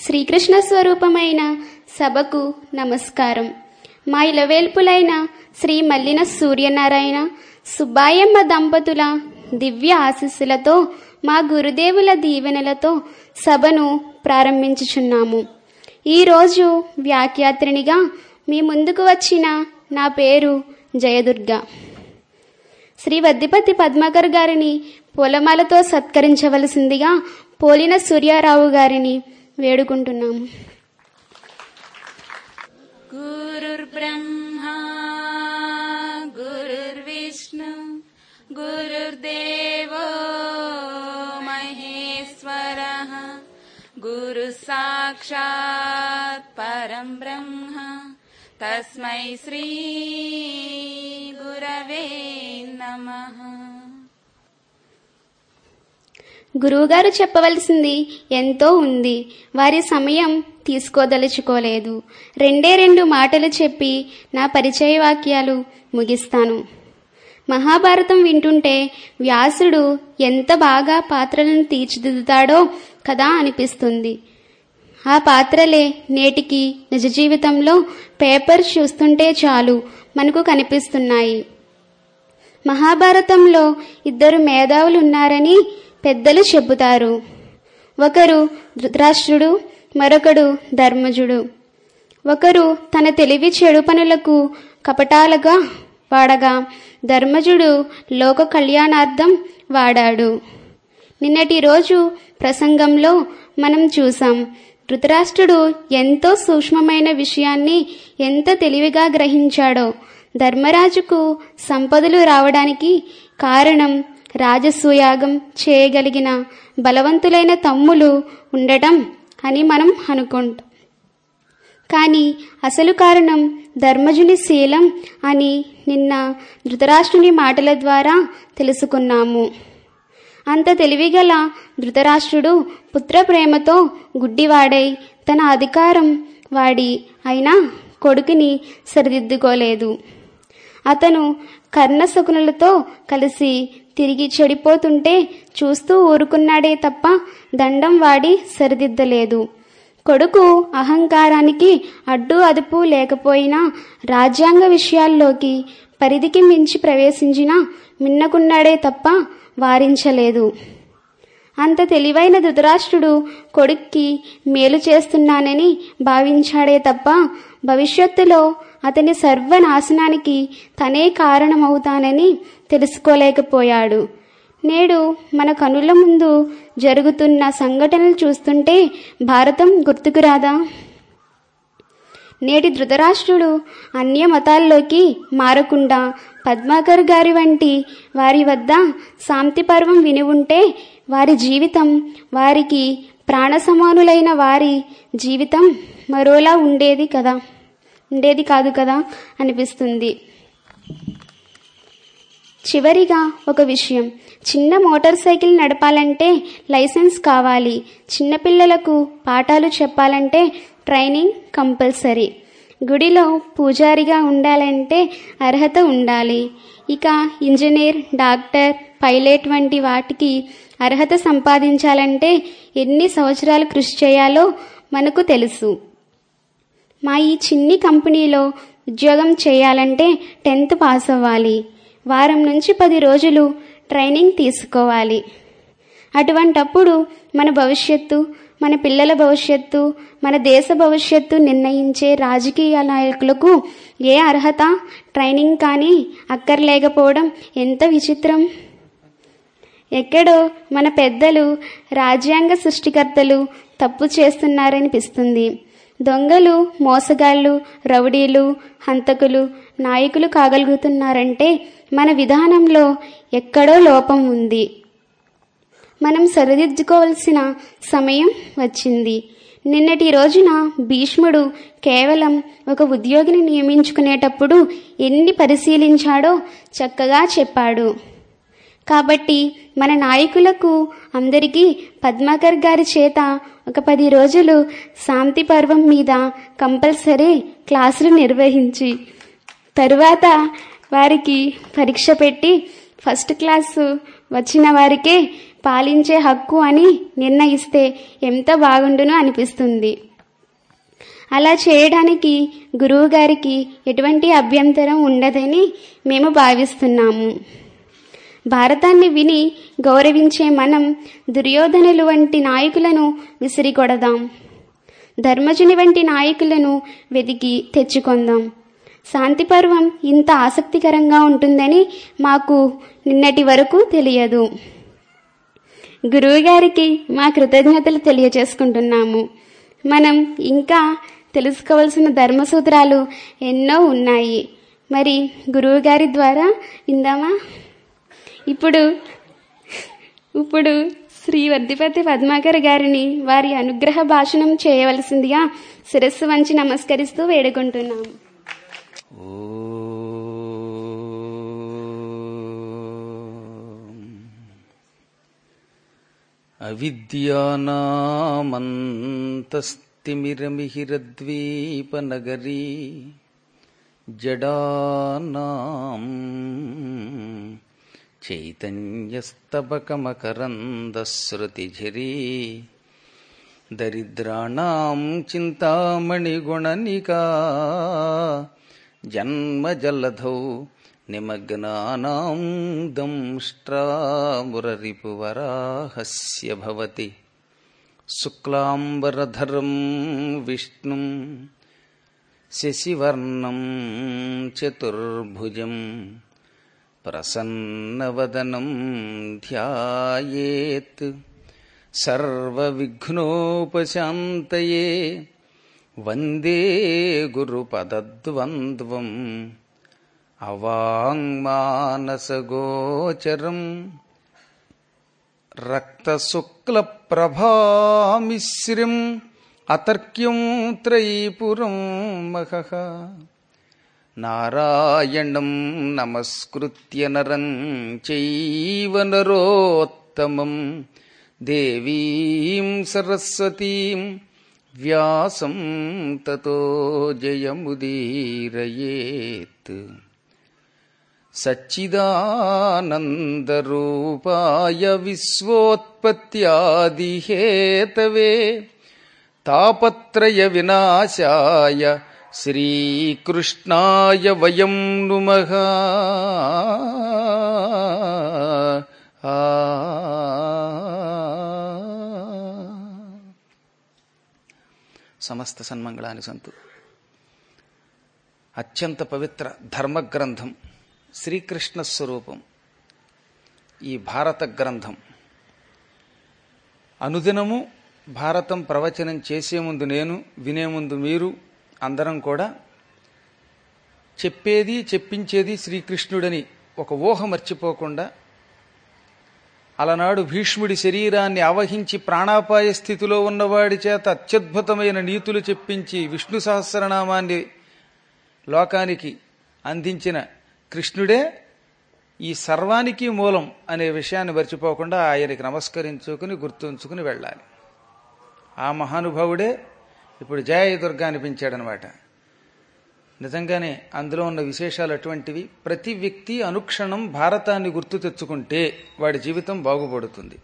శ్రీకృష్ణ స్వరూపమైన సభకు నమస్కారం మా ఇలవేల్పులైన శ్రీ మల్లిన సూర్యనారాయణ సుబ్బాయమ్మ దంపతుల దివ్య ఆశీస్సులతో మా గురుదేవుల దీవెనలతో సభను ప్రారంభించుచున్నాము ఈరోజు వ్యాఖ్యాత్రినిగా మీ ముందుకు వచ్చిన నా పేరు జయదుర్గ శ్రీ వద్దిపతి పద్మాకర్ గారిని పూలమాలతో సత్కరించవలసిందిగా పోలిన సూర్యారావు గారిని వేడుకుంటున్నాము गुरुर्ब्रह्मा गुरुर्विष्णु गुरुर्देवो महेश्वरः गुरुसाक्षात् परम् ब्रह्म तस्मै श्री गुरवे नमः గురువుగారు చెప్పవలసింది ఎంతో ఉంది వారి సమయం తీసుకోదలుచుకోలేదు రెండే రెండు మాటలు చెప్పి నా పరిచయ వాక్యాలు ముగిస్తాను మహాభారతం వింటుంటే వ్యాసుడు ఎంత బాగా పాత్రలను తీర్చిదిద్దుతాడో కదా అనిపిస్తుంది ఆ పాత్రలే నేటికి నిజ జీవితంలో పేపర్ చూస్తుంటే చాలు మనకు కనిపిస్తున్నాయి మహాభారతంలో ఇద్దరు మేధావులు ఉన్నారని పెద్దలు చెబుతారు ఒకరు ధృతరాష్ట్రుడు మరొకడు ధర్మజుడు ఒకరు తన తెలివి చెడు పనులకు కపటాలుగా వాడగా ధర్మజుడు లోక కళ్యాణార్థం వాడాడు నిన్నటి రోజు ప్రసంగంలో మనం చూసాం ధృతరాష్ట్రుడు ఎంతో సూక్ష్మమైన విషయాన్ని ఎంత తెలివిగా గ్రహించాడో ధర్మరాజుకు సంపదలు రావడానికి కారణం రాజసూయాగం చేయగలిగిన బలవంతులైన తమ్ములు ఉండటం అని మనం అనుకుంటాం కానీ అసలు కారణం ధర్మజుని శీలం అని నిన్న ధృతరాష్ట్రుని మాటల ద్వారా తెలుసుకున్నాము అంత తెలివిగల ధృతరాష్ట్రుడు పుత్ర ప్రేమతో గుడ్డివాడై తన అధికారం వాడి అయినా కొడుకుని సరిదిద్దుకోలేదు అతను కర్ణశకునులతో కలిసి తిరిగి చెడిపోతుంటే చూస్తూ ఊరుకున్నాడే తప్ప దండం వాడి సరిదిద్దలేదు కొడుకు అహంకారానికి అడ్డు అదుపు లేకపోయినా రాజ్యాంగ విషయాల్లోకి పరిధికి మించి ప్రవేశించినా మిన్నకున్నాడే తప్ప వారించలేదు అంత తెలివైన ధృతరాష్ట్రుడు కొడుక్కి మేలు చేస్తున్నానని భావించాడే తప్ప భవిష్యత్తులో అతని సర్వనాశనానికి తనే కారణమవుతానని తెలుసుకోలేకపోయాడు నేడు మన కనుల ముందు జరుగుతున్న సంఘటనలు చూస్తుంటే భారతం గుర్తుకు రాదా నేటి ధృతరాష్ట్రుడు అన్య మతాల్లోకి మారకుండా పద్మాకర్ గారి వంటి వారి వద్ద శాంతి పర్వం విని ఉంటే వారి జీవితం వారికి ప్రాణ సమానులైన వారి జీవితం మరోలా ఉండేది కదా ఉండేది కాదు కదా అనిపిస్తుంది చివరిగా ఒక విషయం చిన్న మోటార్ సైకిల్ నడపాలంటే లైసెన్స్ కావాలి చిన్నపిల్లలకు పాఠాలు చెప్పాలంటే ట్రైనింగ్ కంపల్సరీ గుడిలో పూజారిగా ఉండాలంటే అర్హత ఉండాలి ఇక ఇంజనీర్ డాక్టర్ పైలట్ వంటి వాటికి అర్హత సంపాదించాలంటే ఎన్ని సంవత్సరాలు కృషి చేయాలో మనకు తెలుసు మా ఈ చిన్ని కంపెనీలో ఉద్యోగం చేయాలంటే టెన్త్ పాస్ అవ్వాలి వారం నుంచి పది రోజులు ట్రైనింగ్ తీసుకోవాలి అటువంటప్పుడు మన భవిష్యత్తు మన పిల్లల భవిష్యత్తు మన దేశ భవిష్యత్తు నిర్ణయించే రాజకీయ నాయకులకు ఏ అర్హత ట్రైనింగ్ కానీ అక్కర్లేకపోవడం ఎంత విచిత్రం ఎక్కడో మన పెద్దలు రాజ్యాంగ సృష్టికర్తలు తప్పు చేస్తున్నారనిపిస్తుంది దొంగలు మోసగాళ్ళు రౌడీలు హంతకులు నాయకులు కాగలుగుతున్నారంటే మన విధానంలో ఎక్కడో లోపం ఉంది మనం సరిదిద్దుకోవలసిన సమయం వచ్చింది నిన్నటి రోజున భీష్ముడు కేవలం ఒక ఉద్యోగిని నియమించుకునేటప్పుడు ఎన్ని పరిశీలించాడో చక్కగా చెప్పాడు కాబట్టి మన నాయకులకు అందరికీ పద్మాకర్ గారి చేత ఒక పది రోజులు శాంతి పర్వం మీద కంపల్సరీ క్లాసులు నిర్వహించి తరువాత వారికి పరీక్ష పెట్టి ఫస్ట్ క్లాసు వచ్చిన వారికే పాలించే హక్కు అని నిర్ణయిస్తే ఎంత బాగుండును అనిపిస్తుంది అలా చేయడానికి గురువుగారికి ఎటువంటి అభ్యంతరం ఉండదని మేము భావిస్తున్నాము భారతాన్ని విని గౌరవించే మనం దుర్యోధనులు వంటి నాయకులను విసిరికొడదాం ధర్మజుని వంటి నాయకులను వెతికి తెచ్చుకొందాం శాంతి పర్వం ఇంత ఆసక్తికరంగా ఉంటుందని మాకు నిన్నటి వరకు తెలియదు గురువుగారికి మా కృతజ్ఞతలు తెలియచేసుకుంటున్నాము మనం ఇంకా తెలుసుకోవాల్సిన ధర్మసూత్రాలు ఎన్నో ఉన్నాయి మరి గురువుగారి ద్వారా విందామా ఇప్పుడు ఇప్పుడు శ్రీ వర్ధిపతి పద్మాకర్ గారిని వారి అనుగ్రహ భాషణం చేయవలసిందిగా శిరస్సు వంచి నమస్కరిస్తూ వేడుకుంటున్నాము అవిద్యానామంతస్తిమిరమిహిరద్వీపనగరీ జడానాం చైతన్యస్తబకమకరందశ్రుతిఝరీ దరిద్రాణం చింతామణిగుణనికా జన్మజలధౌ నిమగ్నానాం దంష్ట్రామురరిపువరాహస్య భవతి శుక్లాంబరధరం విష్ణుం శశివర్ణం చతుర్భుజం ప్రసన్నవదనం ధ్యాయేత్ సర్వవిఘ్నోపశాంతయే వందే గురుపదద్వంద్వం అవాంగ్మానసగోచరం రక్తశుక్లప్రభామిశ్రం అతర్క్యం త్రైపురం మహః నారాయణం నమస్కృత్య నరం చైవ నరోత్తమం దేవీం సరస్వతీం వ్యాసం తతో జయముదీరయేత్ సచ్చిదానందరూపాయ విశ్వోత్పత్యాదిహేతవే తాపత్రయ వినాశాయ శ్రీకృష్ణాయ వయం నుమః ఆ సమస్త సన్మంగళాని సంతు అత్యంత పవిత్ర ధర్మగ్రంథం శ్రీకృష్ణ స్వరూపం ఈ భారత గ్రంథం అనుదినము భారతం ప్రవచనం చేసే ముందు నేను వినే ముందు మీరు అందరం కూడా చెప్పేది చెప్పించేది శ్రీకృష్ణుడని ఒక ఊహ మర్చిపోకుండా అలనాడు భీష్ముడి శరీరాన్ని ఆవహించి ప్రాణాపాయ స్థితిలో ఉన్నవాడి చేత అత్యద్భుతమైన నీతులు చెప్పించి విష్ణు సహస్రనామాన్ని లోకానికి అందించిన కృష్ణుడే ఈ సర్వానికి మూలం అనే విషయాన్ని మర్చిపోకుండా ఆయనకి నమస్కరించుకుని గుర్తుంచుకుని వెళ్ళాలి ఆ మహానుభావుడే ఇప్పుడు జయ దుర్గా అనిపించాడనమాట నిజంగానే అందులో ఉన్న విశేషాలు అటువంటివి ప్రతి వ్యక్తి అనుక్షణం భారతాన్ని గుర్తు తెచ్చుకుంటే వాడి జీవితం బాగుపడుతుంది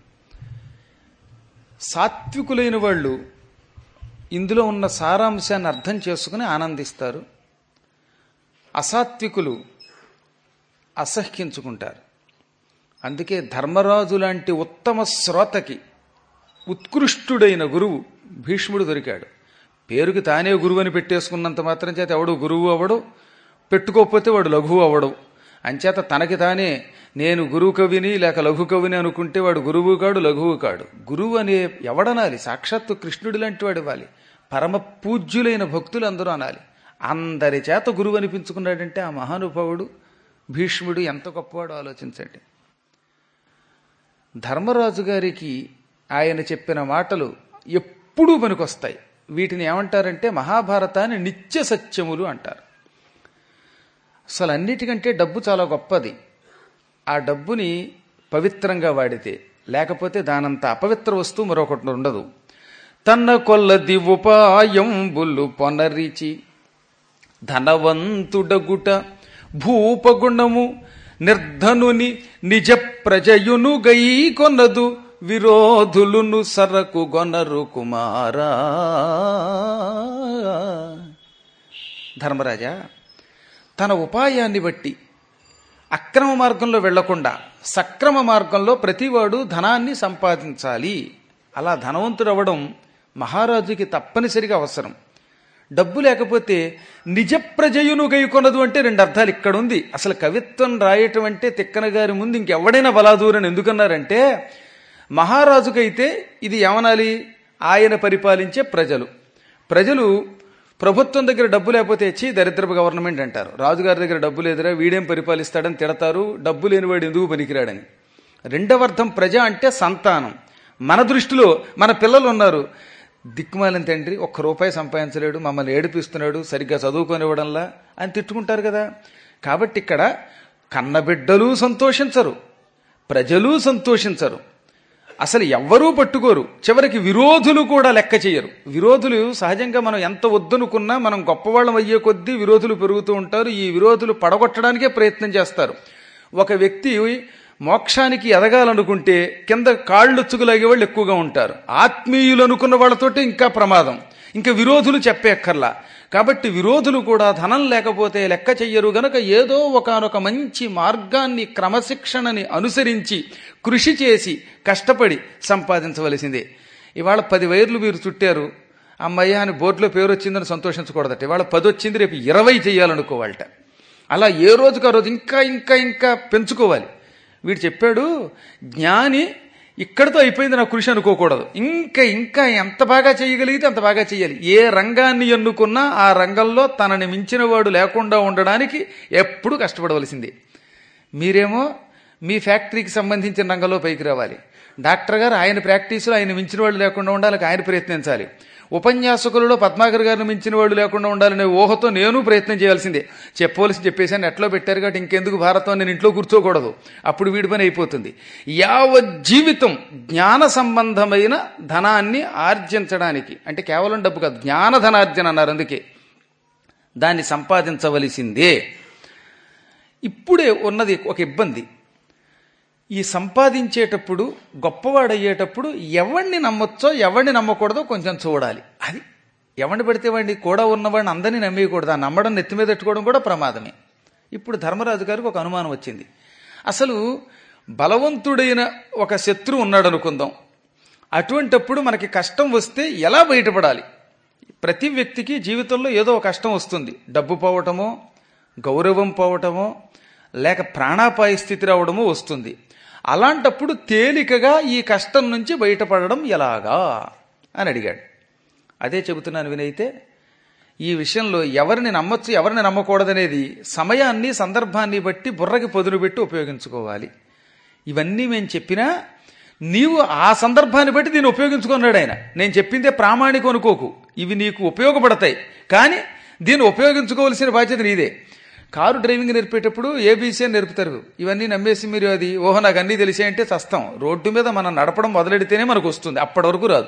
సాత్వికులైన వాళ్ళు ఇందులో ఉన్న సారాంశాన్ని అర్థం చేసుకుని ఆనందిస్తారు అసాత్వికులు అసహ్యించుకుంటారు అందుకే ధర్మరాజు లాంటి ఉత్తమ శ్రోతకి ఉత్కృష్టుడైన గురువు భీష్ముడు దొరికాడు పేరుకి తానే గురువు అని పెట్టేసుకున్నంత మాత్రం చేత ఎవడు గురువు అవడు పెట్టుకోకపోతే వాడు లఘువు అవడు అంచేత తనకి తానే నేను గురువు కవిని లేక లఘు కవిని అనుకుంటే వాడు గురువు కాడు లఘువు కాడు గురువు అనే ఎవడనాలి సాక్షాత్తు కృష్ణుడి లాంటి వాడు ఇవ్వాలి పరమ పూజ్యులైన భక్తులు అందరూ అనాలి అందరి చేత గురువు అనిపించుకున్నాడంటే ఆ మహానుభావుడు భీష్ముడు ఎంత గొప్పవాడో ఆలోచించండి ధర్మరాజు గారికి ఆయన చెప్పిన మాటలు ఎప్పుడూ పనికొస్తాయి వీటిని ఏమంటారంటే మహాభారతాన్ని నిత్య సత్యములు అంటారు అసలు అన్నిటికంటే డబ్బు చాలా గొప్పది ఆ డబ్బుని పవిత్రంగా వాడితే లేకపోతే దానంత అపవిత్ర వస్తువు మరొకటి ఉండదు తన్న కొల్లది ఉపాయంబులు పొనరిచి ధనవంతుడగుట భూపగుణము నిర్ధనుని నిజ ప్రజయును గై కొన్నదు విరోధులును సరకు గొనరు కుమారా ధర్మరాజా తన ఉపాయాన్ని బట్టి అక్రమ మార్గంలో వెళ్లకుండా సక్రమ మార్గంలో ప్రతివాడు ధనాన్ని సంపాదించాలి అలా ధనవంతుడవడం మహారాజుకి తప్పనిసరిగా అవసరం డబ్బు లేకపోతే నిజ ప్రజయును గైకొనదు అంటే రెండు అర్థాలు ఇక్కడ ఉంది అసలు కవిత్వం రాయటం అంటే తిక్కన గారి ముందు ఇంకెవడైనా బలాదూరని ఎందుకన్నారంటే మహారాజుకైతే ఇది ఏమనాలి ఆయన పరిపాలించే ప్రజలు ప్రజలు ప్రభుత్వం దగ్గర డబ్బు లేకపోతే ఇచ్చి దరిద్రపు గవర్నమెంట్ అంటారు రాజుగారి దగ్గర డబ్బు లేదురా వీడేం పరిపాలిస్తాడని తిడతారు డబ్బు లేనివాడు ఎందుకు పనికిరాడని రెండవ అర్థం ప్రజ అంటే సంతానం మన దృష్టిలో మన పిల్లలు ఉన్నారు దిక్కుమాలిన తండ్రి ఒక్క రూపాయి సంపాదించలేడు మమ్మల్ని ఏడిపిస్తున్నాడు సరిగ్గా చదువుకొనివ్వడంలా అని తిట్టుకుంటారు కదా కాబట్టి ఇక్కడ కన్నబిడ్డలు సంతోషించరు ప్రజలు సంతోషించరు అసలు ఎవ్వరూ పట్టుకోరు చివరికి విరోధులు కూడా లెక్క చేయరు విరోధులు సహజంగా మనం ఎంత వద్దనుకున్నా మనం గొప్పవాళ్ళం అయ్యే కొద్దీ విరోధులు పెరుగుతూ ఉంటారు ఈ విరోధులు పడగొట్టడానికే ప్రయత్నం చేస్తారు ఒక వ్యక్తి మోక్షానికి ఎదగాలనుకుంటే కింద కాళ్ళొచ్చుకులాగే వాళ్ళు ఎక్కువగా ఉంటారు ఆత్మీయులు అనుకున్న వాళ్ళతోటి ఇంకా ప్రమాదం ఇంకా విరోధులు చెప్పేక్కర్లా కాబట్టి విరోధులు కూడా ధనం లేకపోతే లెక్క చెయ్యరు గనక ఏదో ఒకనొక మంచి మార్గాన్ని క్రమశిక్షణని అనుసరించి కృషి చేసి కష్టపడి సంపాదించవలసిందే ఇవాళ పది వైర్లు మీరు చుట్టారు అమ్మయ్య అని బోర్డులో పేరు వచ్చిందని సంతోషించకూడదట ఇవాళ పది వచ్చింది రేపు ఇరవై చేయాలనుకోవాలట అలా ఏ రోజుకు ఆ రోజు ఇంకా ఇంకా ఇంకా పెంచుకోవాలి వీడు చెప్పాడు జ్ఞాని ఇక్కడితో అయిపోయింది నా కృషి అనుకోకూడదు ఇంకా ఇంకా ఎంత బాగా చేయగలిగితే అంత బాగా చేయాలి ఏ రంగాన్ని ఎన్నుకున్నా ఆ రంగంలో తనని మించిన వాడు లేకుండా ఉండడానికి ఎప్పుడూ కష్టపడవలసిందే మీరేమో మీ ఫ్యాక్టరీకి సంబంధించిన రంగంలో పైకి రావాలి డాక్టర్ గారు ఆయన ప్రాక్టీసులో ఆయన మించిన వాళ్ళు లేకుండా ఉండాలని ఆయన ప్రయత్నించాలి ఉపన్యాసకులలో పద్మాకర్ గారిని మించిన వాళ్ళు లేకుండా ఉండాలనే ఊహతో నేను ప్రయత్నం చేయాల్సిందే చెప్పవలసి చెప్పేసాను ఎట్లో పెట్టారు కాబట్టి ఇంకెందుకు భారతం నేను ఇంట్లో కూర్చోకూడదు అప్పుడు వీడి పని అయిపోతుంది యావత్ జీవితం జ్ఞాన సంబంధమైన ధనాన్ని ఆర్జించడానికి అంటే కేవలం డబ్బు కాదు జ్ఞాన ధనార్జన అన్నారు అందుకే దాన్ని సంపాదించవలసిందే ఇప్పుడే ఉన్నది ఒక ఇబ్బంది ఈ సంపాదించేటప్పుడు గొప్పవాడయ్యేటప్పుడు ఎవరిని నమ్మొచ్చో ఎవరిని నమ్మకూడదో కొంచెం చూడాలి అది ఎవరిని పడితే వాడిని కూడా ఉన్నవాడిని అందరినీ నమ్మేయకూడదు ఆ నమ్మడం నెత్తి మీద పెట్టుకోవడం కూడా ప్రమాదమే ఇప్పుడు ధర్మరాజు గారికి ఒక అనుమానం వచ్చింది అసలు బలవంతుడైన ఒక శత్రువు ఉన్నాడు అనుకుందాం అటువంటప్పుడు మనకి కష్టం వస్తే ఎలా బయటపడాలి ప్రతి వ్యక్తికి జీవితంలో ఏదో ఒక కష్టం వస్తుంది డబ్బు పోవటమో గౌరవం పోవటమో లేక ప్రాణాపాయ స్థితి రావడమో వస్తుంది అలాంటప్పుడు తేలికగా ఈ కష్టం నుంచి బయటపడడం ఎలాగా అని అడిగాడు అదే చెబుతున్నాను వినైతే ఈ విషయంలో ఎవరిని నమ్మొచ్చు ఎవరిని నమ్మకూడదనేది సమయాన్ని సందర్భాన్ని బట్టి బుర్రకి పొదును పెట్టి ఉపయోగించుకోవాలి ఇవన్నీ మేము చెప్పినా నీవు ఆ సందర్భాన్ని బట్టి దీన్ని ఉపయోగించుకున్నాడు ఆయన నేను చెప్పిందే ప్రామాణికం అనుకోకు ఇవి నీకు ఉపయోగపడతాయి కానీ దీన్ని ఉపయోగించుకోవాల్సిన బాధ్యత నీదే కారు డ్రైవింగ్ నేర్పేటప్పుడు ఏబీసీ అని నేర్పుతారు ఇవన్నీ నమ్మేసి మీరు అది ఓహో నాకు అన్నీ తెలిసే అంటే చస్తాం రోడ్డు మీద మనం నడపడం మొదలెడితేనే మనకు వస్తుంది అప్పటి వరకు రాదు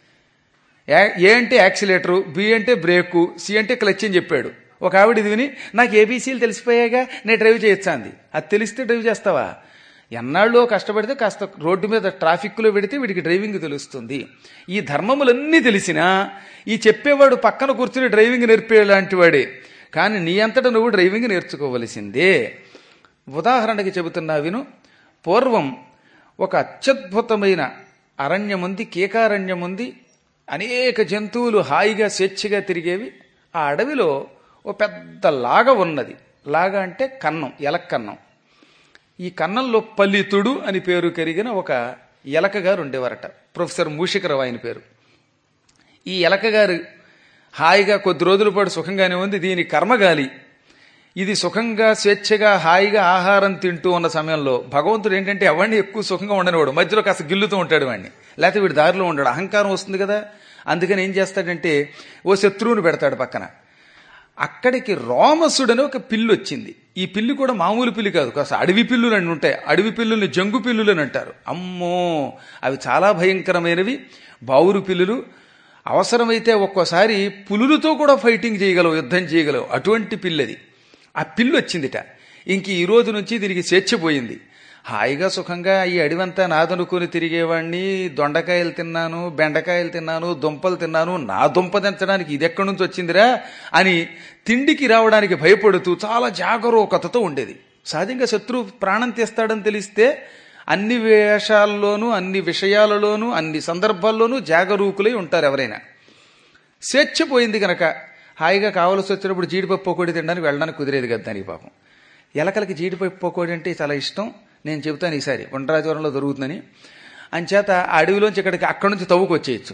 యా- ఏ అంటే యాక్సిలేటరు బి అంటే బ్రేకు సి అంటే క్లచ్ అని చెప్పాడు ఒక ఆవిడ ఇది విని నాకు ఏబీసీలు తెలిసిపోయాగా నేను డ్రైవ్ చేయొచ్చా అంది అది తెలిస్తే డ్రైవ్ చేస్తావా ఎన్నాళ్ళు కష్టపడితే కాస్త రోడ్డు మీద ట్రాఫిక్లో పెడితే వీడికి డ్రైవింగ్ తెలుస్తుంది ఈ ధర్మములన్నీ తెలిసినా ఈ చెప్పేవాడు పక్కన కూర్చుని డ్రైవింగ్ నేర్పేలాంటి వాడే కానీ నీ అంతటా నువ్వు డ్రైవింగ్ నేర్చుకోవలసిందే ఉదాహరణకి చెబుతున్నా విను పూర్వం ఒక అత్యద్భుతమైన అరణ్యం ఉంది కీకారణ్యం ఉంది అనేక జంతువులు హాయిగా స్వేచ్ఛగా తిరిగేవి ఆ అడవిలో ఓ పెద్ద లాగ ఉన్నది లాగ అంటే కన్నం ఎలక్కన్నం ఈ కన్నంలో పల్లితుడు అని పేరు కలిగిన ఒక ఎలక గారు ఉండేవారట ప్రొఫెసర్ మూషికరావు ఆయన పేరు ఈ ఎలక గారు హాయిగా కొద్ది రోజుల పాటు సుఖంగానే ఉంది దీని కర్మగాలి ఇది సుఖంగా స్వేచ్ఛగా హాయిగా ఆహారం తింటూ ఉన్న సమయంలో భగవంతుడు ఏంటంటే ఎవరిని ఎక్కువ సుఖంగా ఉండనివాడు మధ్యలో కాస్త గిల్లుతూ ఉంటాడు వాడిని లేకపోతే వీడి దారిలో ఉండడు అహంకారం వస్తుంది కదా అందుకని ఏం చేస్తాడంటే ఓ శత్రువుని పెడతాడు పక్కన అక్కడికి రోమసుడని ఒక పిల్లి వచ్చింది ఈ పిల్లి కూడా మామూలు పిల్లి కాదు కాస్త అడవి పిల్లులు అని ఉంటాయి అడవి పిల్లుల్ని జంగు పిల్లులు అని అంటారు అమ్మో అవి చాలా భయంకరమైనవి బావురు పిల్లులు అవసరమైతే ఒక్కోసారి పులులతో కూడా ఫైటింగ్ చేయగలవు యుద్ధం చేయగలవు అటువంటి పిల్లది ఆ పిల్లి వచ్చిందిట ఇంక ఈ రోజు నుంచి దీనికి స్వేచ్ఛ పోయింది హాయిగా సుఖంగా ఈ అడివంతా నాదనుకుని తిరిగేవాడిని దొండకాయలు తిన్నాను బెండకాయలు తిన్నాను దుంపలు తిన్నాను నా దుంప దించడానికి ఇది ఎక్కడి నుంచి వచ్చిందిరా అని తిండికి రావడానికి భయపడుతూ చాలా జాగరూకతతో ఉండేది సహజంగా శత్రువు ప్రాణం తీస్తాడని తెలిస్తే అన్ని వేషాల్లోనూ అన్ని విషయాలలోనూ అన్ని సందర్భాల్లోనూ జాగరూకులై ఉంటారు ఎవరైనా స్వేచ్ఛ పోయింది కనుక హాయిగా కావలసి వచ్చినప్పుడు జీడిపప్పు పకోడీ తినడానికి వెళ్ళడానికి కుదిరేది కదా దానికి పాపం ఎలకలకి జీడిపప్పు పకోడీ అంటే చాలా ఇష్టం నేను చెబుతాను ఈసారి వంటరాజవరంలో దొరుకుతుందని అంచేత ఆ అడవిలోంచి ఇక్కడికి అక్కడి నుంచి తవ్వుకు వచ్చేయచ్చు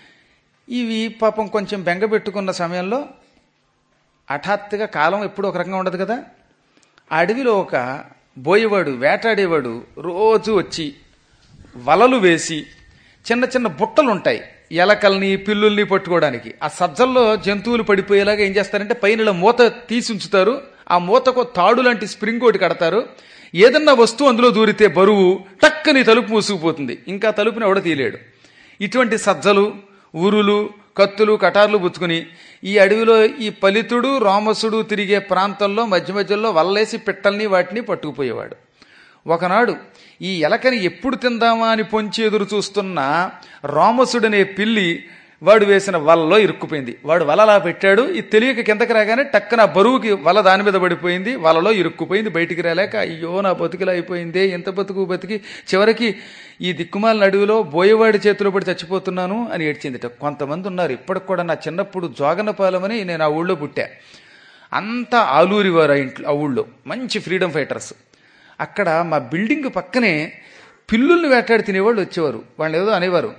ఇవి పాపం కొంచెం బెంగ పెట్టుకున్న సమయంలో హఠాత్తుగా కాలం ఎప్పుడు ఒక రకంగా ఉండదు కదా ఆ అడవిలో ఒక బోయేవాడు వేటాడేవాడు రోజు వచ్చి వలలు వేసి చిన్న చిన్న బుట్టలు ఉంటాయి ఎలకల్ని పిల్లుల్ని పట్టుకోవడానికి ఆ సజ్జల్లో జంతువులు పడిపోయేలాగా ఏం చేస్తారంటే పైన ఇలా మూత తీసి ఉంచుతారు ఆ మూతకు తాడు లాంటి స్ప్రింగ్ ఒకటి కడతారు ఏదన్నా వస్తువు అందులో దూరితే బరువు టక్కని తలుపు మూసుకుపోతుంది ఇంకా తలుపుని ఎవడ తీయలేడు ఇటువంటి సజ్జలు ఉరులు కత్తులు కటార్లు పుచ్చుకుని ఈ అడవిలో ఈ పలితుడు రామసుడు తిరిగే ప్రాంతంలో మధ్య మధ్యలో వల్లేసి పిట్టల్ని వాటిని పట్టుకుపోయేవాడు ఒకనాడు ఈ ఎలకని ఎప్పుడు తిందామా అని పొంచి ఎదురు చూస్తున్న రామసుడనే పిల్లి వాడు వేసిన వలలో ఇరుక్కుపోయింది వాడు వల అలా పెట్టాడు ఇది తెలియక కిందకి రాగానే టక్కన బరువుకి వల దాని మీద పడిపోయింది వలలో ఇరుక్కుపోయింది బయటికి రాలేక అయ్యో నా బతుకులా అయిపోయిందే ఎంత బతుకు బతికి చివరికి ఈ దిక్కుమాలిన అడవిలో బోయవాడి చేతిలో పడి చచ్చిపోతున్నాను అని ఏడ్చిందిట కొంతమంది ఉన్నారు ఇప్పటికి కూడా నా చిన్నప్పుడు జోగనపాలెమని నేను ఆ ఊళ్ళో పుట్టా అంతా ఆలూరి వారు ఆ ఇంట్లో ఆ ఊళ్ళో మంచి ఫ్రీడమ్ ఫైటర్స్ అక్కడ మా బిల్డింగ్ పక్కనే పిల్లుల్ని వేటాడి తినేవాళ్ళు వచ్చేవారు వాళ్ళు ఏదో అనేవారు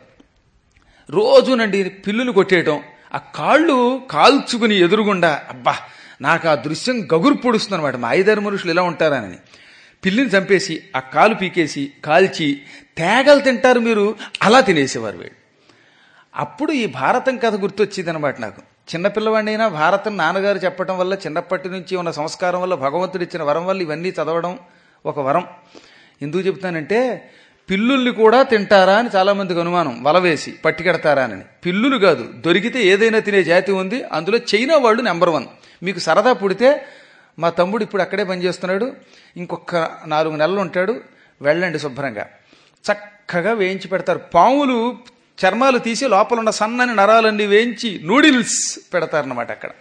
రోజునండి పిల్లులు కొట్టేయటం ఆ కాళ్ళు కాల్చుకుని ఎదురుగుండా అబ్బా నాకు ఆ దృశ్యం గగురు పొడుస్తుంది అనమాట మా ఐదారు మనుషులు ఇలా ఉంటారని పిల్లిని చంపేసి ఆ కాలు పీకేసి కాల్చి తేగలు తింటారు మీరు అలా తినేసేవారు వీడు అప్పుడు ఈ భారతం కథ గుర్తొచ్చింది అనమాట నాకు చిన్నపిల్లవాడినైనా భారతం నాన్నగారు చెప్పడం వల్ల చిన్నప్పటి నుంచి ఉన్న సంస్కారం వల్ల భగవంతుడు ఇచ్చిన వరం వల్ల ఇవన్నీ చదవడం ఒక వరం ఎందుకు చెప్తానంటే పిల్లుల్ని కూడా తింటారా అని చాలా మందికి అనుమానం వలవేసి పట్టికెడతారా అని పిల్లులు కాదు దొరికితే ఏదైనా తినే జాతి ఉంది అందులో చైనా వాళ్ళు నెంబర్ వన్ మీకు సరదా పుడితే మా తమ్ముడు ఇప్పుడు అక్కడే పనిచేస్తున్నాడు ఇంకొక నాలుగు నెలలు ఉంటాడు వెళ్ళండి శుభ్రంగా చక్కగా వేయించి పెడతారు పాములు చర్మాలు తీసి లోపల ఉన్న సన్నని నరాలన్నీ వేయించి నూడిల్స్ పెడతారన్నమాట అక్కడ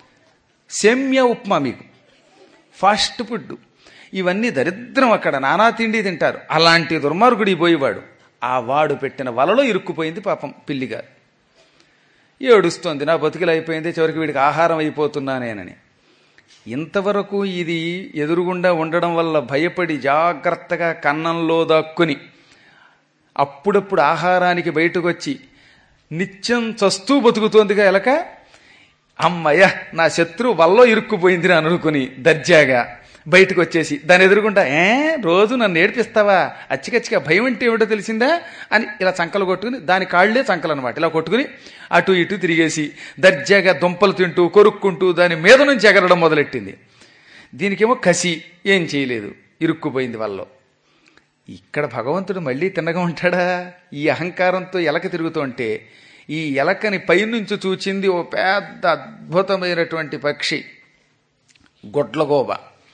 సేమ్య ఉప్మా మీకు ఫాస్ట్ ఫుడ్ ఇవన్నీ దరిద్రం అక్కడ నానా తిండి తింటారు అలాంటి దుర్మార్గుడి పోయేవాడు ఆ వాడు పెట్టిన వలలో ఇరుక్కుపోయింది పాపం పిల్లిగారు ఏడుస్తోంది నా బతుకులు అయిపోయింది చివరికి వీడికి ఆహారం అయిపోతున్నానేనని ఇంతవరకు ఇది ఎదురుగుండా ఉండడం వల్ల భయపడి జాగ్రత్తగా కన్నంలో దాక్కుని అప్పుడప్పుడు ఆహారానికి బయటకు వచ్చి నిత్యం చస్తూ బతుకుతోందిగా ఎలక అమ్మయ్య నా శత్రువు వల్లో ఇరుక్కుపోయింది అని అనుకుని దర్జాగా బయటకు వచ్చేసి దాని ఎదురుకుంటా ఏ రోజు నన్ను ఏడిపిస్తావా అచ్చికచ్చిగా భయం అంటే ఏమిటో తెలిసిందా అని ఇలా చంకలు కొట్టుకుని దాని కాళ్లే చంకలు అనమాట ఇలా కొట్టుకుని అటు ఇటు తిరిగేసి దర్జాగా దుంపలు తింటూ కొరుక్కుంటూ దాని మీద నుంచి ఎగరడం మొదలెట్టింది దీనికేమో కసి ఏం చేయలేదు ఇరుక్కుపోయింది వల్లో ఇక్కడ భగవంతుడు మళ్ళీ తిన్నగా ఉంటాడా ఈ అహంకారంతో ఎలక తిరుగుతుంటే ఈ ఎలకని పైనుంచి చూచింది ఓ పెద్ద అద్భుతమైనటువంటి పక్షి గొడ్లగోబ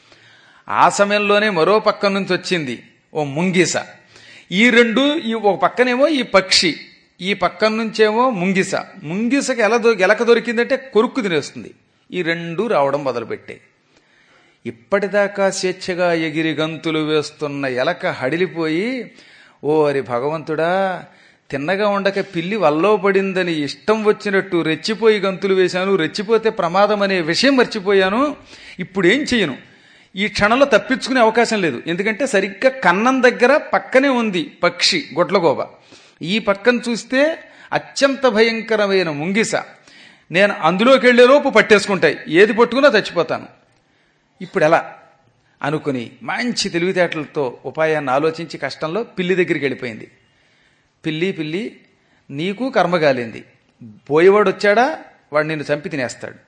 ఆ సమయంలోనే మరో పక్క నుంచి వచ్చింది ఓ ముంగిస ఈ రెండు ఈ ఒక పక్కనేమో ఈ పక్షి ఈ పక్కన నుంచేమో ముంగిస ముంగిసకి ఎలా దొ ఎలక దొరికిందంటే కొరుక్కు తినేస్తుంది ఈ రెండు రావడం మొదలుపెట్టాయి ఇప్పటిదాకా స్వేచ్ఛగా ఎగిరి గంతులు వేస్తున్న ఎలక హడిలిపోయి ఓరి భగవంతుడా తిన్నగా ఉండక పిల్లి వల్లో పడిందని ఇష్టం వచ్చినట్టు రెచ్చిపోయి గంతులు వేశాను రెచ్చిపోతే ప్రమాదం అనే విషయం మర్చిపోయాను ఇప్పుడు ఏం చేయను ఈ క్షణంలో తప్పించుకునే అవకాశం లేదు ఎందుకంటే సరిగ్గా కన్నం దగ్గర పక్కనే ఉంది పక్షి గొడ్లగోబ ఈ పక్కన చూస్తే అత్యంత భయంకరమైన ముంగిస నేను అందులోకి వెళ్లేలోపు పట్టేసుకుంటాయి ఏది పట్టుకున్నా చచ్చిపోతాను ఇప్పుడు ఎలా అనుకుని మంచి తెలివితేటలతో ఉపాయాన్ని ఆలోచించి కష్టంలో పిల్లి దగ్గరికి వెళ్ళిపోయింది పిల్లి పిల్లి నీకు కర్మగాలింది పోయేవాడు వచ్చాడా వాడు నిన్ను చంపి తినేస్తాడు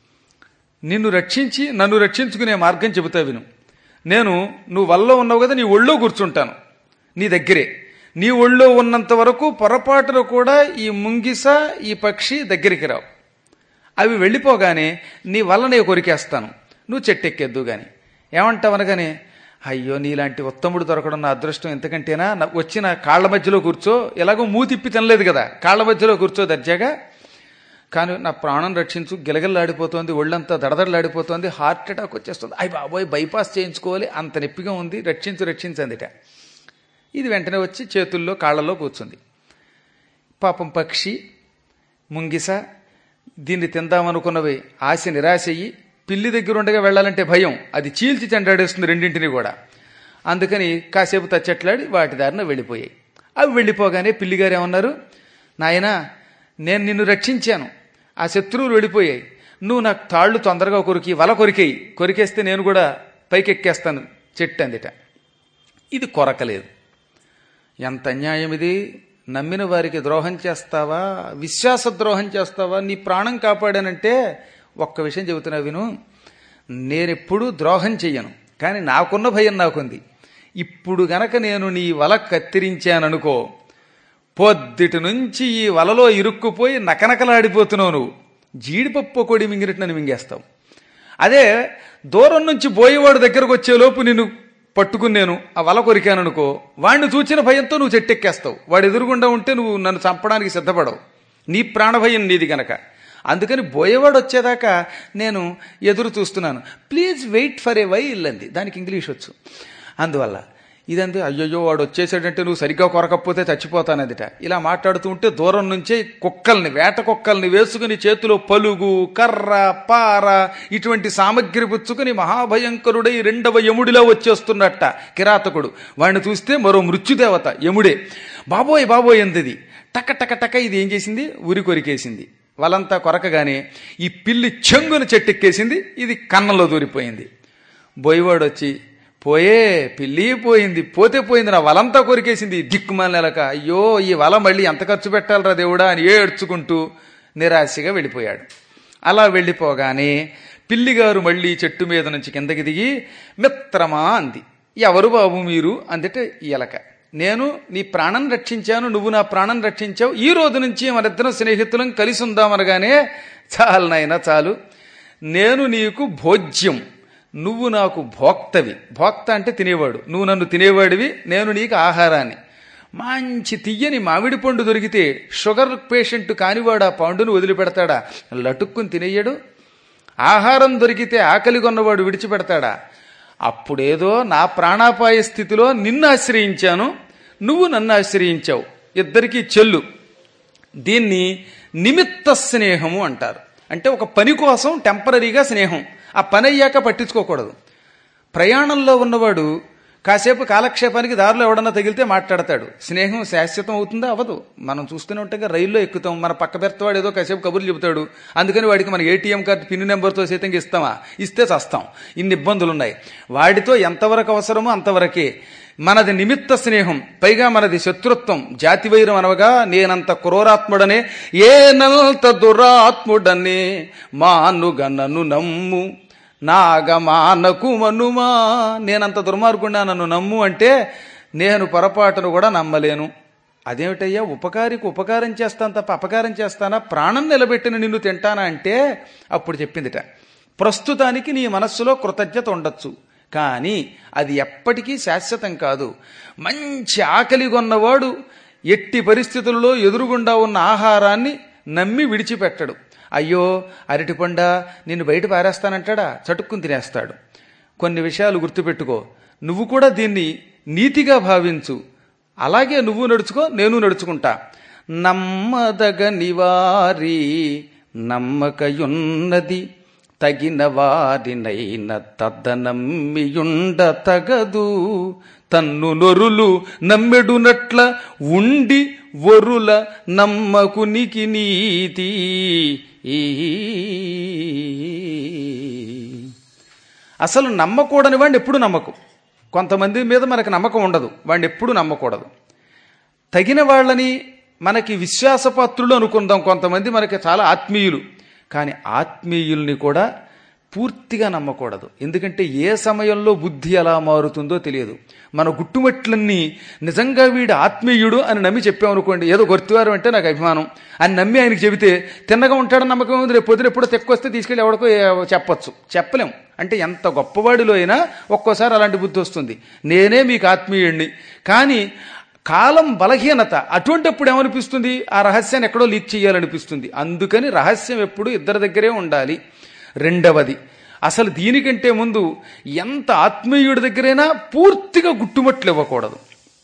నిన్ను రక్షించి నన్ను రక్షించుకునే మార్గం చెబుతా విను నేను నువ్వు వల్ల ఉన్నావు కదా నీ ఒళ్ళో కూర్చుంటాను నీ దగ్గరే నీ ఒళ్ళో ఉన్నంత వరకు పొరపాటులో కూడా ఈ ముంగిస ఈ పక్షి దగ్గరికి రావు అవి వెళ్ళిపోగానే నీ వల్ల నేను కొరికేస్తాను నువ్వు చెట్టెక్కేద్దు గాని ఏమంటావు అనగానే అయ్యో నీలాంటి ఉత్తముడు దొరకడం నా అదృష్టం ఎంతకంటేనా నా- వచ్చి నా కాళ్ళ మధ్యలో కూర్చో ఎలాగో మూతిప్పి తినలేదు కదా కాళ్ళ మధ్యలో కూర్చో దర్జాగా కానీ నా ప్రాణం రక్షించు గిలగిల్లాడిపోతోంది ఒళ్ళంతా దడదడలాడిపోతోంది హార్ట్ అటాక్ వచ్చేస్తుంది అయ్యి బాబోయ్ బైపాస్ చేయించుకోవాలి అంత నొప్పిగా ఉంది రక్షించు రక్షించందిట ఇది వెంటనే వచ్చి చేతుల్లో కాళ్ళలో కూర్చుంది పాపం పక్షి ముంగిస దీన్ని తిందామనుకున్నవి ఆశ నిరాశ అయ్యి పిల్లి దగ్గర ఉండగా వెళ్ళాలంటే భయం అది చీల్చి చెండాడేస్తుంది రెండింటిని కూడా అందుకని కాసేపు తచ్చట్లాడి వాటి దారిన వెళ్ళిపోయాయి అవి వెళ్ళిపోగానే పిల్లిగారు ఏమన్నారు నాయనా నేను నిన్ను రక్షించాను ఆ శత్రువులు వెళ్ళిపోయాయి నువ్వు నాకు తాళ్ళు తొందరగా కొరికి వల కొరికేయి కొరికేస్తే నేను కూడా పైకెక్కేస్తాను చెట్టు అందిట ఇది కొరకలేదు ఎంత అన్యాయం ఇది నమ్మిన వారికి ద్రోహం చేస్తావా విశ్వాస ద్రోహం చేస్తావా నీ ప్రాణం కాపాడానంటే ఒక్క విషయం చెబుతున్నా విను నేనెప్పుడూ ద్రోహం చెయ్యను కానీ నాకున్న భయం నాకుంది ఇప్పుడు గనక నేను నీ వల కత్తిరించాననుకో పొద్దుటి నుంచి ఈ వలలో ఇరుక్కుపోయి నకనకలాడిపోతున్నావు నువ్వు జీడిపప్పు కొడి మింగినట్టు నన్ను మింగేస్తావు అదే దూరం నుంచి బోయేవాడు దగ్గరకు వచ్చేలోపు నిన్ను పట్టుకుని నేను ఆ వల కొరికాననుకో వాడిని చూచిన భయంతో నువ్వు చెట్టెక్కేస్తావు వాడు ఎదురుగుండా ఉంటే నువ్వు నన్ను చంపడానికి సిద్ధపడవు నీ ప్రాణభయం నీది గనక అందుకని బోయేవాడు వచ్చేదాకా నేను ఎదురు చూస్తున్నాను please wait for a while అంది దానికి ఇంగ్లీష్ వచ్చు అందువల్ల ఇదంతే అయ్యయ్యో వాడు వచ్చేసాడంటే నువ్వు సరిగ్గా కొరకపోతే చచ్చిపోతానదిట ఇలా మాట్లాడుతూ ఉంటే దూరం నుంచే కుక్కల్ని వేట కుక్కల్ని వేసుకుని చేతిలో పలుగు కర్ర పార ఇటువంటి సామగ్రి పుచ్చుకుని మహాభయంకరుడై రెండవ యముడిలో వచ్చేస్తున్నట్ట కిరాతకుడు వాడిని చూస్తే మరో మృత్యుదేవత యముడే బాబోయ్ బాబోయ్ ఎంతది టక టక టక ఇది ఏం చేసింది ఉరి కొరికేసింది వాళ్ళంతా కొరకగానే ఈ పిల్లి చెంగున చెట్టెక్కేసింది ఇది కన్నంలో దూరిపోయింది బోయవాడు వచ్చి పోయే పిల్లి పోయింది పోతే పోయింది నా వలంతా కొరికేసింది దిక్కుమాలినలక అయ్యో ఈ వల మళ్ళీ ఎంత ఖర్చు పెట్టాలరా దేవుడా అని ఏడ్చుకుంటూ నిరాశగా వెళ్ళిపోయాడు అలా వెళ్ళిపోగానే పిల్లిగారు మళ్ళీ చెట్టు మీద నుంచి కిందకి దిగి మిత్రమా అంది ఎవరు బాబు మీరు అందుటే ఈ ఎలక నేను నీ ప్రాణం రక్షించాను నువ్వు నా ప్రాణం రక్షించావు ఈ రోజు నుంచి మనిద్దరం స్నేహితులం కలిసి ఉందామనగానే చాలు నాయనా చాలు నేను నీకు భోజ్యం నువ్వు నాకు భోక్తవి భోక్త అంటే తినేవాడు నువ్వు నన్ను తినేవాడివి నేను నీకు ఆహారాన్ని మంచి తియ్యని మామిడి పండు దొరికితే షుగర్ పేషెంట్ కానివాడు ఆ పండును వదిలిపెడతాడా లటుక్కుని తినేయడు ఆహారం దొరికితే ఆకలి కొన్నవాడు విడిచిపెడతాడా అప్పుడేదో నా ప్రాణాపాయ స్థితిలో నిన్ను ఆశ్రయించాను నువ్వు నన్ను ఆశ్రయించావు ఇద్దరికీ చెల్లు దీన్ని నిమిత్త స్నేహము అంటారు అంటే ఒక పని కోసం టెంపరీగా స్నేహం ఆ పని అయ్యాక పట్టించుకోకూడదు ప్రయాణంలో ఉన్నవాడు కాసేపు కాలక్షేపానికి దారిలో ఎవడన్నా తగిలితే మాట్లాడతాడు స్నేహం శాశ్వతం అవుతుందా అవ్వదు మనం చూస్తూనే ఉంటాం రైల్లో ఎక్కుతాం మన పక్క బెర్తవాడు ఏదో కాసేపు కబుర్లు చెబుతాడు అందుకని వాడికి మన ఏటీఎం కార్డు పిన్ నెంబర్తో సైతం ఇస్తామా ఇస్తే చస్తాం ఇన్ని ఇబ్బందులు ఉన్నాయి వాడితో ఎంతవరకు అవసరమో అంతవరకే మనది నిమిత్త స్నేహం పైగా మనది శత్రుత్వం జాతి వైరం అనవగా నేనంత క్రూరాత్ముడనే ఏనంత దురాత్ముడనే మానుగనను నమ్ము నాగమానకు మనుమా నేనంత దుర్మార్గుండా నన్ను నమ్ము అంటే నేను పొరపాటును కూడా నమ్మలేను అదేమిటయ్యా ఉపకారికి ఉపకారం చేస్తాను తప్ప అపకారం చేస్తానా ప్రాణం నిలబెట్టిన నిన్ను తింటానా అంటే అప్పుడు చెప్పిందిట ప్రస్తుతానికి నీ మనస్సులో కృతజ్ఞత ఉండొచ్చు కానీ అది ఎప్పటికీ శాశ్వతం కాదు మంచి ఆకలి కొన్నవాడు ఎట్టి పరిస్థితుల్లో ఎదురుగుండా ఉన్న ఆహారాన్ని నమ్మి విడిచిపెట్టడు అయ్యో అరటిపండ నిన్ను బయట పారేస్తానంటాడా చటుక్కుని తినేస్తాడు కొన్ని విషయాలు గుర్తుపెట్టుకో నువ్వు కూడా దీన్ని నీతిగా భావించు అలాగే నువ్వు నడుచుకో నేను నడుచుకుంటా నమ్మదగని వారి నమ్మకయున్నది తగిన వారినైన తద్దనమ్మియుండ తగదు తన్ను నొరులు నమ్మెడునట్ల ఉండి వరుల నమ్మకునికి నీతి అసలు నమ్మకూడని వాడిని ఎప్పుడు నమ్మకు కొంతమంది మీద మనకు నమ్మకం ఉండదు వాడిని ఎప్పుడు నమ్మకూడదు తగిన వాళ్ళని మనకి విశ్వాసపాత్రులు అనుకుందాం కొంతమంది మనకి చాలా ఆత్మీయులు కానీ ఆత్మీయుల్ని కూడా పూర్తిగా నమ్మకూడదు ఎందుకంటే ఏ సమయంలో బుద్ధి ఎలా మారుతుందో తెలియదు మన గుట్టుమట్లన్నీ నిజంగా వీడు ఆత్మీయుడు అని నమ్మి చెప్పామనుకోండి ఏదో గుర్తువారం అంటే నాకు అభిమానం అని నమ్మి ఆయనకి చెబితే తిన్నగా ఉంటాడని నమ్మకం ఉంది రేపు పొద్దున ఎప్పుడో తెక్కొస్తే తీసుకెళ్ళి ఎవడికో ఏ- చెప్పొచ్చు చెప్పలేం అంటే ఎంత గొప్పవాడిలో అయినా ఒక్కోసారి అలాంటి బుద్ధి వస్తుంది నేనే మీకు ఆత్మీయుణ్ణి కానీ కాలం బలహీనత అటువంటిప్పుడు ఏమనిపిస్తుంది ఆ రహస్యాన్ని ఎక్కడో లీక్ చేయాలనిపిస్తుంది అందుకని రహస్యం ఎప్పుడు ఇద్దరి దగ్గరే ఉండాలి రెండవది అసలు దీనికంటే ముందు ఎంత ఆత్మీయుడి దగ్గరైనా పూర్తిగా గుట్టుమట్లు ఇవ్వకూడదు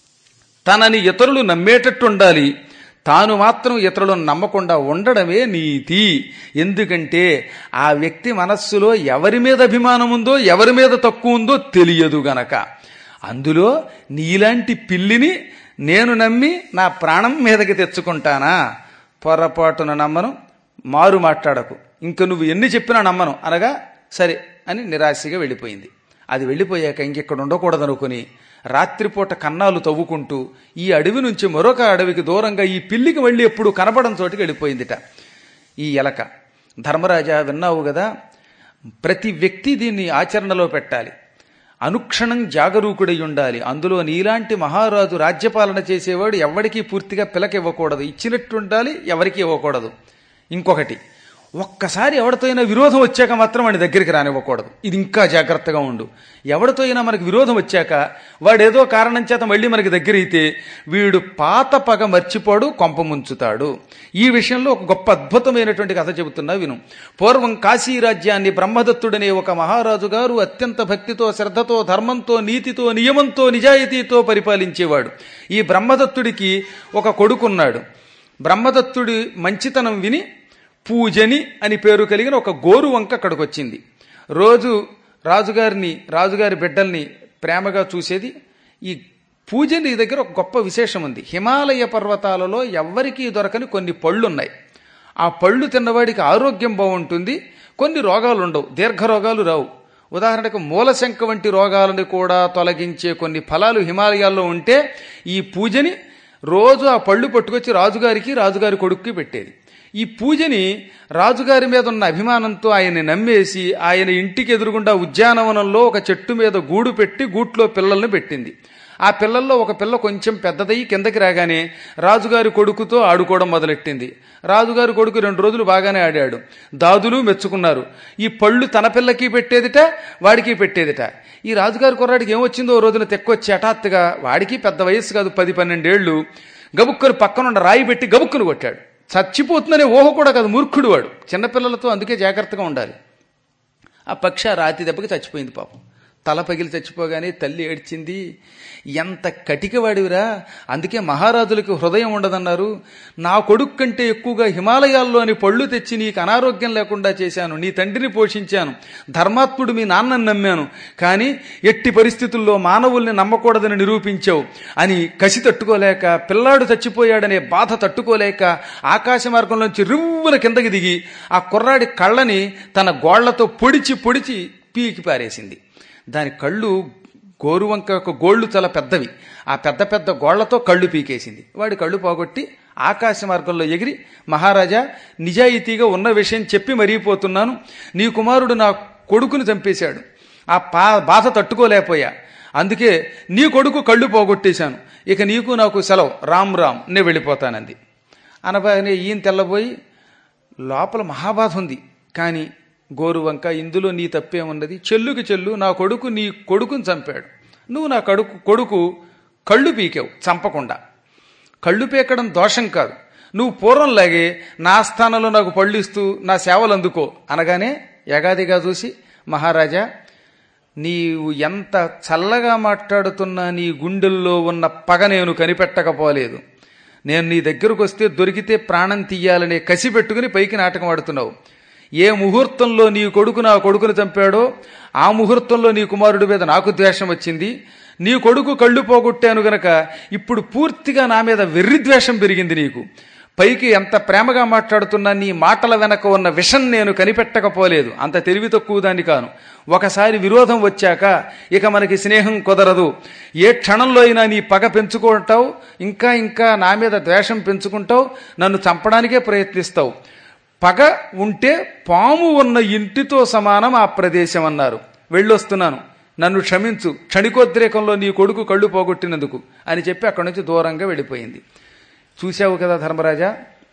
తనని ఇతరులు నమ్మేటట్టు ఉండాలి తాను మాత్రం ఇతరులను నమ్మకుండా ఉండడమే నీతి ఎందుకంటే ఆ వ్యక్తి మనస్సులో ఎవరి మీద అభిమానం ఉందో ఎవరి మీద తక్కువ ఉందో తెలియదు గనక అందులో నీలాంటి పిల్లిని నేను నమ్మి నా ప్రాణం మీదకి తెచ్చుకుంటానా పొరపాటున నమ్మను మారు మాట్లాడకు ఇంక నువ్వు ఎన్ని చెప్పినా నమ్మను అనగా సరే అని నిరాశగా వెళ్ళిపోయింది అది వెళ్ళిపోయాక ఇంకెక్కడ ఉండకూడదు అనుకుని రాత్రిపూట కన్నాలు తవ్వుకుంటూ ఈ అడవి నుంచి మరొక అడవికి దూరంగా ఈ పిల్లికి వెళ్ళి ఎప్పుడు కనపడం చోటికి వెళ్ళిపోయిందిట ఈ ఎలక ధర్మరాజా విన్నావు కదా ప్రతి వ్యక్తి దీన్ని ఆచరణలో పెట్టాలి అనుక్షణం జాగరూకుడై ఉండాలి అందులో నీలాంటి మహారాజు రాజ్యపాలన చేసేవాడు ఎవరికీ పూర్తిగా పిలకివ్వకూడదు ఇచ్చినట్టు ఉండాలి ఎవరికీ ఇవ్వకూడదు ఇంకొకటి ఒక్కసారి ఎవరితో అయినా విరోధం వచ్చాక మాత్రం వాడి దగ్గరికి రానివ్వకూడదు ఇది ఇంకా జాగ్రత్తగా ఉండు ఎవరితో అయినా మనకు విరోధం వచ్చాక వాడేదో కారణం చేత మళ్ళీ మనకి దగ్గర అయితే వీడు పాత పగ మర్చిపోడు కొంప ముంచుతాడు ఈ విషయంలో ఒక గొప్ప అద్భుతమైనటువంటి కథ చెబుతున్నా విను పూర్వం కాశీ రాజ్యాన్ని బ్రహ్మదత్తుడనే ఒక మహారాజు గారు అత్యంత భక్తితో శ్రద్ధతో ధర్మంతో నీతితో నియమంతో నిజాయితీతో పరిపాలించేవాడు ఈ బ్రహ్మదత్తుడికి ఒక కొడుకున్నాడు బ్రహ్మదత్తుడి మంచితనం విని పూజని అని పేరు కలిగిన ఒక గోరు వంక అక్కడికి వచ్చింది రోజు రాజుగారిని రాజుగారి బిడ్డల్ని ప్రేమగా చూసేది ఈ పూజని దగ్గర ఒక గొప్ప విశేషం ఉంది హిమాలయ పర్వతాలలో ఎవ్వరికీ దొరకని కొన్ని పళ్ళున్నాయి ఆ పళ్ళు తిన్నవాడికి ఆరోగ్యం బాగుంటుంది కొన్ని రోగాలు ఉండవు దీర్ఘ రోగాలు రావు ఉదాహరణకు మూలశంక వంటి రోగాలను కూడా తొలగించే కొన్ని ఫలాలు హిమాలయాల్లో ఉంటే ఈ పూజని రోజు ఆ పళ్ళు పట్టుకొచ్చి రాజుగారికి రాజుగారి కొడుక్కి పెట్టేది ఈ పూజని రాజుగారి మీద ఉన్న అభిమానంతో ఆయన్ని నమ్మేసి ఆయన ఇంటికి ఎదురుగుండా ఉద్యానవనంలో ఒక చెట్టు మీద గూడు పెట్టి గూట్లో పిల్లల్ని పెట్టింది ఆ పిల్లల్లో ఒక పిల్ల కొంచెం పెద్దదయ్యి కిందకి రాగానే రాజుగారి కొడుకుతో ఆడుకోవడం మొదలెట్టింది రాజుగారి కొడుకు రెండు రోజులు బాగానే ఆడాడు దాదులు మెచ్చుకున్నారు ఈ పళ్ళు తన పిల్లకి పెట్టేదిట వాడికి పెట్టేదిట ఈ రాజుగారి కుర్రాడికి ఏమొచ్చిందో ఓ రోజున తెక్కొచ్చి హఠాత్తుగా వాడికి పెద్ద వయస్సు కాదు పది పన్నెండేళ్లు గబుక్కుని పక్కనున్న రాయి పెట్టి గబుక్కుని కొట్టాడు చచ్చిపోతుందనే ఊహ కూడా కాదు మూర్ఖుడు వాడు చిన్నపిల్లలతో అందుకే జాగ్రత్తగా ఉండాలి ఆ పక్షి ఆ రాతి దెబ్బకి చచ్చిపోయింది పాపం తల పగిలి చచ్చిపోగానే తల్లి ఏడ్చింది ఎంత కటికవాడివిరా అందుకే మహారాజులకు హృదయం ఉండదన్నారు నా కొడుకు కంటే ఎక్కువగా హిమాలయాల్లోని పళ్ళు తెచ్చి నీకు అనారోగ్యం లేకుండా చేశాను నీ తండ్రిని పోషించాను ధర్మాత్ముడు మీ నాన్నని నమ్మాను కానీ ఎట్టి పరిస్థితుల్లో మానవుల్ని నమ్మకూడదని నిరూపించావు అని కసి తట్టుకోలేక పిల్లాడు చచ్చిపోయాడనే బాధ తట్టుకోలేక ఆకాశ మార్గంలోంచి రివ్వున కిందకి దిగి ఆ కుర్రాడి కళ్ళని తన గోళ్లతో పొడిచి పొడిచి పీకి పారేసింది దాని కళ్ళు గోరువంక యొక్క గోళ్లు చాలా పెద్దవి ఆ పెద్ద పెద్ద గోళ్లతో కళ్ళు పీకేసింది వాడి కళ్ళు పోగొట్టి ఆకాశ మార్గంలో ఎగిరి మహారాజా నిజాయితీగా ఉన్న విషయం చెప్పి మరిగిపోతున్నాను నీ కుమారుడు నా కొడుకును చంపేశాడు ఆ పా బాధ తట్టుకోలేకపోయా అందుకే నీ కొడుకు కళ్ళు పోగొట్టేశాను ఇక నీకు నాకు సెలవు రామ్ రామ్ నే వెళ్ళిపోతానంది అనగానే ఈయన తెల్లబోయి లోపల మహాబాధ ఉంది కానీ గోరువంక ఇందులో నీ తప్పేమున్నది చెల్లుకి చెల్లు నా కొడుకు నీ కొడుకుని చంపాడు నువ్వు నా కడుకు కొడుకు కళ్ళు పీకావు చంపకుండా కళ్ళు పీకడం దోషం కాదు నువ్వు పూర్వంలాగే నా స్థానంలో నాకు పళ్ళు ఇస్తూ నా సేవలు అందుకో అనగానే యగాదిగా చూసి మహారాజా నీవు ఎంత చల్లగా మాట్లాడుతున్నా నీ గుండెల్లో ఉన్న పగ నేను కనిపెట్టకపోలేదు నేను నీ దగ్గరకు వస్తే దొరికితే ప్రాణం తీయాలనే కసి పెట్టుకుని పైకి నాటకం ఆడుతున్నావు ఏ ముహూర్తంలో నీ కొడుకు నా కొడుకును చంపాడో ఆ ముహూర్తంలో నీ కుమారుడి మీద నాకు ద్వేషం వచ్చింది నీ కొడుకు కళ్ళు పోగొట్టాను గనక ఇప్పుడు పూర్తిగా నా మీద వెర్రి ద్వేషం పెరిగింది నీకు పైకి ఎంత ప్రేమగా మాట్లాడుతున్నా నీ మాటల వెనక ఉన్న విషం నేను కనిపెట్టకపోలేదు అంత తెలివి తక్కువ దాన్ని కాను ఒకసారి విరోధం వచ్చాక ఇక మనకి స్నేహం కుదరదు ఏ క్షణంలో అయినా నీ పగ పెంచుకుంటావు ఇంకా ఇంకా నా మీద ద్వేషం పెంచుకుంటావు నన్ను చంపడానికే ప్రయత్నిస్తావు పగ ఉంటే పాము ఉన్న ఇంటితో సమానం ఆ ప్రదేశం అన్నారు వెళ్ళొస్తున్నాను నన్ను క్షమించు క్షణికోద్రేకంలో నీ కొడుకు కళ్ళు పోగొట్టినందుకు అని చెప్పి అక్కడి నుంచి దూరంగా వెళ్ళిపోయింది చూశావు కదా ధర్మరాజా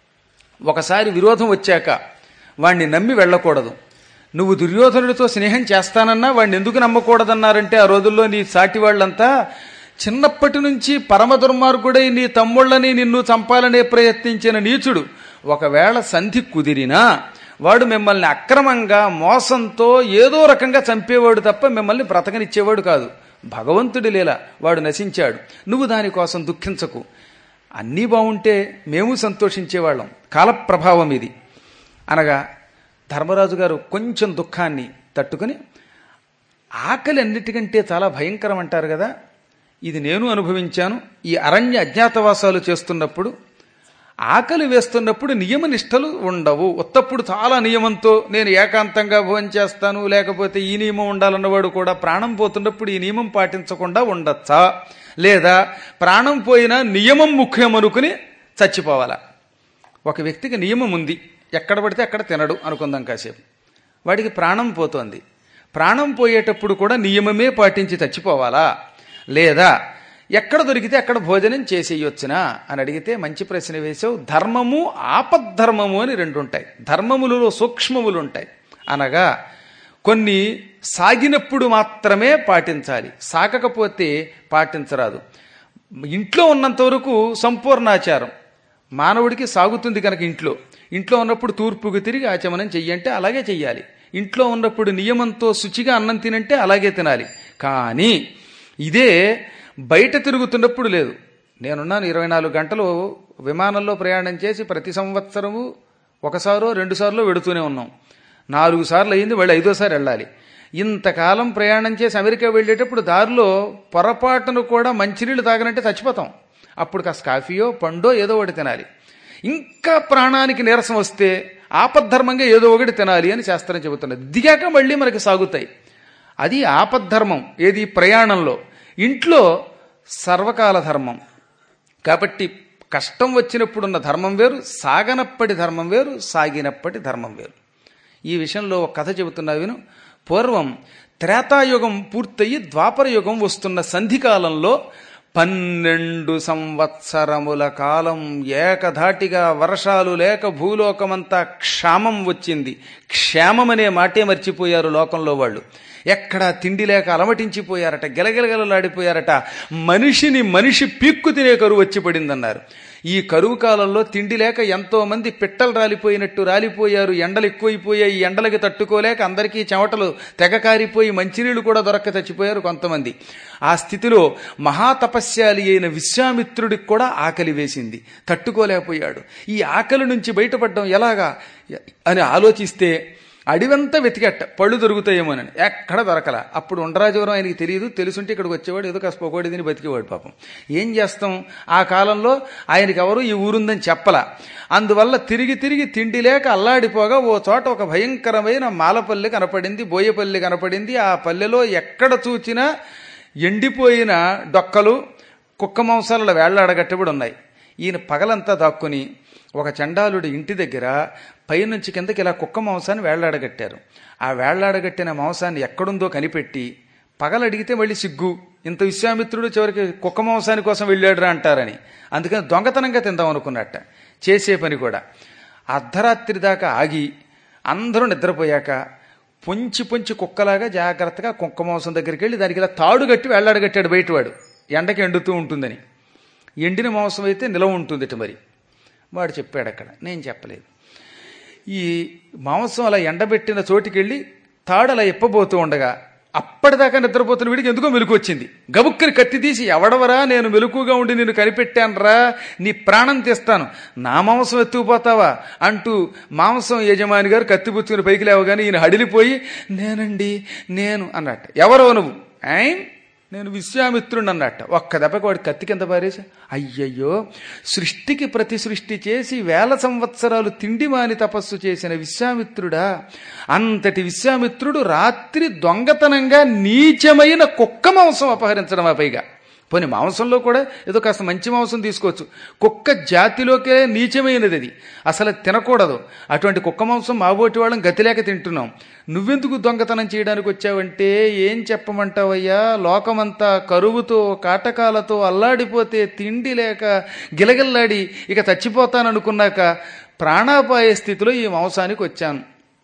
ఒకసారి విరోధం వచ్చాక వాణ్ణి నమ్మి వెళ్ళకూడదు నువ్వు దుర్యోధనుడితో స్నేహం చేస్తానన్నా వాడిని ఎందుకు నమ్మకూడదన్నారంటే ఆ రోజుల్లో నీ సాటి వాళ్ళంతా చిన్నప్పటి నుంచి పరమ దుర్మార్గుడై నీ తమ్ముళ్ళని నిన్ను చంపాలనే ప్రయత్నించిన నీచుడు ఒకవేళ సంధి కుదిరినా వాడు మిమ్మల్ని అక్రమంగా మోసంతో ఏదో రకంగా చంపేవాడు తప్ప మిమ్మల్ని బ్రతకనిచ్చేవాడు కాదు భగవంతుడి లేలా వాడు నశించాడు నువ్వు దానికోసం దుఃఖించకు అన్నీ బాగుంటే మేము సంతోషించేవాళ్ళం కాలప్రభావం ఇది అనగా ధర్మరాజు గారు కొంచెం దుఃఖాన్ని తట్టుకుని ఆకలి అన్నిటికంటే చాలా భయంకరం అంటారు కదా ఇది నేను అనుభవించాను ఈ అరణ్య అజ్ఞాతవాసాలు చేస్తున్నప్పుడు ఆకలి వేస్తున్నప్పుడు నియమ నిష్టలు ఉండవు ఉత్తప్పుడు చాలా నియమంతో నేను ఏకాంతంగా భోజనం చేస్తాను లేకపోతే ఈ నియమం ఉండాలన్నవాడు కూడా ప్రాణం పోతున్నప్పుడు ఈ నియమం పాటించకుండా ఉండొచ్చా లేదా ప్రాణం పోయినా నియమం ముఖ్యం అనుకుని చచ్చిపోవాలా ఒక వ్యక్తికి నియమం ఉంది ఎక్కడ పడితే అక్కడ తినడు అనుకుందాం కాసేపు వాడికి ప్రాణం పోతోంది ప్రాణం పోయేటప్పుడు కూడా నియమమే పాటించి చచ్చిపోవాలా లేదా ఎక్కడ దొరికితే అక్కడ భోజనం చేసేయొచ్చునా అని అడిగితే మంచి ప్రశ్న వేసావు ధర్మము ఆపద్ధర్మము అని రెండు ఉంటాయి ధర్మములలో సూక్ష్మములు ఉంటాయి అనగా కొన్ని సాగినప్పుడు మాత్రమే పాటించాలి సాగకపోతే పాటించరాదు ఇంట్లో ఉన్నంత వరకు సంపూర్ణాచారం మానవుడికి సాగుతుంది కనుక ఇంట్లో ఇంట్లో ఉన్నప్పుడు తూర్పుకు తిరిగి ఆచమనం చెయ్యంటే అలాగే చెయ్యాలి ఇంట్లో ఉన్నప్పుడు నియమంతో శుచిగా అన్నం తినంటే అలాగే తినాలి కానీ ఇదే బయట తిరుగుతున్నప్పుడు లేదు నేనున్నాను ఇరవై నాలుగు గంటలు విమానంలో ప్రయాణం చేసి ప్రతి సంవత్సరము ఒకసారో రెండు సార్లు వెడుతూనే ఉన్నాం నాలుగు సార్లు అయింది మళ్ళీ ఐదోసారి వెళ్ళాలి ఇంతకాలం ప్రయాణం చేసి అమెరికా వెళ్ళేటప్పుడు దారిలో పొరపాటును కూడా మంచినీళ్ళు తాగనంటే చచ్చిపోతాం అప్పుడు కాస్త కాఫీయో పండో ఏదో ఒకటి తినాలి ఇంకా ప్రాణానికి నీరసం వస్తే ఆపద్ధర్మంగా ఏదో ఒకటి తినాలి అని శాస్త్రం చెబుతున్నది దిగాక మళ్ళీ మనకి సాగుతాయి అది ఆపద్ధర్మం ఏది ప్రయాణంలో ఇంట్లో సర్వకాల ధర్మం కాబట్టి కష్టం వచ్చినప్పుడున్న ధర్మం వేరు సాగనప్పటి ధర్మం వేరు సాగినప్పటి ధర్మం వేరు ఈ విషయంలో ఒక కథ చెబుతున్నా విను పూర్వం త్రేతాయుగం పూర్తయి ద్వాపర యుగం వస్తున్న సంధికాలంలో పన్నెండు సంవత్సరముల కాలం ఏకధాటిగా వర్షాలు లేక భూలోకమంతా క్షామం వచ్చింది క్షేమం అనే మాటే మర్చిపోయారు లోకంలో వాళ్ళు ఎక్కడా తిండి లేక అలమటించిపోయారట గెలగెలగలలాడిపోయారట మనిషిని మనిషి పీక్కు తినే కరువు వచ్చి పడిందన్నారు ఈ కరువు కాలంలో తిండి లేక ఎంతో మంది పిట్టలు రాలిపోయినట్టు రాలిపోయారు ఎండలు ఎక్కువైపోయాయి ఈ ఎండలకి తట్టుకోలేక అందరికీ చెమటలు తెగ కారిపోయి మంచినీళ్లు కూడా దొరక్క చచ్చిపోయారు కొంతమంది ఆ స్థితిలో మహాతపస్యాలి అయిన విశ్వామిత్రుడికి కూడా ఆకలి వేసింది తట్టుకోలేకపోయాడు ఈ ఆకలి నుంచి బయటపడడం ఎలాగా అని ఆలోచిస్తే అడివంతా వెతికట్ట పళ్ళు దొరుకుతాయేమోనని ఎక్కడ దొరకల అప్పుడు ఉండరాజవరం ఆయనకి తెలియదు తెలుసుంటే ఇక్కడికి వచ్చేవాడు ఏదో కాస్త పొగోడి తిని బతికేవాడు పాపం ఏం చేస్తాం ఆ కాలంలో ఆయనకి ఎవరు ఈ ఊరుందని చెప్పలా అందువల్ల తిరిగి తిరిగి తిండి లేక అల్లాడిపోగా ఓ చోట ఒక భయంకరమైన మాలపల్లి కనపడింది బోయపల్లి కనపడింది ఆ పల్లెలో ఎక్కడ చూచినా ఎండిపోయిన డొక్కలు కుక్క మాంసాలలో వేళ్లాడగట్టబడి ఉన్నాయి ఈయన పగలంతా దాక్కుని ఒక చండాలుడి ఇంటి దగ్గర పైనుంచి కిందకి ఇలా కుక్క మాంసాన్ని వేళ్లాడగట్టారు ఆ వేళ్లాడగట్టిన మాంసాన్ని ఎక్కడుందో కనిపెట్టి పగలడిగితే మళ్ళీ సిగ్గు ఇంత విశ్వామిత్రుడు చివరికి కుక్క మాంసాని కోసం వెళ్ళాడురా అంటారని అందుకని దొంగతనంగా తిందాం అనుకున్నట్ట చేసే పని కూడా అర్ధరాత్రి దాకా ఆగి అందరూ నిద్రపోయాక పొంచి పొంచి కుక్కలాగా జాగ్రత్తగా కుక్క మాంసం దగ్గరికి వెళ్ళి దానికి ఇలా తాడు కట్టి వేళ్లాడగట్టాడు బయటవాడు ఎండకి ఎండుతూ ఉంటుందని ఎండిన మాంసం అయితే నిలవ ఉంటుంది మరి వాడు చెప్పాడు అక్కడ నేను చెప్పలేదు ఈ మాంసం అలా ఎండబెట్టిన చోటికి వెళ్ళి తాడు అలా ఇప్పబోతూ ఉండగా అప్పటిదాకా నిద్రపోతున్న వీడికి ఎందుకో మెలకు వచ్చింది గబుక్కని కత్తి తీసి ఎవడవరా నేను మెలకుగా ఉండి నిన్ను కనిపెట్టానురా నీ ప్రాణం తీస్తాను నా మాంసం ఎత్తుకుపోతావా అంటూ మాంసం యజమాని గారు కత్తి పుచ్చుకుని పైకి లేవగానే ఈయన హడిలిపోయి నేనండి నేను అన్నట్ట ఎవరో నువ్వు ఆయన నేను విశ్వామిత్రుడు అన్నట్ట ఒక్క దెబ్బకి వాడి కత్తి కింద పారేసి అయ్యయ్యో సృష్టికి ప్రతి సృష్టి చేసి వేల సంవత్సరాలు తిండి మాని తపస్సు చేసిన విశ్వామిత్రుడా అంతటి విశ్వామిత్రుడు రాత్రి దొంగతనంగా నీచమైన కుక్క మాంసం అపహరించడం ఆ పైగా పోనీ మాంసంలో కూడా ఏదో కాస్త మంచి మాంసం తీసుకోవచ్చు కుక్క జాతిలోకే నీచమైనది అది అసలు తినకూడదు అటువంటి కుక్క మాంసం మాబోటి వాళ్ళం గతిలేక తింటున్నాం నువ్వెందుకు దొంగతనం చేయడానికి వచ్చావంటే ఏం చెప్పమంటావయ్యా లోకమంతా కరువుతో కాటకాలతో అల్లాడిపోతే తిండి లేక గిలగిల్లాడి ఇక చచ్చిపోతాననుకున్నాక ప్రాణాపాయ స్థితిలో ఈ మాంసానికి వచ్చాను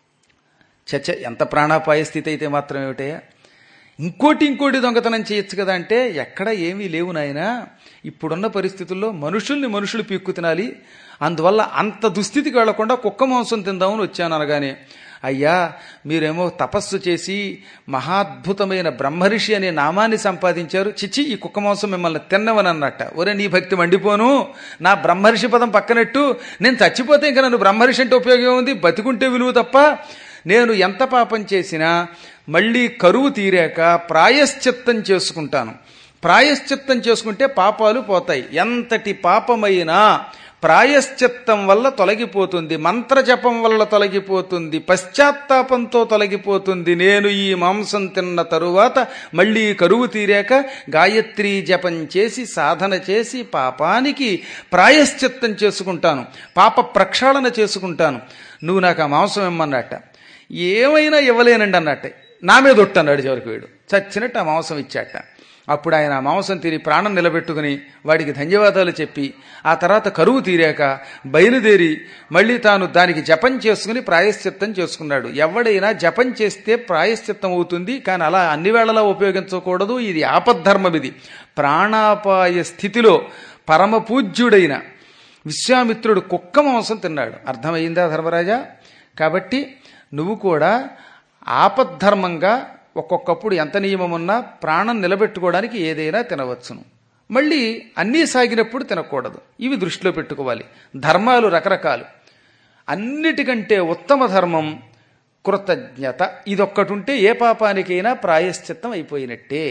చచ్చ ఎంత ప్రాణాపాయ స్థితి అయితే మాత్రం ఏమిటయ్యా ఇంకోటి ఇంకోటి దొంగతనం చేయొచ్చు కదా అంటే ఎక్కడ ఏమీ లేవు నాయనా ఇప్పుడున్న పరిస్థితుల్లో మనుషుల్ని మనుషులు పీక్కు తినాలి అందువల్ల అంత దుస్థితికి వెళ్లకుండా కుక్క మాంసం తిందామని వచ్చాను అనగానే అయ్యా మీరేమో తపస్సు చేసి మహాద్భుతమైన బ్రహ్మర్షి అనే నామాన్ని సంపాదించారు చిచి ఈ కుక్క మాంసం మిమ్మల్ని తిన్నవని అన్నట్ట ఒరే నీ భక్తి మండిపోను నా బ్రహ్మర్షి పదం పక్కనట్టు నేను చచ్చిపోతే ఇంకా నన్ను బ్రహ్మర్షి అంటే ఉపయోగం ఉంది బతికుంటే విలువ తప్ప నేను ఎంత పాపం చేసినా మళ్ళీ కరువు తీరాక ప్రాయశ్చిత్తం చేసుకుంటాను ప్రాయశ్చిత్తం చేసుకుంటే పాపాలు పోతాయి ఎంతటి పాపమైనా ప్రాయశ్చిత్తం వల్ల తొలగిపోతుంది మంత్రజపం వల్ల తొలగిపోతుంది పశ్చాత్తాపంతో తొలగిపోతుంది నేను ఈ మాంసం తిన్న తరువాత మళ్ళీ కరువు తీరాక గాయత్రీ జపం చేసి సాధన చేసి పాపానికి ప్రాయశ్చిత్తం చేసుకుంటాను పాప ప్రక్షాళన చేసుకుంటాను నువ్వు నాకు ఆ మాంసం ఇమ్మన్నట్ట ఏమైనా ఇవ్వలేనండి అన్నట్టే నా మీద ఒట్టు అన్నాడు చివరికి వీడు చచ్చినట్టు ఆ మాంసం ఇచ్చాట అప్పుడు ఆయన ఆ మాంసం తిని ప్రాణం నిలబెట్టుకుని వాడికి ధన్యవాదాలు చెప్పి ఆ తర్వాత కరువు తీరాక బయలుదేరి మళ్ళీ తాను దానికి జపం చేసుకుని ప్రాయశ్చిత్తం చేసుకున్నాడు ఎవడైనా జపం చేస్తే ప్రాయశ్చిత్తం అవుతుంది కానీ అలా అన్ని వేళలా ఉపయోగించకూడదు ఇది ఆపద్ధర్మం ఇది ప్రాణాపాయ స్థితిలో పరమ పూజ్యుడైన విశ్వామిత్రుడు కుక్క మాంసం తిన్నాడు అర్థమైందా ధర్మరాజా కాబట్టి నువ్వు కూడా ఆపద్ధర్మంగా ఒక్కొక్కప్పుడు ఎంత నియమం ఉన్నా ప్రాణం నిలబెట్టుకోవడానికి ఏదైనా తినవచ్చును మళ్ళీ అన్నీ సాగినప్పుడు తినకూడదు ఇవి దృష్టిలో పెట్టుకోవాలి ధర్మాలు రకరకాలు అన్నిటికంటే ఉత్తమ ధర్మం కృతజ్ఞత ఇదొక్కటి ఉంటే ఏ పాపానికైనా ప్రాయశ్చిత్తం అయిపోయినట్టే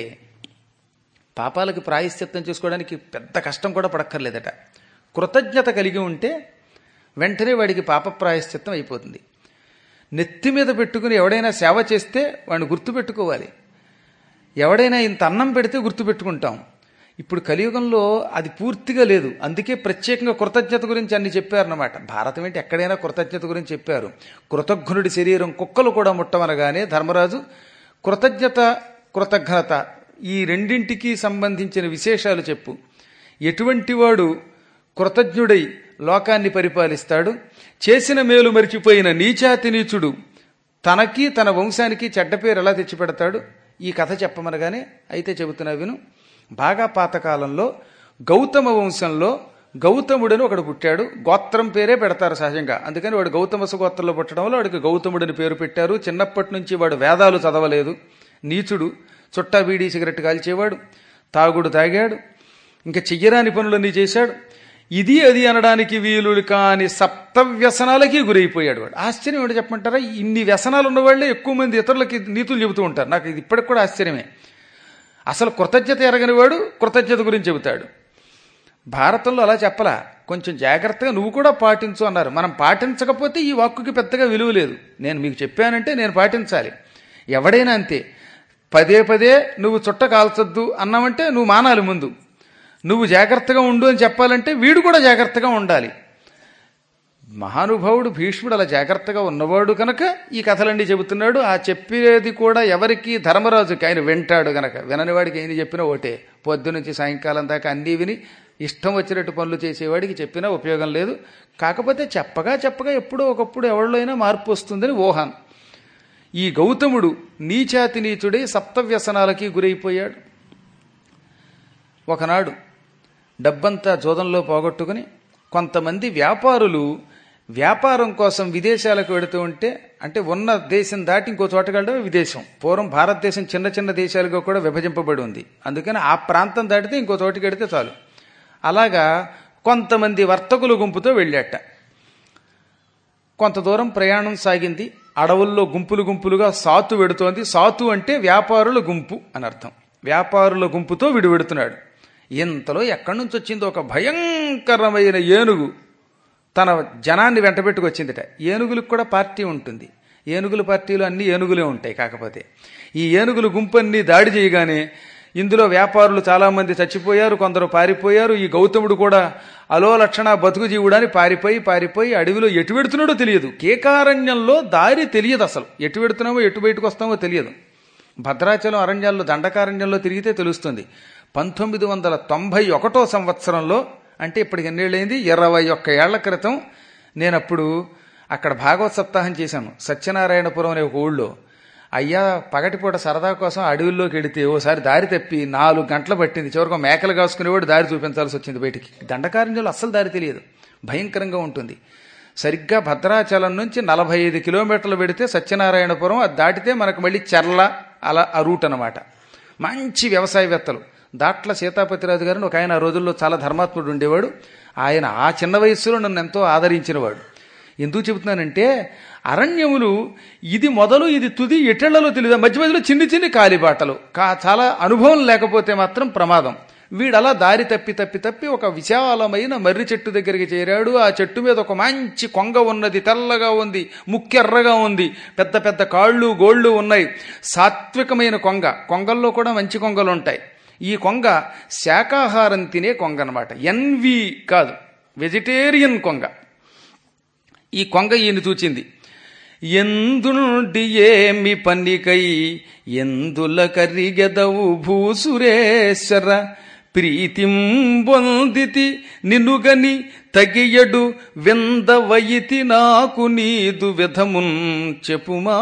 పాపాలకి ప్రాయశ్చిత్తం చేసుకోవడానికి పెద్ద కష్టం కూడా పడక్కర్లేదట కృతజ్ఞత కలిగి ఉంటే వెంటనే వాడికి పాప ప్రాయశ్చిత్తం అయిపోతుంది నెత్తి మీద పెట్టుకుని ఎవడైనా సేవ చేస్తే వాడిని గుర్తుపెట్టుకోవాలి ఎవడైనా ఇంత అన్నం పెడితే గుర్తుపెట్టుకుంటాం ఇప్పుడు కలియుగంలో అది పూర్తిగా లేదు అందుకే ప్రత్యేకంగా కృతజ్ఞత గురించి అన్ని చెప్పారన్నమాట భారతం ఏంటి ఎక్కడైనా కృతజ్ఞత గురించి చెప్పారు కృతజ్ఞుడి శరీరం కుక్కలు కూడా ముట్టమనగానే ధర్మరాజు కృతజ్ఞత కృతజ్ఞత ఈ రెండింటికి సంబంధించిన విశేషాలు చెప్పు ఎటువంటి వాడు కృతజ్ఞుడై లోకాన్ని పరిపాలిస్తాడు చేసిన మేలు మరిచిపోయిన నీచాతి నీచుడు తనకి తన వంశానికి చెడ్డ పేరు ఎలా తెచ్చిపెడతాడు ఈ కథ చెప్పమనగానే అయితే చెబుతున్నా విను బాగా పాతకాలంలో గౌతమ వంశంలో గౌతముడని ఒకడు పుట్టాడు గోత్రం పేరే పెడతారు సహజంగా అందుకని వాడు గౌతమస గోత్రంలో పుట్టడం వల్ల వాడికి గౌతముడని పేరు పెట్టారు చిన్నప్పటి నుంచి వాడు వేదాలు చదవలేదు నీచుడు చుట్టా బీడీ సిగరెట్ కాల్చేవాడు తాగుడు తాగాడు ఇంకా చెయ్యరాని పనులన్నీ చేశాడు ఇది అది అనడానికి వీలు కాని సప్త వ్యసనాలకి గురైపోయాడు వాడు ఆశ్చర్యం ఏంటో చెప్పమంటారా ఇన్ని వ్యసనాలు ఉన్నవాళ్ళే ఎక్కువ మంది ఇతరులకి నీతులు చెబుతూ ఉంటారు నాకు ఇది ఇప్పటికి కూడా ఆశ్చర్యమే అసలు కృతజ్ఞత ఎరగని వాడు కృతజ్ఞత గురించి చెబుతాడు భారతంలో అలా చెప్పలా కొంచెం జాగ్రత్తగా నువ్వు కూడా పాటించు అన్నారు మనం పాటించకపోతే ఈ వాక్కుకి పెద్దగా విలువ లేదు నేను మీకు చెప్పానంటే నేను పాటించాలి ఎవడైనా అంతే పదే పదే నువ్వు చుట్ట కాల్చొద్దు అన్నామంటే నువ్వు మానాలి ముందు నువ్వు జాగ్రత్తగా ఉండు అని చెప్పాలంటే వీడు కూడా జాగ్రత్తగా ఉండాలి మహానుభావుడు భీష్ముడు అలా జాగ్రత్తగా ఉన్నవాడు కనుక ఈ కథలన్నీ చెబుతున్నాడు ఆ చెప్పేది కూడా ఎవరికి ధర్మరాజుకి ఆయన వింటాడు గనక వినని వాడికి ఆయన చెప్పినా ఒకటే పొద్దు నుంచి సాయంకాలం దాకా అన్నీ విని ఇష్టం వచ్చినట్టు పనులు చేసేవాడికి చెప్పినా ఉపయోగం లేదు కాకపోతే చెప్పగా చెప్పగా ఎప్పుడో ఒకప్పుడు ఎవరిలో అయినా మార్పు వస్తుందని ఊహాన్ ఈ గౌతముడు నీచాతి నీచుడై సప్తవ్యసనాలకి గురైపోయాడు ఒకనాడు డబ్బంతా జోదంలో పోగొట్టుకుని కొంతమంది వ్యాపారులు వ్యాపారం కోసం విదేశాలకు వెడుతూ ఉంటే అంటే ఉన్న దేశం దాటి ఇంకో చోటకి వెళ్ళడం విదేశం పూర్వం భారతదేశం చిన్న చిన్న దేశాలుగా కూడా విభజింపబడి ఉంది అందుకని ఆ ప్రాంతం దాటితే ఇంకో చోటికి వెడితే చాలు అలాగా కొంతమంది వర్తకుల గుంపుతో వెళ్ళాట కొంత దూరం ప్రయాణం సాగింది అడవుల్లో గుంపులు గుంపులుగా సాతు వెడుతోంది సాతు అంటే వ్యాపారుల గుంపు అని అర్థం వ్యాపారుల గుంపుతో విడు వెడుతున్నాడు ఇంతలో ఎక్కడి నుంచి వచ్చిందో ఒక భయంకరమైన ఏనుగు తన జనాన్ని వెంటబెట్టుకొచ్చిందిట ఏనుగులకు కూడా పార్టీ ఉంటుంది ఏనుగుల పార్టీలు అన్ని ఏనుగులే ఉంటాయి కాకపోతే ఈ ఏనుగులు గుంపన్ని దాడి చేయగానే ఇందులో వ్యాపారులు చాలామంది చచ్చిపోయారు కొందరు పారిపోయారు ఈ గౌతముడు కూడా అలో లక్షణ బతుకు జీవుడని పారిపోయి పారిపోయి అడవిలో ఎటు పెడుతున్నాడో తెలియదు కేకారణ్యంలో దారి తెలియదు అసలు ఎటు పెడుతున్నామో ఎటు బయటకు వస్తామో తెలియదు భద్రాచలం అరణ్యాల్లో దండకారణ్యంలో తిరిగితే తెలుస్తుంది పంతొమ్మిది వందల తొంభై ఒకటో సంవత్సరంలో అంటే ఇప్పటికి ఎన్నేళ్ళైంది ఇరవై ఒక్క ఏళ్ల క్రితం నేనప్పుడు అక్కడ భాగవత సప్తాహం చేశాను సత్యనారాయణపురం అనే ఒక ఊళ్ళో అయ్యా పగటిపూట సరదా కోసం అడవుల్లోకి వెడితే ఓసారి దారి తప్పి నాలుగు గంటలు పట్టింది చివరికి ఒక మేకలు కాసుకునేవాడు దారి చూపించాల్సి వచ్చింది బయటికి దండకారణ్యంలో అస్సలు దారి తెలియదు భయంకరంగా ఉంటుంది సరిగ్గా భద్రాచలం నుంచి నలభై ఐదు కిలోమీటర్లు పెడితే సత్యనారాయణపురం అది దాటితే మనకు మళ్ళీ చెర్ల అలా ఆ రూట్ అనమాట మంచి వ్యవసాయవేత్తలు దాట్ల సీతాపతిరాజు గారిని ఒక ఆయన ఆ రోజుల్లో చాలా ధర్మాత్ముడు ఉండేవాడు ఆయన ఆ చిన్న వయస్సులో నన్ను ఎంతో ఆదరించినవాడు ఎందుకు చెబుతున్నానంటే అరణ్యములు ఇది మొదలు ఇది తుది ఎటళ్లలో తెలియదు మధ్య మధ్యలో చిన్ని చిన్ని కాలిబాటలు కా చాలా అనుభవం లేకపోతే మాత్రం ప్రమాదం వీడలా దారి తప్పి తప్పి తప్పి ఒక విశాలమైన మర్రి చెట్టు దగ్గరికి చేరాడు ఆ చెట్టు మీద ఒక మంచి కొంగ ఉన్నది తెల్లగా ఉంది ముక్కెర్రగా ఉంది పెద్ద పెద్ద కాళ్ళు గోళ్ళు ఉన్నాయి సాత్వికమైన కొంగ కొంగల్లో కూడా మంచి కొంగలు ఉంటాయి ఈ కొంగ శాకాహారం తినే కొంగ అనమాట ఎన్వి కాదు వెజిటేరియన్ కొంగ ఈ కొంగ ఈయన చూచింది ఎందుండి ఏమి పనికై ఎందుల కరిగెదవు భూసురేశ్వర ప్రీతిం పొందితి నినుగని తగియడు వెందవయితి నాకు నీదు విధమున్ చెప్పుమా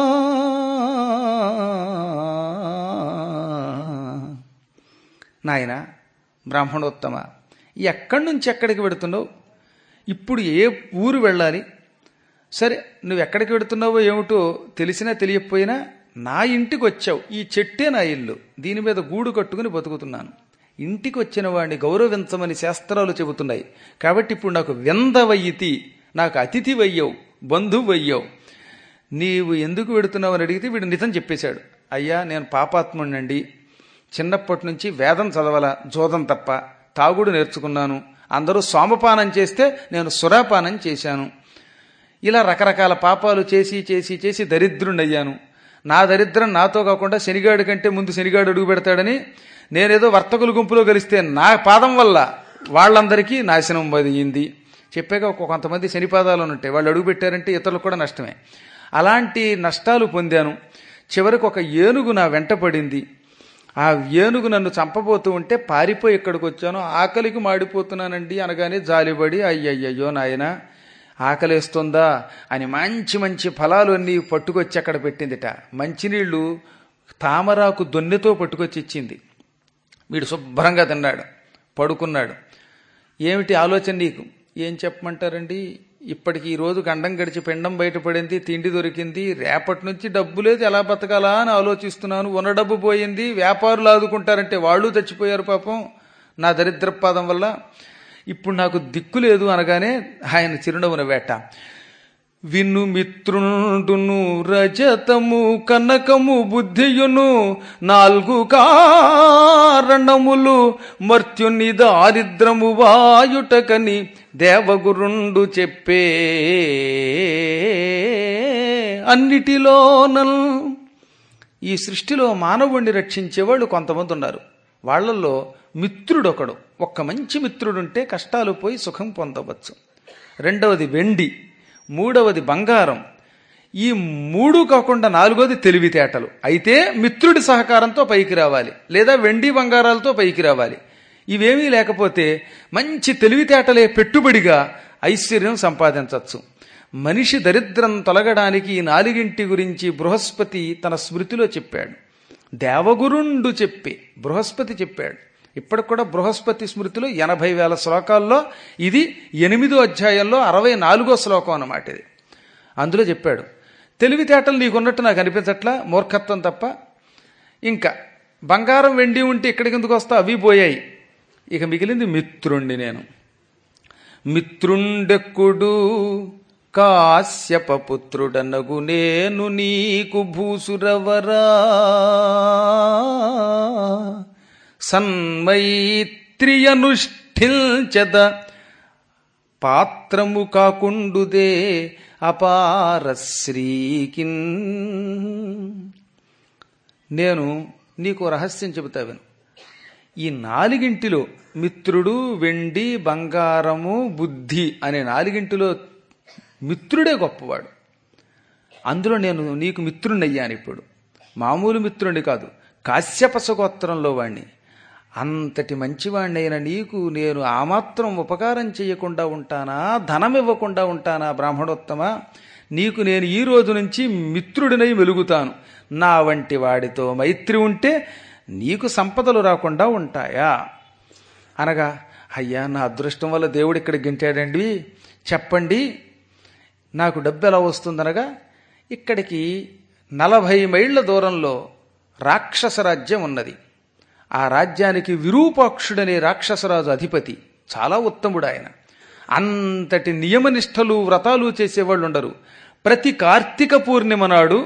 నాయన బ్రాహ్మణోత్తమ ఎక్కడి నుంచి ఎక్కడికి వెడుతున్నావు ఇప్పుడు ఏ ఊరు వెళ్ళాలి సరే నువ్వు ఎక్కడికి వెడుతున్నావో ఏమిటో తెలిసినా తెలియకపోయినా నా ఇంటికి వచ్చావు ఈ చెట్టే నా ఇల్లు దీని మీద గూడు కట్టుకుని బతుకుతున్నాను ఇంటికి వచ్చిన వాడిని గౌరవించమని శాస్త్రాలు చెబుతున్నాయి కాబట్టి ఇప్పుడు నాకు వెందవయ్యితి నాకు అతిథి వయ్యవు బంధువు వయ్యవు నీవు ఎందుకు వెడుతున్నావు అని అడిగితే వీడు నిజం చెప్పేశాడు అయ్యా నేను పాపాత్ముడినండి చిన్నప్పటి నుంచి వేదం చదవల జోదం తప్ప తాగుడు నేర్చుకున్నాను అందరూ సోమపానం చేస్తే నేను సురాపానం చేశాను ఇలా రకరకాల పాపాలు చేసి చేసి చేసి దరిద్రుండయ్యాను నా దరిద్రం నాతో కాకుండా శనిగాడి కంటే ముందు శనిగాడు అడుగు పెడతాడని నేనేదో వర్తకుల గుంపులో కలిస్తే నా పాదం వల్ల వాళ్ళందరికీ నాశనం అయింది చెప్పాక ఒక కొంతమంది శనిపాదాలు ఉంటాయి వాళ్ళు అడుగు పెట్టారంటే ఇతరులకు కూడా నష్టమే అలాంటి నష్టాలు పొందాను చివరికి ఒక ఏనుగు నా వెంట పడింది ఆ ఏనుగు నన్ను చంపబోతూ ఉంటే పారిపోయి ఇక్కడికి వచ్చాను ఆకలికి మాడిపోతున్నానండి అనగానే జాలిపడి అయ్యయ్యయ్యో నాయన ఆకలేస్తుందా అని మంచి మంచి ఫలాలు అన్నీ పట్టుకొచ్చి అక్కడ పెట్టిందిట మంచినీళ్లు తామరాకు దొన్నెతో పట్టుకొచ్చి ఇచ్చింది వీడు శుభ్రంగా తిన్నాడు పడుకున్నాడు ఏమిటి ఆలోచన నీకు ఏం చెప్పమంటారండి ఇప్పటికి ఈ రోజు గండం గడిచి పిండం బయటపడింది తిండి దొరికింది రేపటి నుంచి డబ్బు లేదు ఎలా బతకాలా అని ఆలోచిస్తున్నాను ఉన్న డబ్బు పోయింది వ్యాపారులు ఆదుకుంటారంటే వాళ్ళు చచ్చిపోయారు పాపం నా దరిద్రపాదం వల్ల ఇప్పుడు నాకు దిక్కు లేదు అనగానే ఆయన చిరునవ్వున వేట విను మిత్రుండును రజతము కనకము బుద్ధియును నాలుగు కారణములు మర్త్యుని దారిద్రము వాయుటకని దేవగురుండు చెప్పే అన్నిటిలోనల్ ఈ సృష్టిలో మానవుణ్ణి రక్షించేవాళ్ళు కొంతమంది ఉన్నారు వాళ్ళల్లో మిత్రుడొకడు ఒక్క మంచి మిత్రుడుంటే కష్టాలు పోయి సుఖం పొందవచ్చు రెండవది వెండి మూడవది బంగారం ఈ మూడు కాకుండా నాలుగోది తెలివితేటలు అయితే మిత్రుడి సహకారంతో పైకి రావాలి లేదా వెండి బంగారాలతో పైకి రావాలి ఇవేమీ లేకపోతే మంచి తెలివితేటలే పెట్టుబడిగా ఐశ్వర్యం సంపాదించవచ్చు మనిషి దరిద్రం తొలగడానికి ఈ నాలుగింటి గురించి బృహస్పతి తన స్మృతిలో చెప్పాడు దేవగురుండు చెప్పి బృహస్పతి చెప్పాడు ఇప్పటికి కూడా బృహస్పతి స్మృతిలో ఎనభై వేల శ్లోకాల్లో ఇది ఎనిమిదో అధ్యాయంలో అరవై నాలుగో శ్లోకం అన్నమాట ఇది అందులో చెప్పాడు తెలివితేటలు నీకున్నట్టు నాకు అనిపించట్లా మూర్ఖత్వం తప్ప ఇంకా బంగారం వెండి ఉంటే ఇక్కడికి ఎందుకు వస్తా అవి పోయాయి ఇక మిగిలింది మిత్రుండి నేను మిత్రుండెక్కుడు కాశ్యపపుత్రుడనగు నేను నీకు భూసురవరా సన్మైత్రియనుష్ఠించద పాత్రము కాకుండుదే అపార శ్రీకిన్ నేను నీకు ఓ రహస్యం చెబుతా విను ఈ నాలుగింటిలో మిత్రుడు వెండి బంగారము బుద్ధి అనే నాలుగింటిలో మిత్రుడే గొప్పవాడు అందులో నేను నీకు మిత్రుణ్ణయ్యాను ఇప్పుడు మామూలు మిత్రుణ్ణి కాదు కాశ్యపస గోత్రంలో వాణ్ణి అంతటి మంచివాణ్ణైన నీకు నేను ఆ మాత్రం ఉపకారం చేయకుండా ఉంటానా ధనం ఇవ్వకుండా ఉంటానా బ్రాహ్మణోత్తమ నీకు నేను ఈ రోజు నుంచి మిత్రుడినై వెలుగుతాను నా వంటి వాడితో మైత్రి ఉంటే నీకు సంపదలు రాకుండా ఉంటాయా అనగా అయ్యా నా అదృష్టం వల్ల దేవుడు ఇక్కడ గింటాడండి చెప్పండి నాకు డబ్బు ఎలా వస్తుందనగా ఇక్కడికి నలభై మైళ్ళ దూరంలో రాక్షస రాజ్యం ఉన్నది ఆ రాజ్యానికి విరూపాక్షుడనే రాక్షసరాజు అధిపతి చాలా ఉత్తముడు ఆయన అంతటి నియమనిష్టలు వ్రతాలు చేసేవాళ్ళు ఉండరు ప్రతి కార్తీక పూర్ణిమ నాడు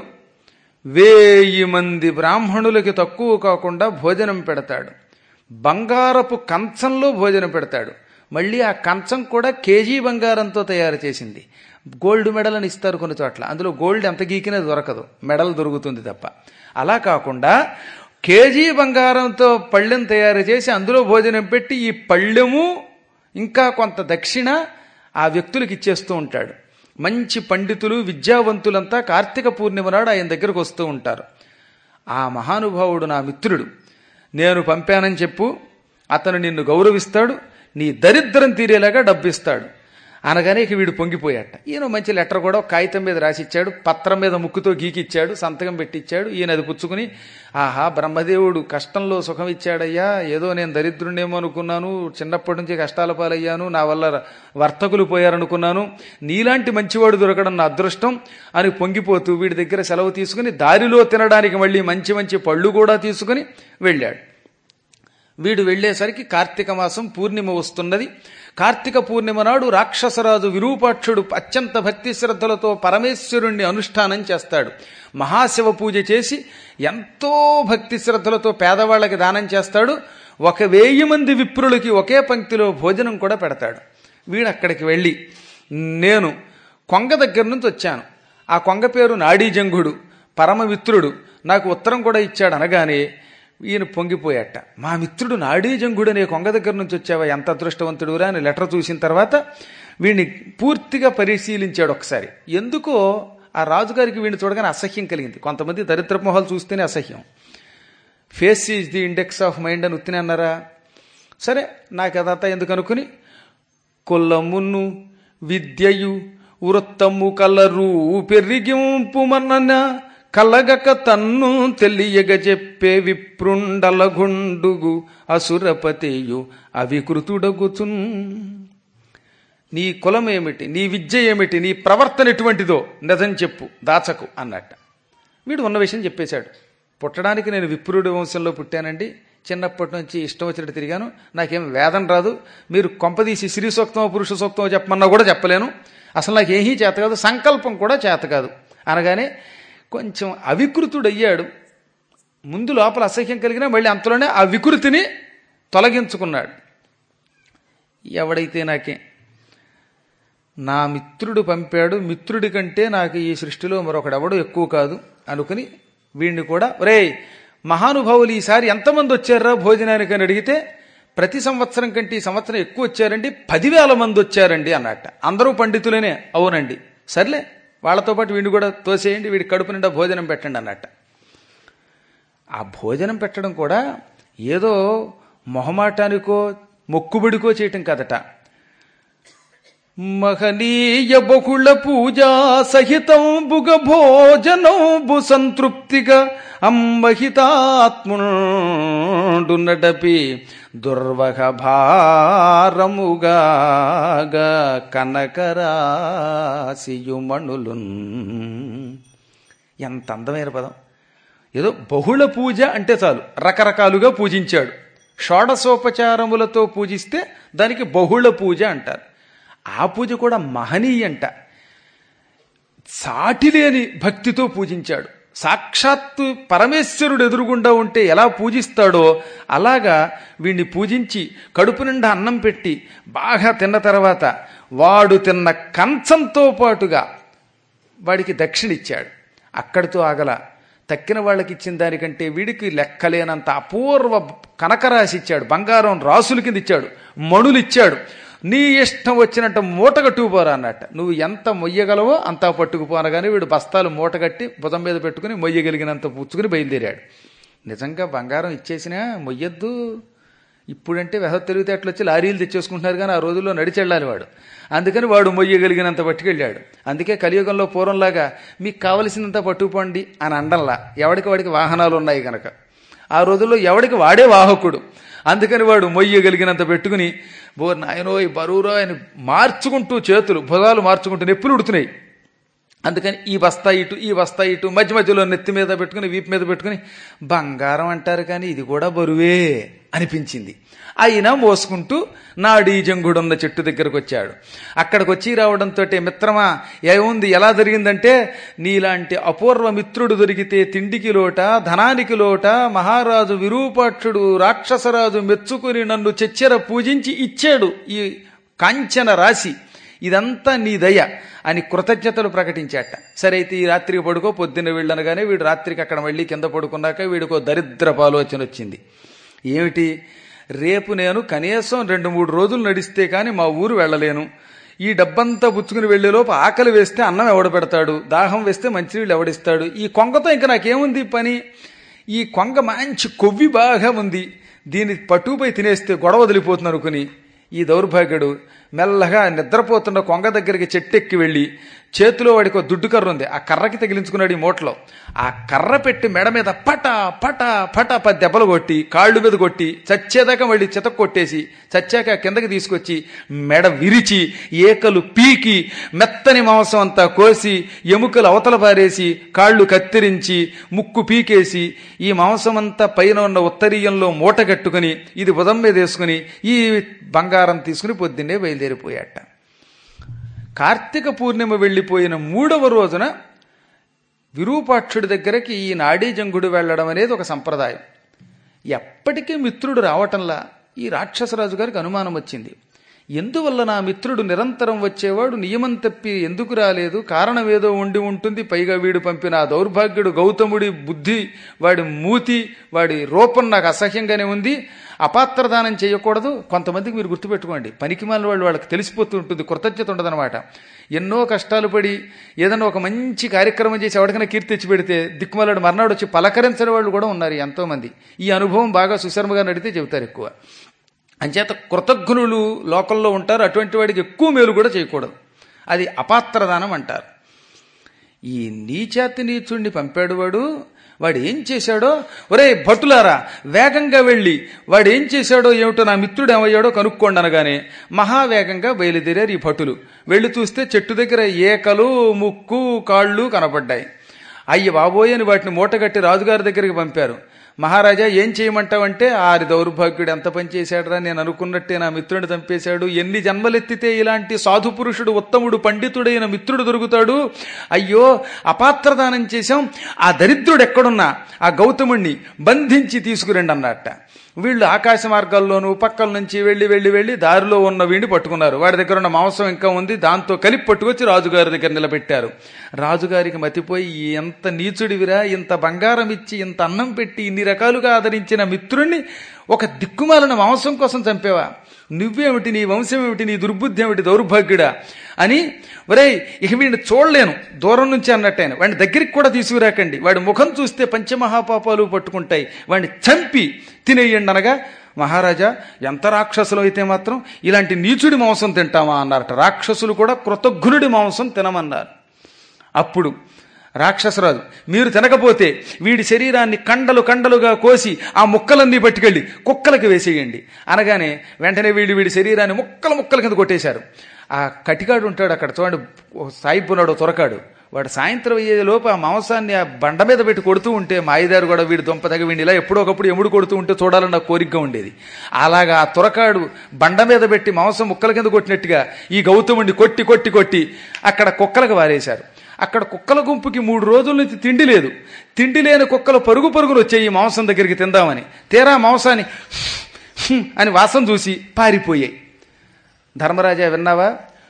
వేయి మంది బ్రాహ్మణులకి తక్కువ కాకుండా భోజనం పెడతాడు బంగారపు కంచంలో భోజనం పెడతాడు మళ్ళీ ఆ కంచం కూడా కేజీ బంగారంతో తయారు చేసింది గోల్డ్ మెడల్ అని ఇస్తారు కొన్ని చోట్ల అందులో గోల్డ్ ఎంత గీకినా దొరకదు మెడల్ దొరుకుతుంది తప్ప అలా కాకుండా కేజీ బంగారంతో పళ్ళెం తయారు చేసి అందులో భోజనం పెట్టి ఈ పళ్ళెము ఇంకా కొంత దక్షిణ ఆ వ్యక్తులకు ఇచ్చేస్తూ ఉంటాడు మంచి పండితులు విద్యావంతులంతా కార్తీక పూర్ణిమ నాడు ఆయన దగ్గరకు వస్తూ ఉంటారు ఆ మహానుభావుడు నా మిత్రుడు నేను పంపానని చెప్పు అతను నిన్ను గౌరవిస్తాడు నీ దరిద్రం తీరేలాగా డబ్బిస్తాడు అనగానే ఇక వీడు పొంగిపోయాట ఈయన మంచి లెటర్ కూడా ఒక కాగితం మీద రాసిచ్చాడు పత్రం మీద ముక్కుతో గీకిచ్చాడు సంతకం పెట్టించాడు ఈయన అది పుచ్చుకుని ఆహా బ్రహ్మదేవుడు కష్టంలో సుఖం ఇచ్చాడయ్యా ఏదో నేను దరిద్రుడేమో అనుకున్నాను చిన్నప్పటి నుంచి కష్టాల పాలయ్యాను నా వల్ల వర్తకులు పోయారనుకున్నాను నీలాంటి మంచివాడు దొరకడం నా అదృష్టం అని పొంగిపోతూ వీడి దగ్గర సెలవు తీసుకుని దారిలో తినడానికి మళ్ళీ మంచి మంచి పళ్ళు కూడా తీసుకుని వెళ్ళాడు వీడు వెళ్లేసరికి కార్తీక మాసం పూర్ణిమ వస్తున్నది కార్తీక పూర్ణిమ నాడు రాక్షసరాజు విరూపాక్షుడు అత్యంత భక్తి శ్రద్ధలతో పరమేశ్వరుణ్ణి అనుష్ఠానం చేస్తాడు మహాశివ పూజ చేసి ఎంతో భక్తి శ్రద్ధలతో పేదవాళ్ళకి దానం చేస్తాడు ఒక వెయ్యి మంది విప్రులకి ఒకే పంక్తిలో భోజనం కూడా పెడతాడు వీడు అక్కడికి వెళ్ళి నేను కొంగ దగ్గర నుంచి వచ్చాను ఆ కొంగ పేరు నాడీజంగుడు పరమమిత్రుడు నాకు ఉత్తరం కూడా ఇచ్చాడు అనగానే ఈయన పొంగిపోయాట మా మిత్రుడు నాడీజంగుడు అనే కొంగ దగ్గర నుంచి వచ్చావా ఎంత అదృష్టవంతుడురా అని లెటర్ చూసిన తర్వాత వీడిని పూర్తిగా పరిశీలించాడు ఒకసారి ఎందుకో ఆ రాజుగారికి వీడిని చూడగానే అసహ్యం కలిగింది కొంతమంది దరిద్ర మొహాలు చూస్తేనే అసహ్యం face is the index of mind అని ఉత్తినే అన్నారా సరే నాకు అదంతా ఎందుకు అనుకుని కొల్లమును విద్యయు వృత్తము కలరు పెరిగింపుమన్న కలగక తన్ను తెలియగ చెప్పే విప్రుండలగుండుగు అసురపతియు అవికృతుడగుచున్ నీ కులం ఏమిటి నీ విద్య ఏమిటి నీ ప్రవర్తన ఎటువంటిదో నిజం చెప్పు దాచకు అన్నట్ట వీడు ఉన్న విషయం చెప్పేశాడు పుట్టడానికి నేను విప్రుడి వంశంలో పుట్టానండి చిన్నప్పటి నుంచి ఇష్టం వచ్చినట్టు తిరిగాను నాకేం వేదం రాదు మీరు కొంపదీసి స్త్రీ సూక్తమో పురుష సూక్తమో చెప్పమన్నా కూడా చెప్పలేను అసలు నాకు ఏమీ చేత కాదు సంకల్పం కూడా చేత కాదు అనగానే కొంచెం అవికృతుడయ్యాడు ముందు లోపల అసహ్యం కలిగినా మళ్ళీ అంతలోనే ఆ వికృతిని తొలగించుకున్నాడు ఎవడైతే నాకే నా మిత్రుడు పంపాడు మిత్రుడి కంటే నాకు ఈ సృష్టిలో మరొకడెవడు ఎక్కువ కాదు అనుకుని వీడిని కూడా ఒరే మహానుభావులు ఈసారి ఎంతమంది వచ్చారా భోజనానికి అని అడిగితే ప్రతి సంవత్సరం కంటే ఈ సంవత్సరం ఎక్కువ వచ్చారండి పదివేల మంది వచ్చారండి అన్నట్ట అందరూ పండితులేనే అవునండి సర్లే వాళ్ళతో పాటు వీడిని కూడా తోసేయండి వీడి కడుపు నిండా భోజనం పెట్టండి అన్నట్ట ఆ భోజనం పెట్టడం కూడా ఏదో మొహమాటానికో మొక్కుబడికో చేయటం కదట మహనీయ బహుళ పూజా సహితంబుగ భోజనంబు సంతృప్తిగా అమ్మహితాత్ముండు నడపి దుర్వహ భారముగా కనకరాశియుమణులున్ ఎంత అందమైన పదం ఏదో బహుళ పూజ అంటే చాలు రకరకాలుగా పూజించాడు షోడశోపచారములతో పూజిస్తే దానికి బహుళ పూజ అంటారు ఆ పూజ కూడా మహనీయంట సాటిలేని భక్తితో పూజించాడు సాక్షాత్తు పరమేశ్వరుడు ఎదురుగుండా ఉంటే ఎలా పూజిస్తాడో అలాగా వీడిని పూజించి కడుపు నిండా అన్నం పెట్టి బాగా తిన్న తర్వాత వాడు తిన్న కంచంతో పాటుగా వాడికి దక్షిణిచ్చాడు అక్కడితో ఆగల తక్కిన వాళ్ళకి ఇచ్చిన దానికంటే వీడికి లెక్కలేనంత అపూర్వ కనకరాశి ఇచ్చాడు బంగారం రాసుల కింద ఇచ్చాడు మణులు ఇచ్చాడు నీ ఇష్టం వచ్చినట్టు మూట కట్టుకుపోరా అన్నట్ట నువ్వు ఎంత మొయ్యగలవో అంతా పట్టుకుపోనగానే వీడు బస్తాలు మూట కట్టి భుజం మీద పెట్టుకుని మొయ్యగలిగినంత పుచ్చుకుని బయలుదేరాడు నిజంగా బంగారం ఇచ్చేసినా మొయ్యొద్దు ఇప్పుడంటే వెహ తెలివితేటలు వచ్చి లారీలు తెచ్చేసుకుంటున్నారు కానీ ఆ రోజుల్లో నడిచి వెళ్ళాలి వాడు అందుకని వాడు మొయ్యగలిగినంత పట్టుకెళ్ళాడు అందుకే కలియుగంలో పూర్వంలాగా మీకు కావలసినంత పట్టుకుపోండి అని అండంలా ఎవడికి వాడికి వాహనాలు ఉన్నాయి గనక ఆ రోజుల్లో ఎవడికి వాడే వాహకుడు అందుకని వాడు మొయ్యగలిగినంత పెట్టుకుని బో నాయనో ఈ బరువురో అని మార్చుకుంటూ చేతులు భుజాలు మార్చుకుంటూ నెప్పులు ఉడుతున్నాయి అందుకని ఈ బస్తా ఇటు ఈ బస్తా ఇటు మధ్య మధ్యలో నెత్తి మీద పెట్టుకుని వీపు మీద పెట్టుకుని బంగారం అంటారు కానీ ఇది కూడా బరువే అనిపించింది అయినా మోసుకుంటూ నాడీ జంగుడున్న చెట్టు దగ్గరకు వచ్చాడు అక్కడికి వచ్చి రావడంతో మిత్రమా ఏముంది ఎలా జరిగిందంటే నీలాంటి అపూర్వ మిత్రుడు దొరికితే తిండికి లోట ధనానికి లోట మహారాజు విరూపాక్షుడు రాక్షసరాజు మెచ్చుకుని నన్ను చెచ్చెర పూజించి ఇచ్చాడు ఈ కాంచన రాశి ఇదంతా నీ దయ అని కృతజ్ఞతలు ప్రకటించాట సరే అయితే ఈ రాత్రికి పడుకో పొద్దున్న వెళ్ళనగానే వీడు రాత్రికి అక్కడ మళ్ళీ కింద పడుకున్నాక వీడికో దరిద్రపు ఆలోచన వచ్చింది ఏమిటి రేపు నేను కనీసం రెండు మూడు రోజులు నడిస్తే కానీ మా ఊరు వెళ్ళలేను ఈ డబ్బంతా పుచ్చుకుని వెళ్లేలోపు ఆకలి వేస్తే అన్నం ఎవడ పెడతాడు దాహం వేస్తే మంచినీళ్ళు ఎవడిస్తాడు ఈ కొంగతో ఇంకా నాకేముంది పని ఈ కొంగ మంచి కొవ్వి బాగా ఉంది దీన్ని పట్టుపై తినేస్తే గొడవ వదిలిపోతుంది అనుకుని ఈ దౌర్భాగ్యుడు మెల్లగా నిద్రపోతున్న కొంగ దగ్గరికి చెట్టెక్కి వెళ్ళి చేతిలో వాడికి ఒక దుడ్డు కర్ర ఉంది ఆ కర్రకి తగిలించుకున్నాడు ఈ మూటలో ఆ కర్ర పెట్టి మెడ మీద పట పట పట పది దెబ్బలు కొట్టి కాళ్ళు మీద కొట్టి చచ్చేదాకా మళ్ళీ చితక్ కొట్టేసి చచ్చాక కిందకి తీసుకొచ్చి మెడ విరిచి ఏకలు పీకి మెత్తని మాంసం అంతా కోసి ఎముకలు అవతల పారేసి కాళ్ళు కత్తిరించి ముక్కు పీకేసి ఈ మాంసం అంతా పైన ఉన్న ఉత్తరీయంలో మూట కట్టుకుని ఇది బుధం మీద వేసుకుని ఈ బంగారం తీసుకుని పొద్దున్నే బయలుదేరిపోయాట కార్తీక పూర్ణిమ వెళ్ళిపోయిన మూడవ రోజున విరూపాక్షుడి దగ్గరకి ఈ నాడీజంగుడు వెళ్ళడం అనేది ఒక సంప్రదాయం ఎప్పటికీ మిత్రుడు రావటంలా ఈ రాక్షసరాజు గారికి అనుమానం వచ్చింది ఎందువల్ల నా మిత్రుడు నిరంతరం వచ్చేవాడు నియమం తప్పి ఎందుకు రాలేదు కారణం ఏదో ఉండి ఉంటుంది పైగా వీడు పంపిన ఆ దౌర్భాగ్యుడు గౌతముడి బుద్ధి వాడి మూతి వాడి రూపం నాకు అసహ్యంగానే ఉంది అపాత్రదానం చేయకూడదు కొంతమందికి మీరు గుర్తుపెట్టుకోండి పనికిమాలిన వాళ్ళు వాళ్ళకి తెలిసిపోతూ ఉంటుంది కృతజ్ఞత ఉండదన్నమాట ఎన్నో కష్టాలు పడి ఏదైనా ఒక మంచి కార్యక్రమం చేసి ఎవరికైనా కీర్తి తెచ్చి పెడితే దిక్కుమాలాడు మర్నాడు వచ్చి పలకరించని వాళ్ళు కూడా ఉన్నారు ఎంతో మంది ఈ అనుభవం బాగా సుశర్మగా నడితే చెబుతారు ఎక్కువ అంచేత కృతజ్ఞులు లోకంలో ఉంటారు అటువంటి వాడికి ఎక్కువ మేలు కూడా చేయకూడదు అది అపాత్రదానం అంటారు ఈ నీచాతి నీచుణ్ణి పంపాడు వాడు వాడు ఏం చేశాడో ఒరే భటులారా వేగంగా వెళ్ళి వాడు ఏం చేశాడో ఏమిటో నా మిత్రుడు ఏమయ్యాడో కనుక్కోండి అనగానే మహావేగంగా బయలుదేరారు ఈ భటులు వెళ్ళి చూస్తే చెట్టు దగ్గర ఏకలు ముక్కు కాళ్ళు కనపడ్డాయి అయ్య బాబోయ్ అని వాటిని మూటగట్టి రాజుగారి దగ్గరికి పంపారు మహారాజా ఏం చేయమంటావంటే ఆరి దౌర్భాగ్యుడు ఎంత పని చేశాడరా నేను అనుకున్నట్టే నా మిత్రుడిని చంపేశాడు ఎన్ని జన్మలెత్తితే ఇలాంటి సాధు పురుషుడు ఉత్తముడు పండితుడైన మిత్రుడు దొరుకుతాడు అయ్యో అపాత్రదానం చేశాం ఆ దరిద్రుడు ఎక్కడున్నా ఆ గౌతముణ్ణి బంధించి తీసుకురండి అన్నట్ట వీళ్ళు ఆకాశ మార్గాల్లోనూ పక్కల నుంచి వెళ్ళి వెళ్ళి వెళ్ళి దారిలో ఉన్న వీడిని పట్టుకున్నారు వాడి దగ్గర ఉన్న మాంసం ఇంకా ఉంది దాంతో కలిపి పట్టుకొచ్చి రాజుగారి దగ్గర నిలబెట్టారు రాజుగారికి మతిపోయి ఎంత నీచుడివిరా ఇంత బంగారం ఇచ్చి ఇంత అన్నం పెట్టి ఇన్ని రకాలుగా ఆదరించిన మిత్రుణ్ణి ఒక దిక్కుమాలిన మాంసం కోసం చంపేవా నువ్వేమిటి నీ వంశం ఏమిటి నీ దుర్బుద్ధి ఏమిటి దౌర్భాగ్యుడా అని ఒరేయ్ ఇక వీడిని చూడలేను దూరం నుంచి అన్నట్టాను వాడిని దగ్గరికి కూడా తీసుకురాకండి వాడి ముఖం చూస్తే పంచమహాపాపాలు పట్టుకుంటాయి వాడిని చంపి తినేయండి అనగా మహారాజా ఎంత రాక్షసులు అయితే మాత్రం ఇలాంటి నీచుడి మాంసం తింటామా అన్నారట రాక్షసులు కూడా కృతజ్ఞుడి మాంసం తినమన్నారు అప్పుడు రాక్షసరాజు మీరు తినకపోతే వీడి శరీరాన్ని కండలు కండలుగా కోసి ఆ ముక్కలన్నీ పట్టుకెళ్ళి కుక్కలకి వేసేయండి అనగానే వెంటనే వీడి వీడి శరీరాన్ని ముక్కలు ముక్కల కింద కొట్టేశారు ఆ కటికాడు ఉంటాడు అక్కడ చూడండి ఓ సాయిపున్నాడు త్వరకాడు వాడు సాయంత్రం అయ్యే లోపు ఆ మాంసాన్ని ఆ బండ మీద పెట్టి కొడుతూ ఉంటే మాయిదారు కూడా వీడి దుంప తగ వీడిని ఇలా ఎప్పుడో ఒకప్పుడు ఎముడు కొడుతూ ఉంటే చూడాలని నాకు కోరికగా ఉండేది అలాగా ఆ త్వరకాడు బండ మీద పెట్టి మాంసం ముక్కల కింద కొట్టినట్టుగా ఈ గౌతముడిని కొట్టి కొట్టి కొట్టి అక్కడ కుక్కలకు వారేశారు అక్కడ కుక్కల గుంపుకి మూడు రోజుల నుంచి తిండి లేదు తిండి లేని కుక్కలు పరుగు పరుగులు వచ్చాయి ఈ మాంసం దగ్గరికి తిందామని తీరా మాంసాన్ని "హ్మ్" అని వాసన చూసి పారిపోయాయి ధర్మరాజా విన్నావా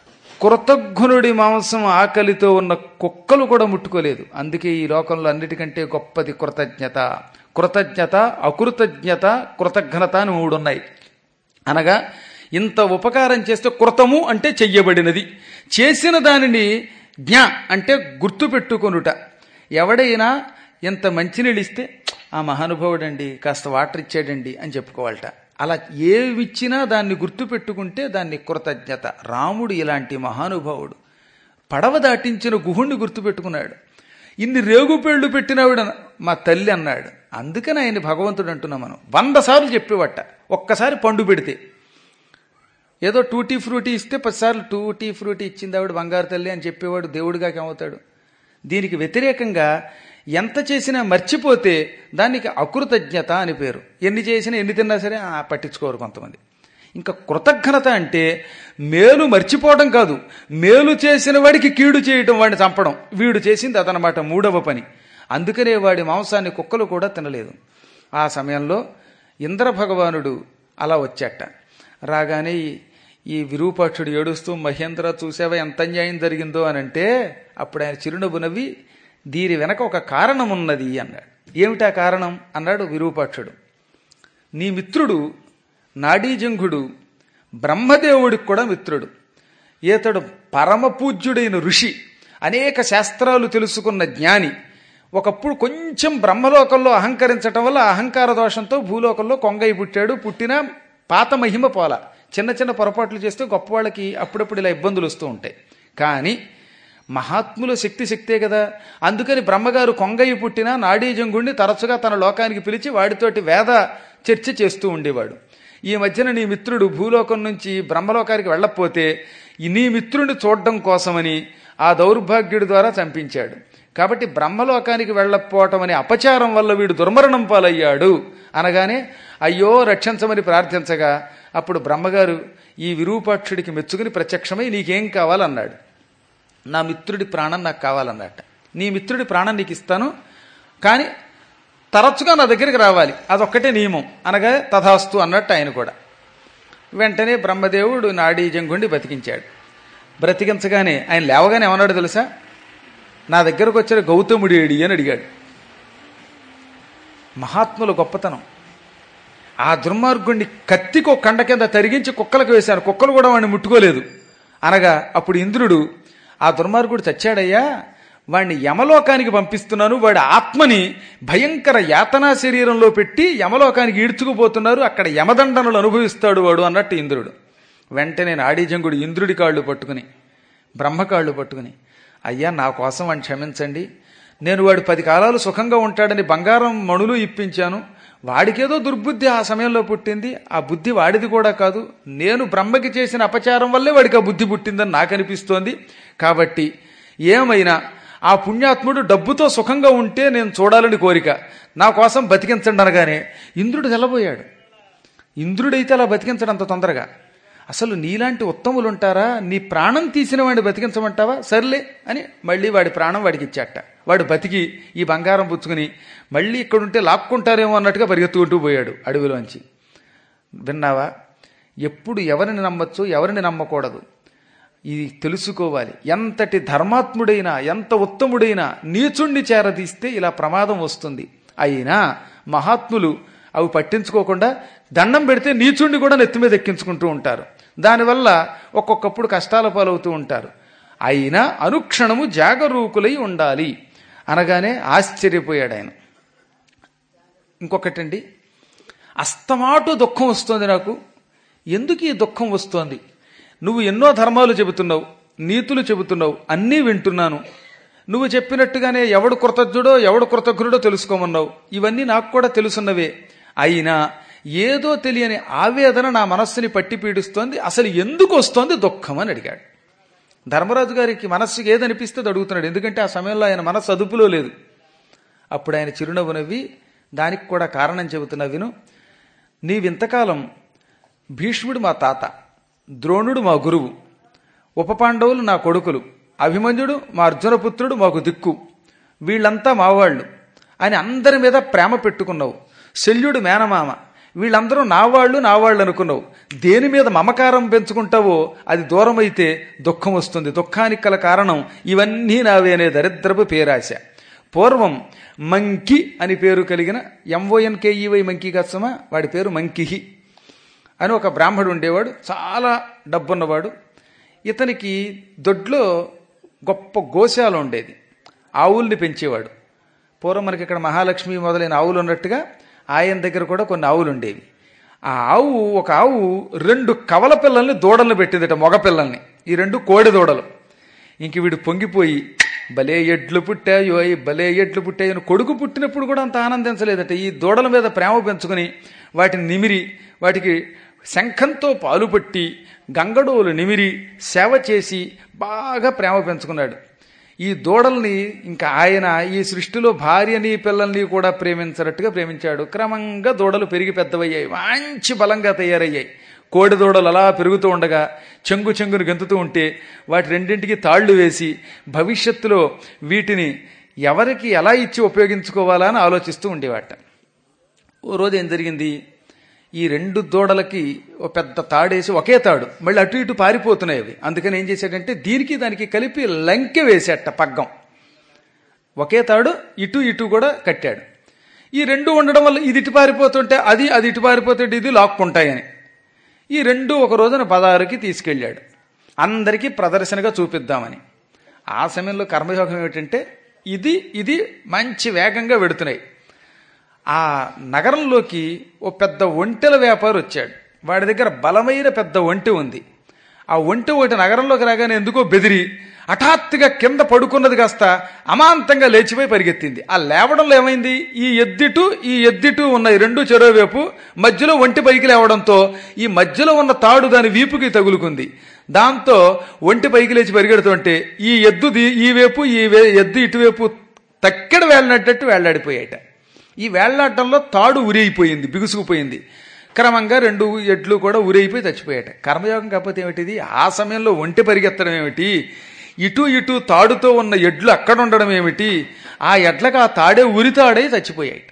కృతజ్ఞుడి మాంసం ఆకలితో ఉన్న కుక్కలు కూడా ముట్టుకోలేదు అందుకే ఈ లోకంలో అన్నిటికంటే గొప్పది కృతజ్ఞత కృతజ్ఞత అకృతజ్ఞత కృతజ్ఞత అని మూడు ఉన్నాయి అనగా ఇంత ఉపకారం చేస్తే కృతము అంటే చెయ్యబడినది చేసిన దానిని జ్ఞ అంటే గుర్తుపెట్టుకొనుట ఎవడైనా ఇంత మంచినీళ్ళు ఇస్తే ఆ మహానుభావుడండి కాస్త వాటర్ ఇచ్చాడండి అని చెప్పుకోవాలట అలా ఏవిచ్చినా దాన్ని గుర్తుపెట్టుకుంటే దాన్ని కృతజ్ఞత రాముడు ఇలాంటి మహానుభావుడు పడవ దాటించిన గుహుణ్ణి గుర్తుపెట్టుకున్నాడు ఇన్ని రేగుపేళ్లు పెట్టినవిడ మా తల్లి అన్నాడు అందుకని ఆయన భగవంతుడు అంటున్నాం మనం వంద సార్లు చెప్పేవట ఒక్కసారి పండు పెడితే ఏదో టూటీ ఫ్రూటీ ఇస్తే పదిసార్లు టూటీ ఫ్రూటీ ఇచ్చింది ఆవిడ బంగారు తల్లి అని చెప్పేవాడు దేవుడిగా ఏమవుతాడు దీనికి వ్యతిరేకంగా ఎంత చేసినా మర్చిపోతే దానికి అకృతజ్ఞత అని పేరు ఎన్ని చేసినా ఎన్ని తిన్నా సరే ఆ, పట్టించుకోరు కొంతమంది ఇంకా కృతజ్ఞత అంటే మేలు మర్చిపోవడం కాదు మేలు చేసిన వాడికి కీడు చేయటం వాడిని చంపడం వీడు చేసింది అదనమాట మూడవ పని అందుకనే వాడి మాంసాన్ని కుక్కలు కూడా తినలేదు ఆ సమయంలో ఇంద్ర భగవానుడు అలా వచ్చాట రాగానే ఈ- ఈ విరూపాక్షుడు ఏడుస్తూ మహేంద్ర చూసావా ఎంత అన్యాయం జరిగిందో అని అంటే అప్పుడు ఆయన చిరునవ్వు నవ్వి దీని వెనక ఒక కారణం ఉన్నది అన్నాడు ఏమిటా కారణం అన్నాడు విరూపాక్షుడు నీ మిత్రుడు నాడీజంఘుడు బ్రహ్మదేవుడికి కూడా మిత్రుడు ఈతడు పరమ పూజ్యుడైన ఋషి అనేక శాస్త్రాలు తెలుసుకున్న జ్ఞాని ఒకప్పుడు కొంచెం బ్రహ్మలోకంలో అహంకరించటం వల్ల అహంకార దోషంతో భూలోకంలో కొంగై పుట్టాడు పుట్టిన పాత మహిమ పోల చిన్న చిన్న పొరపాట్లు చేస్తే గొప్ప వాళ్ళకి అప్పుడప్పుడు ఇలా ఇబ్బందులు వస్తూ ఉంటాయి కానీ మహాత్ముల శక్తి శక్తే కదా అందుకని బ్రహ్మగారు కొంగయ్య పుట్టిన నాడీజంగుణ్ణి తరచుగా తన లోకానికి పిలిచి వాడితోటి వేద చర్చ చేస్తూ ఉండేవాడు ఈ మధ్యన నీ మిత్రుడు భూలోకం నుంచి బ్రహ్మలోకానికి వెళ్ళకపోతే ఈ నీ మిత్రుడిని చూడడం కోసమని ఆ దౌర్భాగ్యుడి ద్వారా చంపించాడు కాబట్టి బ్రహ్మలోకానికి వెళ్ళకపోవటం అనే అపచారం వల్ల వీడు దుర్మరణం పాలయ్యాడు అనగానే అయ్యో రక్షించమని ప్రార్థించగా అప్పుడు బ్రహ్మగారు ఈ విరూపాక్షుడికి మెచ్చుకుని ప్రత్యక్షమై నీకేం కావాలన్నాడు నా మిత్రుడి ప్రాణం నాకు కావాలన్నట్ట నీ మిత్రుడి ప్రాణం నీకు ఇస్తాను కానీ తరచుగా నా దగ్గరికి రావాలి అదొక్కటే నియమం అనగా తథాస్తు అన్నట్టు ఆయన కూడా వెంటనే బ్రహ్మదేవుడు నాడీ జంగుండి బతికించాడు బ్రతికించగానే ఆయన లేవగానే ఏమన్నాడు తెలుసా నా దగ్గరకు వచ్చిన గౌతముడి ఏడి అని అడిగాడు మహాత్ముల గొప్పతనం ఆ దుర్మార్గుణ్ణి కత్తికో కండ కింద తరిగించి కుక్కలకు వేశాను కుక్కలు కూడా వాడిని ముట్టుకోలేదు అనగా అప్పుడు ఇంద్రుడు ఆ దుర్మార్గుడు చచ్చాడయ్యా వాడిని యమలోకానికి పంపిస్తున్నాను వాడి ఆత్మని భయంకర యాతనా శరీరంలో పెట్టి యమలోకానికి ఈడ్చుకుపోతున్నారు అక్కడ యమదండనలు అనుభవిస్తాడు వాడు అన్నట్టు ఇంద్రుడు వెంటనే నాడీజంగుడు ఇంద్రుడి కాళ్ళు పట్టుకుని బ్రహ్మకాళ్ళు పట్టుకుని అయ్యా నా కోసం వాడిని క్షమించండి నేను వాడు పది కాలాలు సుఖంగా ఉంటాడని బంగారం మణులు ఇప్పించాను వాడికేదో దుర్బుద్ధి ఆ సమయంలో పుట్టింది ఆ బుద్ధి వాడిది కూడా కాదు నేను బ్రహ్మకి చేసిన అపచారం వల్లే వాడికి ఆ బుద్ధి పుట్టిందని నాకు అనిపిస్తోంది కాబట్టి ఏమైనా ఆ పుణ్యాత్ముడు డబ్బుతో సుఖంగా ఉంటే నేను చూడాలని కోరిక నా కోసం బతికించండి అనగానే ఇంద్రుడు తెల్లబోయాడు ఇంద్రుడైతే అలా బతికించడం అంత తొందరగా అసలు నీలాంటి ఉత్తములు ఉంటారా నీ ప్రాణం తీసిన వాడిని బతికించమంటావా సర్లే అని మళ్ళీ వాడి ప్రాణం వాడికి ఇచ్చాట వాడు బతికి ఈ బంగారం పుచ్చుకుని మళ్ళీ ఇక్కడుంటే లాక్కుంటారేమో అన్నట్టుగా పరిగెత్తుకుంటూ పోయాడు అడవిలోంచి విన్నావా ఎప్పుడు ఎవరిని నమ్మచ్చు ఎవరిని నమ్మకూడదు ఇది తెలుసుకోవాలి ఎంతటి ధర్మాత్ముడైనా ఎంత ఉత్తముడైనా నీచుణ్ణి చేరదీస్తే ఇలా ప్రమాదం వస్తుంది అయినా మహాత్ములు అవి పట్టించుకోకుండా దండం పెడితే నీచుణ్ణి కూడా నెత్తి మీద ఎక్కించుకుంటూ ఉంటారు దానివల్ల ఒక్కొక్కప్పుడు కష్టాల పాలవుతూ ఉంటారు అయినా అనుక్షణము జాగరూకులై ఉండాలి అనగానే ఆశ్చర్యపోయాడు ఆయన ఇంకొకటండి అస్తమాటు దుఃఖం వస్తుంది నాకు ఎందుకు ఈ దుఃఖం వస్తోంది నువ్వు ఎన్నో ధర్మాలు చెబుతున్నావు నీతులు చెబుతున్నావు అన్నీ వింటున్నాను నువ్వు చెప్పినట్టుగానే ఎవడు కృతజ్ఞుడో ఎవడు కృతజ్ఞుడో తెలుసుకోమన్నావు ఇవన్నీ నాకు కూడా తెలుసున్నవే అయినా ఏదో తెలియని ఆవేదన నా మనస్సుని పట్టి పీడిస్తోంది అసలు ఎందుకు వస్తోంది దుఃఖం అని అడిగాడు ధర్మరాజు గారికి మనస్సుకి ఏదనిపిస్తే అది అడుగుతున్నాడు ఎందుకంటే ఆ సమయంలో ఆయన మనస్సు అదుపులో లేదు అప్పుడు ఆయన చిరునవ్వు నవ్వి దానికి కూడా కారణం చెబుతున్నా విను నీవింతకాలం భీష్ముడు మా తాత ద్రోణుడు మా గురువు ఉపపాండవులు నా కొడుకులు అభిమన్యుడు మా అర్జునపుత్రుడు మాకు దిక్కు వీళ్ళంతా మావాళ్ళు అని అందరి మీద ప్రేమ పెట్టుకున్నావు శల్యుడు మేనమామ వీళ్ళందరూ నా వాళ్ళు నా వాళ్ళు అనుకున్నావు దేని మీద మమకారం పెంచుకుంటావో అది దూరం అయితే దుఃఖం వస్తుంది దుఃఖానికి గల కారణం ఇవన్నీ నావే అనే దరిద్రపు పేరాశ పూర్వం మంకి అని పేరు కలిగిన ఎంఓఎన్కేఈవై మంకీ కచ్చమా వాడి పేరు మంకిహి అని ఒక బ్రాహ్మడు ఉండేవాడు చాలా డబ్బున్నవాడు ఇతనికి దొడ్లో గొప్ప గోశాల ఉండేది ఆవుల్ని పెంచేవాడు పూర్వం మనకి ఇక్కడ మహాలక్ష్మి మొదలైన ఆవులు ఉన్నట్టుగా ఆయన దగ్గర కూడా కొన్ని ఆవులు ఉండేవి ఆ ఆవు ఒక ఆవు రెండు కవల పిల్లల్ని దూడలను పెట్టిందట మగ పిల్లల్ని ఈ రెండు కోడి దూడలు ఇంక వీడు పొంగిపోయి భలే ఎడ్లు పుట్టాయో ఈ భలే ఎడ్లు పుట్టాయో అని కొడుకు పుట్టినప్పుడు కూడా అంత ఆనందించలేదట ఈ దూడల మీద ప్రేమ పెంచుకుని వాటిని నిమిరి వాటికి శంఖంతో పాలు పట్టి గంగడోలు నిమిరి సేవ చేసి బాగా ప్రేమ పెంచుకున్నాడు ఈ దూడల్ని ఇంకా ఆయన ఈ సృష్టిలో భార్యని పిల్లల్ని కూడా ప్రేమించినట్టుగా ప్రేమించాడు క్రమంగా దూడలు పెరిగి పెద్దవయ్యాయి మంచి బలంగా తయారయ్యాయి కోడి దూడలు అలా పెరుగుతూ ఉండగా చెంగు చెంగును గెంతుతూ ఉంటే వాటి రెండింటికి తాళ్లు వేసి భవిష్యత్తులో వీటిని ఎవరికి ఎలా ఇచ్చి ఉపయోగించుకోవాలా అని ఆలోచిస్తూ ఉండేవాట ఓ రోజు ఏం జరిగింది ఈ రెండు దూడలకి ఓ పెద్ద తాడేసి ఒకే తాడు మళ్ళీ అటు ఇటు పారిపోతున్నాయి అవి అందుకని ఏం చేశాడంటే దీనికి దానికి కలిపి లంకె వేసేట పగ్గం ఒకే తాడు ఇటు ఇటు కూడా కట్టాడు ఈ రెండు ఉండడం వల్ల ఇది ఇటు పారిపోతుంటే అది అది ఇటు పారిపోతుంటే ఇది లాక్కుంటాయని ఈ రెండు ఒక రోజున బజారుకి తీసుకెళ్ళాడు అందరికీ ప్రదర్శనగా చూపిద్దామని ఆ సమయంలో కర్మయోగం ఏమిటంటే ఇది ఇది మంచి వేగంగా వెడుతున్నాయి ఆ నగరంలోకి ఓ పెద్ద ఒంటెల వ్యాపారి వచ్చాడు వాడి దగ్గర బలమైన పెద్ద ఒంటె ఉంది ఆ ఒంటె ఒకటి నగరంలోకి రాగానే ఎందుకో బెదిరి హఠాత్తుగా కింద పడుకున్నది కాస్త అమాంతంగా లేచిపోయి పరిగెత్తింది ఆ లేవడంలో ఏమైంది ఈ ఎద్దిటు ఈ ఎద్దిటు ఉన్న ఈ రెండు చెరోవైపు మధ్యలో ఒంటి పైకి లేవడంతో ఈ మధ్యలో ఉన్న తాడు దాని వీపుకి తగులుకుంది దాంతో ఒంటి పైకి లేచి పరిగెడుతుంటే ఈ ఎద్దు దీ- ఈ వైపు ఈ వే- ఎద్దు ఇటువైపు తక్కెడ వేళ్ళనట్టు వేళ్లాడిపోయాట ఈ వేళ్లాటంలో తాడు ఉరైపోయింది బిగుసుకుపోయింది క్రమంగా రెండు ఎడ్లు కూడా ఉరైపోయి చచ్చిపోయాట కర్మయోగం కాకపోతే ఏమిటిది ఆ సమయంలో ఒంటి పరిగెత్తడం ఏమిటి ఇటు ఇటు తాడుతో ఉన్న ఎడ్లు అక్కడ ఉండడం ఏమిటి ఆ ఎడ్లకు ఆ తాడే ఉరితాడై చచ్చిపోయాయి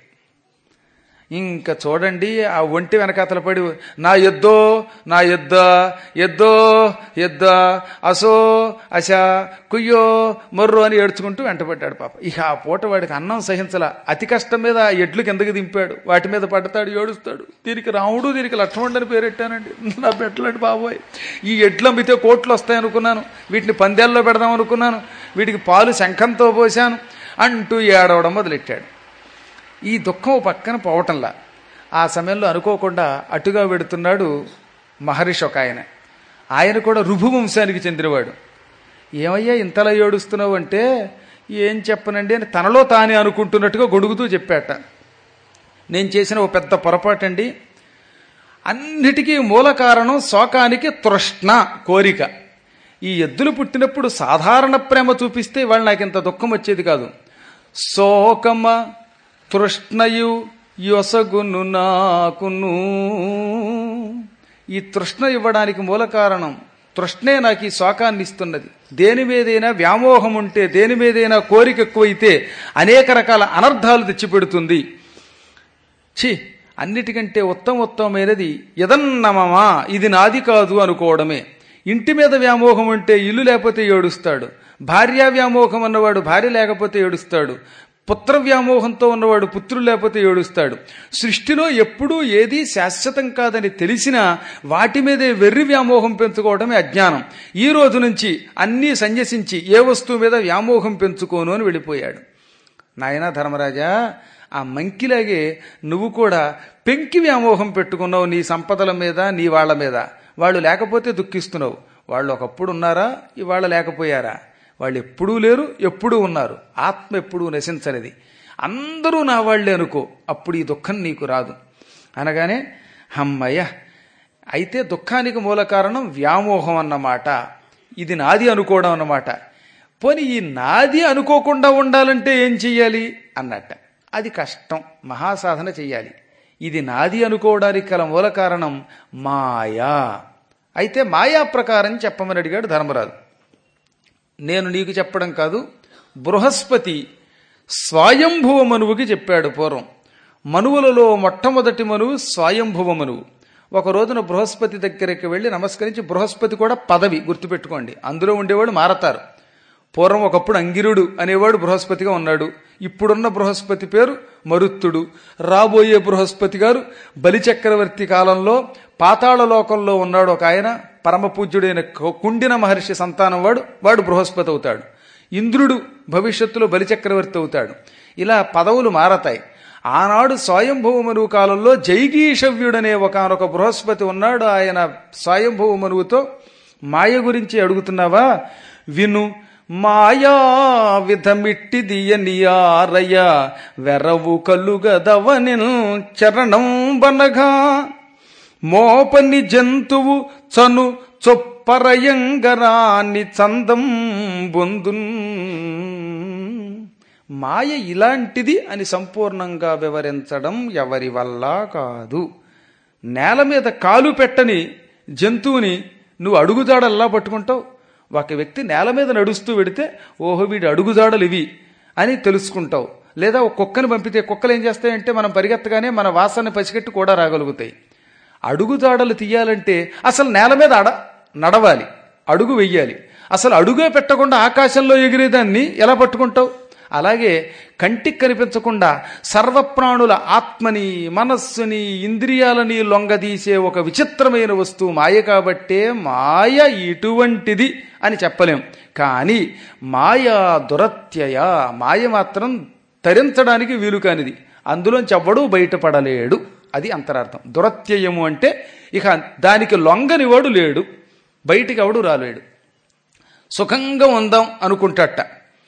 ఇంకా చూడండి ఆ ఒంటి వెనకాతల పడి నా ఎద్దో నా ఎద్ద ఎద్దో ఎద్ద అసో అశ కుయ్యో మొర్రో అని ఏడ్చుకుంటూ వెంటబడ్డాడు పాప ఇక ఆ పూట వాడికి అన్నం సహించల అతి కష్టం మీద ఆ ఎడ్లు కిందకి దింపాడు వాటి మీద పడతాడు ఏడుస్తాడు దీనికి రాముడు దీనికి లక్ష్మణుడు అని పేరెట్టానండి నా పెట్టలేడు బాబోయ్ ఈ ఎడ్లు అమ్మితే కోట్లు వస్తాయనుకున్నాను వీటిని పందేల్లో పెడదాం అనుకున్నాను వీటికి పాలు శంఖంతో పోశాను అంటూ ఏడవడం మొదలెట్టాడు ఈ దుఃఖం ఓ పక్కన పోవటంలా ఆ సమయంలో అనుకోకుండా అటుగా వెడుతున్నాడు మహర్షి ఒక ఆయన ఆయన కూడా రుభు వంశానికి చెందినవాడు ఏమయ్యా ఇంతలా ఏడుస్తున్నావు అంటే ఏం చెప్పనండి అని తనలో తానే అనుకుంటున్నట్టుగా గొడుగుతూ చెప్పాట నేను చేసిన ఓ పెద్ద పొరపాటండి అన్నిటికీ మూల కారణం శోకానికి తృష్ణ కోరిక ఈ ఎద్దులు పుట్టినప్పుడు సాధారణ ప్రేమ చూపిస్తే వాళ్ళు నాకు ఇంత దుఃఖం వచ్చేది కాదు శోకమ తృష్ణయు యొసగును నాకును ఈ తృష్ణ ఇవ్వడానికి మూల కారణం తృష్ణే నాకు ఈ శోకాన్ని ఇస్తున్నది దేని మీదైనా వ్యామోహం ఉంటే దేని మీదైనా కోరిక ఎక్కువైతే అనేక రకాల అనర్థాలు తెచ్చిపెడుతుంది ఛీ అన్నిటికంటే ఉత్తమ ఉత్తమమైనది ఇదన్నమమా ఇది నాది కాదు అనుకోవడమే ఇంటి మీద వ్యామోహం ఉంటే ఇల్లు లేకపోతే ఏడుస్తాడు భార్య వ్యామోహం అన్నవాడు భార్య లేకపోతే ఏడుస్తాడు పుత్ర వ్యామోహంతో ఉన్నవాడు పుత్రులు లేకపోతే ఏడుస్తాడు సృష్టిలో ఎప్పుడూ ఏదీ శాశ్వతం కాదని తెలిసినా వాటి మీదే వెర్రి వ్యామోహం పెంచుకోవడమే అజ్ఞానం ఈ రోజు నుంచి అన్నీ సన్యసించి ఏ వస్తువు మీద వ్యామోహం పెంచుకోను అని వెళ్ళిపోయాడు నాయనా ధర్మరాజా ఆ మంకిలాగే నువ్వు కూడా పెంకి వ్యామోహం పెట్టుకున్నావు నీ సంపదల మీద నీ వాళ్ళ మీద వాళ్ళు లేకపోతే దుఃఖిస్తున్నావు వాళ్ళు ఒకప్పుడు ఉన్నారా ఇవాళ లేకపోయారా వాళ్ళు ఎప్పుడూ లేరు ఎప్పుడూ ఉన్నారు ఆత్మ ఎప్పుడూ నశించనిది అందరూ నా వాళ్ళే అనుకో అప్పుడు ఈ దుఃఖం నీకు రాదు అనగానే హమ్మయ్య అయితే దుఃఖానికి మూల కారణం వ్యామోహం అన్నమాట ఇది నాది అనుకోవడం అన్నమాట పోనీ ఈ నాది అనుకోకుండా ఉండాలంటే ఏం చెయ్యాలి అన్నట్ట అది కష్టం మహాసాధన చెయ్యాలి ఇది నాది అనుకోవడానికి గల మూల కారణం మాయా అయితే మాయా ప్రకారం చెప్పమని అడిగాడు ధర్మరాజు నేను నీకు చెప్పడం కాదు బృహస్పతి స్వయంభువ మనువుకి చెప్పాడు పూర్వం మనువులలో మొట్టమొదటి మనువు స్వయంభువ మనువు ఒక రోజున బృహస్పతి దగ్గరికి వెళ్ళి నమస్కరించి బృహస్పతి కూడా పదవి గుర్తుపెట్టుకోండి అందులో ఉండేవాడు మారతారు పూర్వం ఒకప్పుడు అంగిరుడు అనేవాడు బృహస్పతిగా ఉన్నాడు ఇప్పుడున్న బృహస్పతి పేరు మరుత్తుడు రాబోయే బృహస్పతి గారు బలిచక్రవర్తి కాలంలో పాతాళ లోకంలో ఉన్నాడు ఒక ఆయన పరమ పూజ్యుడైన కు- కుండిన మహర్షి సంతానం వాడు వాడు బృహస్పతి అవుతాడు ఇంద్రుడు భవిష్యత్తులో బలిచక్రవర్తి అవుతాడు ఇలా పదవులు మారతాయి ఆనాడు స్వయంభవ మనువు కాలంలో జైగీషవ్యుడనే ఒకనొక బృహస్పతి ఉన్నాడు ఆయన స్వయంభవ మనువుతో మాయ గురించి అడుగుతున్నావా విను మాయా విధమిట్టిదియనియారయ వెరవు కలుగదవని చరణం బనగా మోపని జంతువు చను చొప్పరయంగరాని చందం బొందున్ మాయ ఇలాంటిది అని సంపూర్ణంగా వివరించడం ఎవరి వల్ల కాదు నేల మీద కాలు పెట్టని జంతువుని నువ్వు అడుగుజాడల్లా పట్టుకుంటావు ఒక వ్యక్తి నేల మీద నడుస్తూ వెడితే ఓహో వీడి అడుగుజాడలు ఇవి అని తెలుసుకుంటావు లేదా ఒక కుక్కని పంపితే కుక్కలు ఏం చేస్తాయంటే మనం పరిగెత్తగానే మన వాసన పసిగట్టి కూడా రాగలుగుతాయి అడుగుజాడలు తీయాలంటే అసలు నేల మీద అడ నడవాలి అడుగు వెయ్యాలి అసలు అడుగే పెట్టకుండా ఆకాశంలో ఎగిరేదాన్ని ఎలా పట్టుకుంటావు అలాగే కంటికి కనిపించకుండా సర్వప్రాణుల ఆత్మని మనస్సుని ఇంద్రియాలని లొంగదీసే ఒక విచిత్రమైన వస్తువు మాయ కాబట్టే మాయ ఇటువంటిది అని చెప్పలేం కానీ మాయా దురత్యయ మాయ మాత్రం తరించడానికి వీలు కానిది అందులోంచి ఎవ్వడూ బయటపడలేడు అది అంతరార్థం దురత్యయము అంటే ఇక దానికి లొంగనివాడు లేడు బయటికి ఎవడు రాలేడు సుఖంగా ఉందాం అనుకుంటాట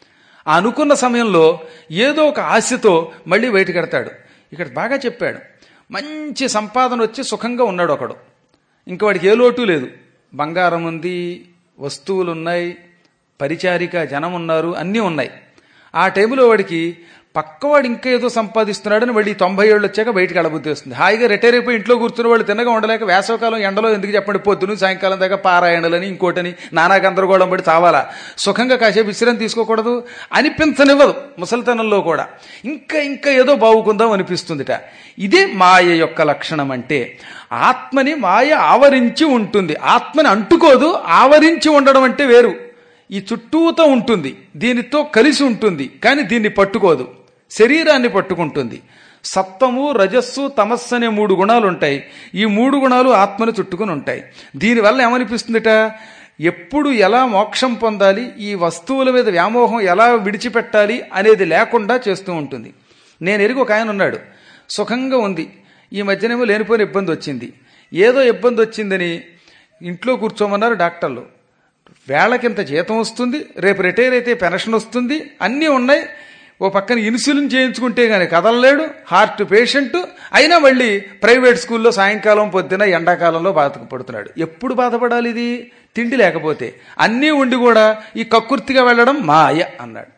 ఆ అనుకున్న సమయంలో ఏదో ఒక ఆశతో మళ్ళీ బయటకెడతాడు ఇక్కడ బాగా చెప్పాడు మంచి సంపాదన వచ్చి సుఖంగా ఉన్నాడు ఒకడు ఇంక వాడికి ఏ లోటు లేదు బంగారం ఉంది వస్తువులు ఉన్నాయి పరిచారిక జనం ఉన్నారు అన్నీ ఉన్నాయి ఆ టైంలో వాడికి పక్కవాడు ఇంకా ఏదో సంపాదిస్తున్నాడని మళ్ళీ తొంభై ఏళ్ళు వచ్చాక బయటికి వెళ్ళబుద్ధి వస్తుంది హాయిగా రిటైర్ అయిపోయి ఇంట్లో కూర్చున్న వాళ్ళు తిన్నగా ఉండలేక వేసవకాలం ఎండలో ఎందుకు చెప్పండి పొద్దును సాయంకాలం దాకా పారాయణలని ఇంకోటని నానా గందరగోళం పడి చావాలా సుఖంగా కాసేపు విశ్రాంతి తీసుకోకూడదు అనిపించనివ్వదు ముసలితనంలో కూడా ఇంకా ఇంకా ఏదో బాగుకుందాం అనిపిస్తుందిట ఇదే మాయ యొక్క లక్షణం అంటే ఆత్మని మాయ ఆవరించి ఉంటుంది ఆత్మని అంటుకోదు ఆవరించి ఉండడం అంటే వేరు ఈ చుట్టూతో ఉంటుంది దీనితో కలిసి ఉంటుంది కానీ దీన్ని పట్టుకోదు శరీరాన్ని పట్టుకుంటుంది సత్వము రజస్సు తమస్సు అనే మూడు గుణాలు ఉంటాయి ఈ మూడు గుణాలు ఆత్మను చుట్టుకుని ఉంటాయి దీనివల్ల ఏమనిపిస్తుందిట ఎప్పుడు ఎలా మోక్షం పొందాలి ఈ వస్తువుల మీద వ్యామోహం ఎలా విడిచిపెట్టాలి అనేది లేకుండా చేస్తూ ఉంటుంది నేను ఎరిగి ఒక ఆయన ఉన్నాడు సుఖంగా ఉంది ఈ మధ్యనేమో లేనిపోయిన ఇబ్బంది వచ్చింది ఏదో ఇబ్బంది వచ్చిందని ఇంట్లో కూర్చోమన్నారు డాక్టర్లు వేళకింత జీతం వస్తుంది రేపు రిటైర్ అయితే పెన్షన్ వస్తుంది అన్నీ ఉన్నాయి ఓ పక్కన ఇన్సులిన్ చేయించుకుంటే గానీ కదలలేడు హార్ట్ పేషెంట్ అయినా మళ్ళీ ప్రైవేట్ స్కూల్లో సాయంకాలం పొద్దున ఎండాకాలంలో బాధపడుతున్నాడు ఎప్పుడు బాధపడాలి ఇది తిండి లేకపోతే అన్నీ ఉండి కూడా ఈ కక్కుర్తిగా వెళ్ళడం మాయ అన్నాడు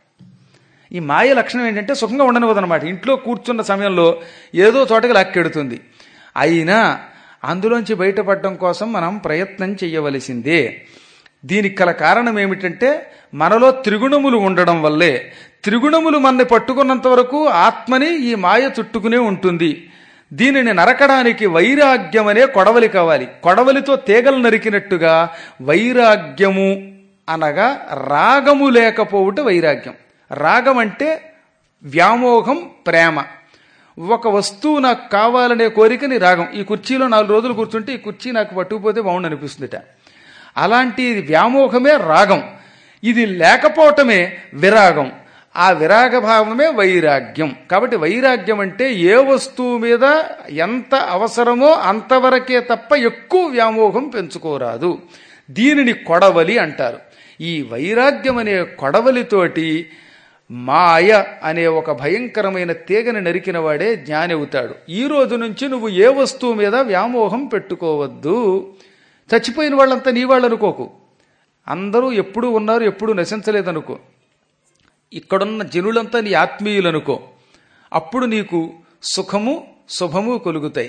ఈ మాయ లక్షణం ఏంటంటే సుఖంగా ఉండనివ్వదన్నమాట ఇంట్లో కూర్చున్న సమయంలో ఏదో చోటకి లాక్కెడుతుంది అయినా అందులోంచి బయటపడడం కోసం మనం ప్రయత్నం చేయవలసిందే దీనికి గల కారణం ఏమిటంటే మనలో త్రిగుణములు ఉండడం వల్లే త్రిగుణములు మనని పట్టుకున్నంత వరకు ఆత్మని ఈ మాయ చుట్టుకునే ఉంటుంది దీనిని నరకడానికి వైరాగ్యం అనే కొడవలి కావాలి కొడవలితో తీగలు నరికినట్టుగా వైరాగ్యము అనగా రాగము లేకపోవుట వైరాగ్యం రాగం అంటే వ్యామోహం ప్రేమ ఒక వస్తువు నాకు కావాలనే కోరికని రాగం ఈ కుర్చీలో నాలుగు రోజులు కూర్చుంటే ఈ కుర్చీ నాకు పట్టుకుపోతే బాగుండు అనిపిస్తుందిట అలాంటి వ్యామోహమే రాగం ఇది లేకపోవటమే విరాగం ఆ విరాగ భావమే వైరాగ్యం కాబట్టి వైరాగ్యం అంటే ఏ వస్తువు మీద ఎంత అవసరమో అంతవరకే తప్ప ఎక్కువ వ్యామోహం పెంచుకోరాదు దీనిని కొడవలి అంటారు ఈ వైరాగ్యం అనే కొడవలితోటి మాయ అనే ఒక భయంకరమైన తీగని నరికిన వాడే జ్ఞాని అవుతాడు ఈ రోజు నుంచి నువ్వు ఏ వస్తువు మీద వ్యామోహం పెట్టుకోవద్దు చచ్చిపోయిన వాళ్ళంతా నీ వాళ్ళు అనుకోకు అందరూ ఎప్పుడు ఉన్నారు ఎప్పుడు నశించలేదనుకో ఇక్కడున్న జనులంతా నీ ఆత్మీయులు అనుకో అప్పుడు నీకు సుఖము శుభము కొలుగుతాయి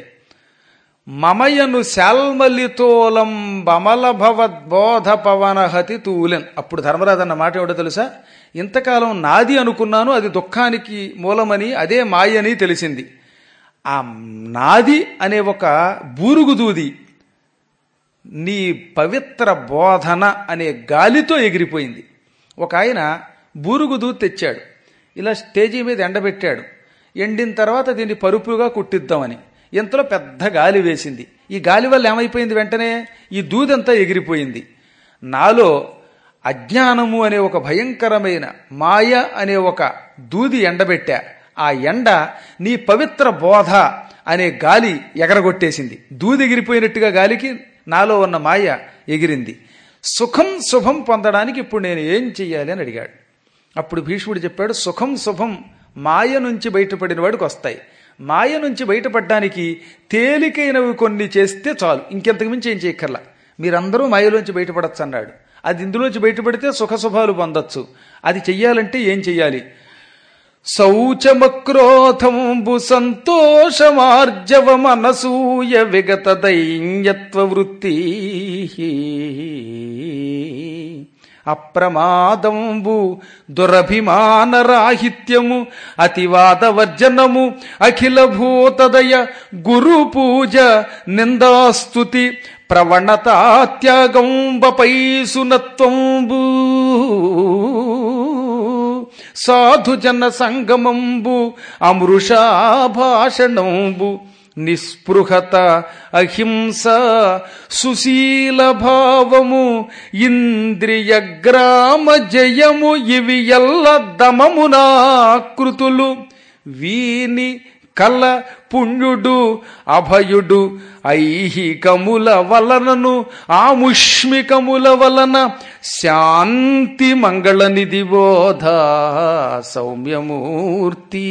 మమయను శాల్మలితోలం బమల భవద్బోధ పవనహతి తూలెన్ అప్పుడు ధర్మరాజు అన్న మాట ఏమిటో తెలుసా ఇంతకాలం నాది అనుకున్నాను అది దుఃఖానికి మూలమని అదే మాయని తెలిసింది ఆ నాది అనే ఒక బూరుగు దూది నీ పవిత్ర బోధన అనే గాలితో ఎగిరిపోయింది ఒక ఆయన బూరుగుదు తెచ్చాడు ఇలా స్టేజీ మీద ఎండబెట్టాడు ఎండిన తర్వాత దీన్ని పరుపుగా కుట్టిద్దామని ఇంతలో పెద్ద గాలి వేసింది ఈ గాలి వల్ల ఏమైపోయింది వెంటనే ఈ దూదంతా ఎగిరిపోయింది నాలో అజ్ఞానము అనే ఒక భయంకరమైన మాయ అనే ఒక దూది ఎండబెట్టా ఆ ఎండ నీ పవిత్ర బోధ అనే గాలి ఎగరగొట్టేసింది దూది ఎగిరిపోయినట్టుగా గాలికి నాలో ఉన్న మాయ ఎగిరింది సుఖం శుభం పొందడానికి ఇప్పుడు నేను ఏం చెయ్యాలి అని అడిగాడు అప్పుడు భీష్ముడు చెప్పాడు సుఖం శుభం మాయ నుంచి బయటపడిన వాడికి వస్తాయి మాయ నుంచి బయటపడడానికి తేలికైనవి కొన్ని చేస్తే చాలు ఇంకెంతకు మించి ఏం చేయక్కర్లా మీరందరూ మాయలోంచి బయటపడచ్చు అన్నాడు అది ఇందులోంచి బయటపడితే సుఖ శుభాలు పొందొచ్చు అది చెయ్యాలంటే ఏం చెయ్యాలి శౌచమక్రోధంబు సంతోషమార్జవ మనసూయ విగత దైన్యత్వ వృత్తి అప్రమాదంబు దురభిమానరాహిత్యము అతివాద వర్జనము అఖిల భూతదయ గురు పూజ నిందాస్తుతి ప్రవణతాత్యాగంబపై సునత్వంబు సాధుజన సంగమంబు అమృషా భాషణంబు నిస్పృహత అహింస సుశీల భావము ఇంద్రియ గ్రామ జయము ఇవి ఎల్ల దమమునాకృతులు వీని కల పుణ్యుడు అభయుడు ఐహికముల వలనను ఆముష్మికముల వలన శాంతి మంగళనిధి బోధ సౌమ్యమూర్తి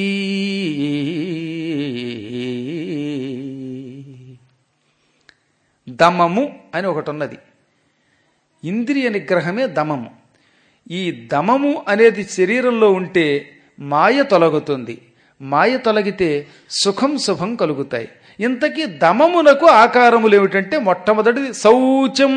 దమము అని ఒకటి ఉన్నది ఇంద్రియ నిగ్రహమే దమము ఈ దమము అనేది శరీరంలో ఉంటే మాయ తొలగుతుంది మాయ తొలగితే సుఖం శుభం కలుగుతాయి ఇంతకీ దమమునకు ఆకారములు ఏమిటంటే మొట్టమొదటిది శౌచం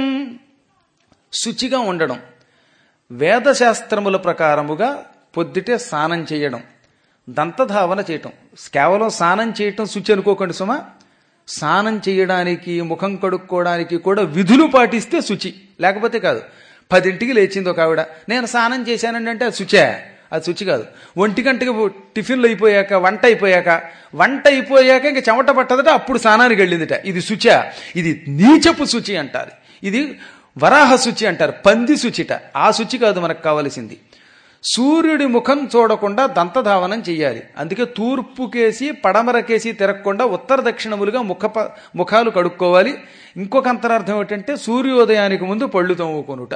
శుచిగా ఉండడం వేదశాస్త్రముల ప్రకారముగా పొద్దుటే స్నానం చేయడం దంతధావన చేయటం కేవలం స్నానం చేయటం శుచి అనుకోకండి సుమా స్నానం చేయడానికి ముఖం కడుక్కోవడానికి కూడా విధులు పాటిస్తే శుచి లేకపోతే కాదు పదింటికి లేచింది ఒక ఆవిడ నేను స్నానం చేశానండి అంటే అది శుచే అది శుచి కాదు ఒంటి గంటకి టిఫిన్లు అయిపోయాక వంట అయిపోయాక వంట అయిపోయాక ఇంక చెమట పట్టదట అప్పుడు స్నానానికి వెళ్ళిందిట ఇది శుచ ఇది నీచపు శుచి అంటారు ఇది వరాహ శుచి అంటారు పంది శుచిట ఆ శుచి కాదు మనకు కావలసింది సూర్యుడి ముఖం చూడకుండా దంతధావనం చెయ్యాలి అందుకే తూర్పుకేసి పడమరకేసి తిరగకుండా ఉత్తర దక్షిణములుగా ముఖ ముఖాలు కడుక్కోవాలి ఇంకొక అంతరార్థం ఏమిటంటే సూర్యోదయానికి ముందు పళ్ళు తోముకొనుట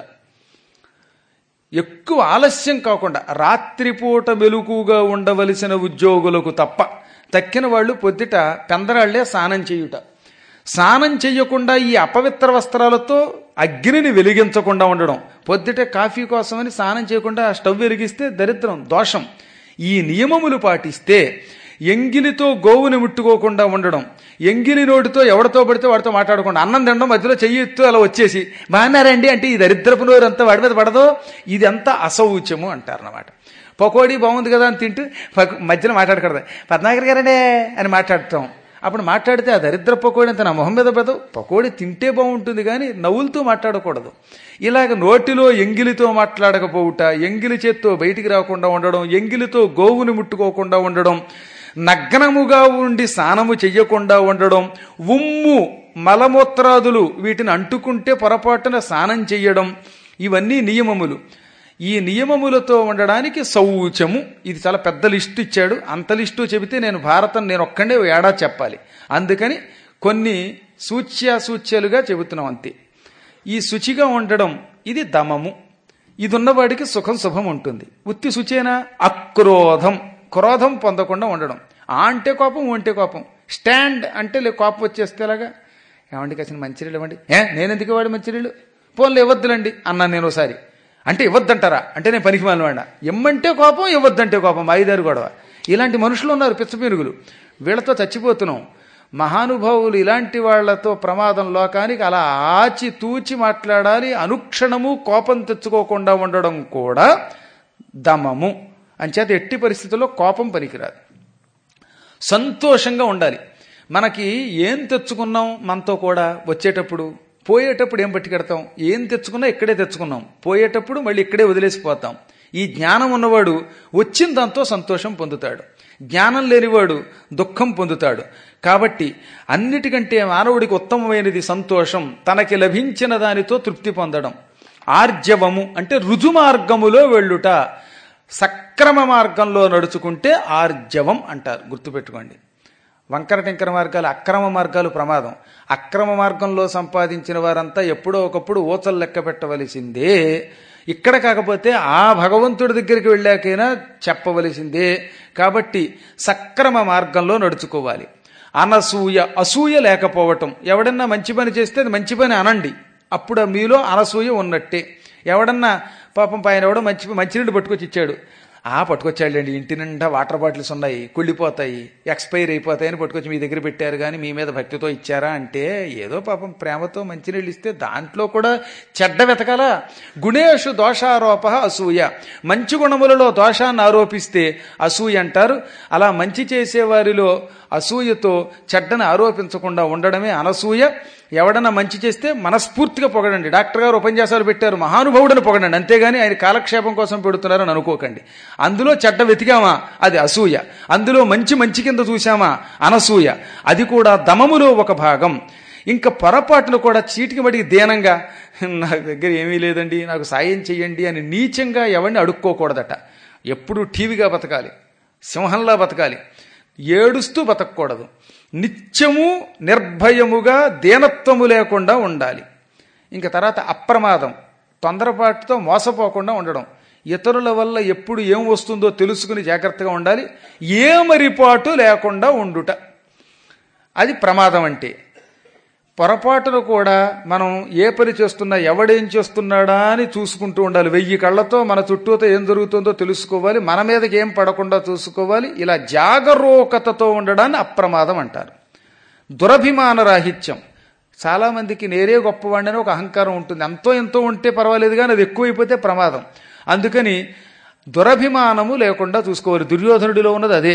ఎక్కువ ఆలస్యం కాకుండా రాత్రిపూట మెలుకుగా ఉండవలసిన ఉద్యోగులకు తప్ప తక్కిన వాళ్ళు పొద్దుట పెందరాళ్లే స్నానం చేయుట స్నానం చెయ్యకుండా ఈ అపవిత్ర వస్త్రాలతో అగ్నిని వెలిగించకుండా ఉండడం పొద్దుటే కాఫీ కోసమని స్నానం చేయకుండా స్టవ్ వెలిగిస్తే దరిద్రం దోషం ఈ నియమములు పాటిస్తే ఎంగిలితో గోవుని ముట్టుకోకుండా ఉండడం ఎంగిలి నోటితో ఎవరితో పడితే వాడితో మాట్లాడకుండా అన్నం తినడం మధ్యలో చెయ్యెత్తు అలా వచ్చేసి బాగున్నారండి అంటే ఈ దరిద్రపు నోరు అంతా వాడి మీద పడదో ఇది అంతా అసౌచ్యము అంటారన్నమాట పకోడీ బాగుంది కదా అని తింటూ పక్- మధ్యలో మాట్లాడకూడదు పద్మాకర్ గారండే అని మాట్లాడటం అప్పుడు మాట్లాడితే ఆ దరిద్ర పకోడీ అంత నా మొహం మీద పెడదు పకోడీ తింటే బాగుంటుంది కానీ నవ్వులతో మాట్లాడకూడదు ఇలాగ నోటిలో ఎంగిలితో మాట్లాడకపోవుట ఎంగిలి చేత్తో బయటికి రాకుండా ఉండడం ఎంగిలితో గోవుని ముట్టుకోకుండా ఉండడం నగ్నముగా ఉండి స్నానము చెయ్యకుండా ఉండడం ఉమ్ము మలమూత్రాదులు వీటిని అంటుకుంటే పొరపాటున స్నానం చెయ్యడం ఇవన్నీ నియమములు ఈ నియమములతో ఉండడానికి శౌచము ఇది చాలా పెద్ద లిస్టు ఇచ్చాడు అంత లిస్టు చెబితే నేను భారతం నేను ఒక్కడే ఏడా చెప్పాలి అందుకని కొన్ని సూచ్యాసూచ్యాలుగా చెబుతున్నాం అంతే ఈ శుచిగా ఉండడం ఇది దమము ఇది ఉన్నవాడికి సుఖం శుభం ఉంటుంది ఉత్తి శుచేనా అక్రోధం క్రోధం పొందకుండా ఉండడం ఆ అంటే కోపం ఊ అంటే కోపం స్టాండ్ అంటే లే కోపం వచ్చేస్తే ఎలాగా ఏమండి కాసిన మంచినీళ్ళు ఇవ్వండి ఏ నేను ఎందుకు వాడి మంచినీళ్ళు పోన్లు ఇవ్వద్దులండి అన్నాను నేను ఒకసారి అంటే ఇవ్వద్దంటారా అంటే నేను పనికి మాలివాడినా ఇమ్మంటే కోపం ఇవ్వద్దంటే కోపం ఐదారు గొడవ ఇలాంటి మనుషులు ఉన్నారు పిచ్చపీనుగులు వీళ్ళతో చచ్చిపోతున్నాం మహానుభావులు ఇలాంటి వాళ్లతో ప్రమాదం లోకానికి అలా ఆచి తూచి మాట్లాడాలి అనుక్షణము కోపం తెచ్చుకోకుండా ఉండడం కూడా దమము అంచేత ఎట్టి పరిస్థితుల్లో కోపం పనికిరాదు సంతోషంగా ఉండాలి మనకి ఏం తెచ్చుకున్నాం మనతో కూడా వచ్చేటప్పుడు పోయేటప్పుడు ఏం పట్టుకెడతాం ఏం తెచ్చుకున్నా ఇక్కడే తెచ్చుకున్నాం పోయేటప్పుడు మళ్ళీ ఇక్కడే వదిలేసిపోతాం ఈ జ్ఞానం ఉన్నవాడు వచ్చిన దాంతో సంతోషం పొందుతాడు జ్ఞానం లేనివాడు దుఃఖం పొందుతాడు కాబట్టి అన్నిటికంటే మానవుడికి ఉత్తమమైనది సంతోషం తనకి లభించిన దానితో తృప్తి పొందడం ఆర్జవము అంటే రుజు మార్గములో వెళ్ళుట సక్రమ మార్గంలో నడుచుకుంటే ఆర్జవం అంటారు గుర్తుపెట్టుకోండి వంకర టింకర మార్గాలు అక్రమ మార్గాలు ప్రమాదం అక్రమ మార్గంలో సంపాదించిన వారంతా ఎప్పుడో ఒకప్పుడు ఊచలు లెక్క పెట్టవలసిందే ఇక్కడ కాకపోతే ఆ భగవంతుడి దగ్గరికి వెళ్ళాకైనా చెప్పవలసిందే కాబట్టి సక్రమ మార్గంలో నడుచుకోవాలి అనసూయ అసూయ లేకపోవటం ఎవడన్నా మంచి పని చేస్తే అది మంచి పని అనండి అప్పుడు మీలో అనసూయ ఉన్నట్టే ఎవడన్నా పాపం పైన ఎవడో మంచి మంచినీళ్ళు పట్టుకొచ్చి ఇచ్చాడు ఆ పట్టుకొచ్చాడండి ఇంటి నిండా వాటర్ బాటిల్స్ ఉన్నాయి కుళ్ళిపోతాయి ఎక్స్పైర్ అయిపోతాయని పట్టుకొచ్చి మీ దగ్గర పెట్టారు కానీ మీ మీద భక్తితో ఇచ్చారా అంటే ఏదో పాపం ప్రేమతో మంచినీళ్ళు ఇస్తే దాంట్లో కూడా చెడ్డ వెతకాలా గుణేషు దోషారోప అసూయ మంచి గుణములలో దోషాన్ని ఆరోపిస్తే అసూయ అంటారు అలా మంచి చేసేవారిలో అసూయతో చెడ్డను ఆరోపించకుండా ఉండడమే అనసూయ ఎవడన్నా మంచి చేస్తే మనస్ఫూర్తిగా పొగడండి డాక్టర్ గారు ఉపన్యాసాలు పెట్టారు మహానుభావుడని పొగడండి అంతేగాని ఆయన కాలక్షేపం కోసం పెడుతున్నారని అనుకోకండి అందులో చెడ్డ వెతికామా అది అసూయ అందులో మంచి మంచి కింద చూశామా అనసూయ అది కూడా దమములో ఒక భాగం ఇంకా పొరపాటును కూడా చీటికి మడికి దీనంగా నా దగ్గర ఏమీ లేదండి నాకు సాయం చెయ్యండి అని నీచంగా ఎవరిని అడుక్కోకూడదట ఎప్పుడు టీవీగా బతకాలి సింహంలా బతకాలి ఏడుస్తూ బతకూడదు నిత్యము నిర్భయముగా దీనత్వము లేకుండా ఉండాలి ఇంకా తర్వాత అప్రమాదం తొందరపాటుతో మోసపోకుండా ఉండడం ఇతరుల వల్ల ఎప్పుడు ఏం వస్తుందో తెలుసుకుని జాగ్రత్తగా ఉండాలి ఏమరిపాటు లేకుండా ఉండుట అది ప్రమాదం అంటే పొరపాటును కూడా మనం ఏ పని చేస్తున్నా ఎవడేం చేస్తున్నాడా అని చూసుకుంటూ ఉండాలి వెయ్యి కళ్ళతో మన చుట్టూతో ఏం జరుగుతుందో తెలుసుకోవాలి మన మీదకి ఏం పడకుండా చూసుకోవాలి ఇలా జాగరూకతతో ఉండడాన్ని అప్రమాదం అంటారు దురభిమాన రాహిత్యం చాలామందికి నేరే గొప్పవాడిని ఒక అహంకారం ఉంటుంది ఎంతో ఎంతో ఉంటే పర్వాలేదు కానీ అది ఎక్కువైపోతే ప్రమాదం అందుకని దురభిమానము లేకుండా చూసుకోవాలి దుర్యోధనుడిలో ఉన్నది అదే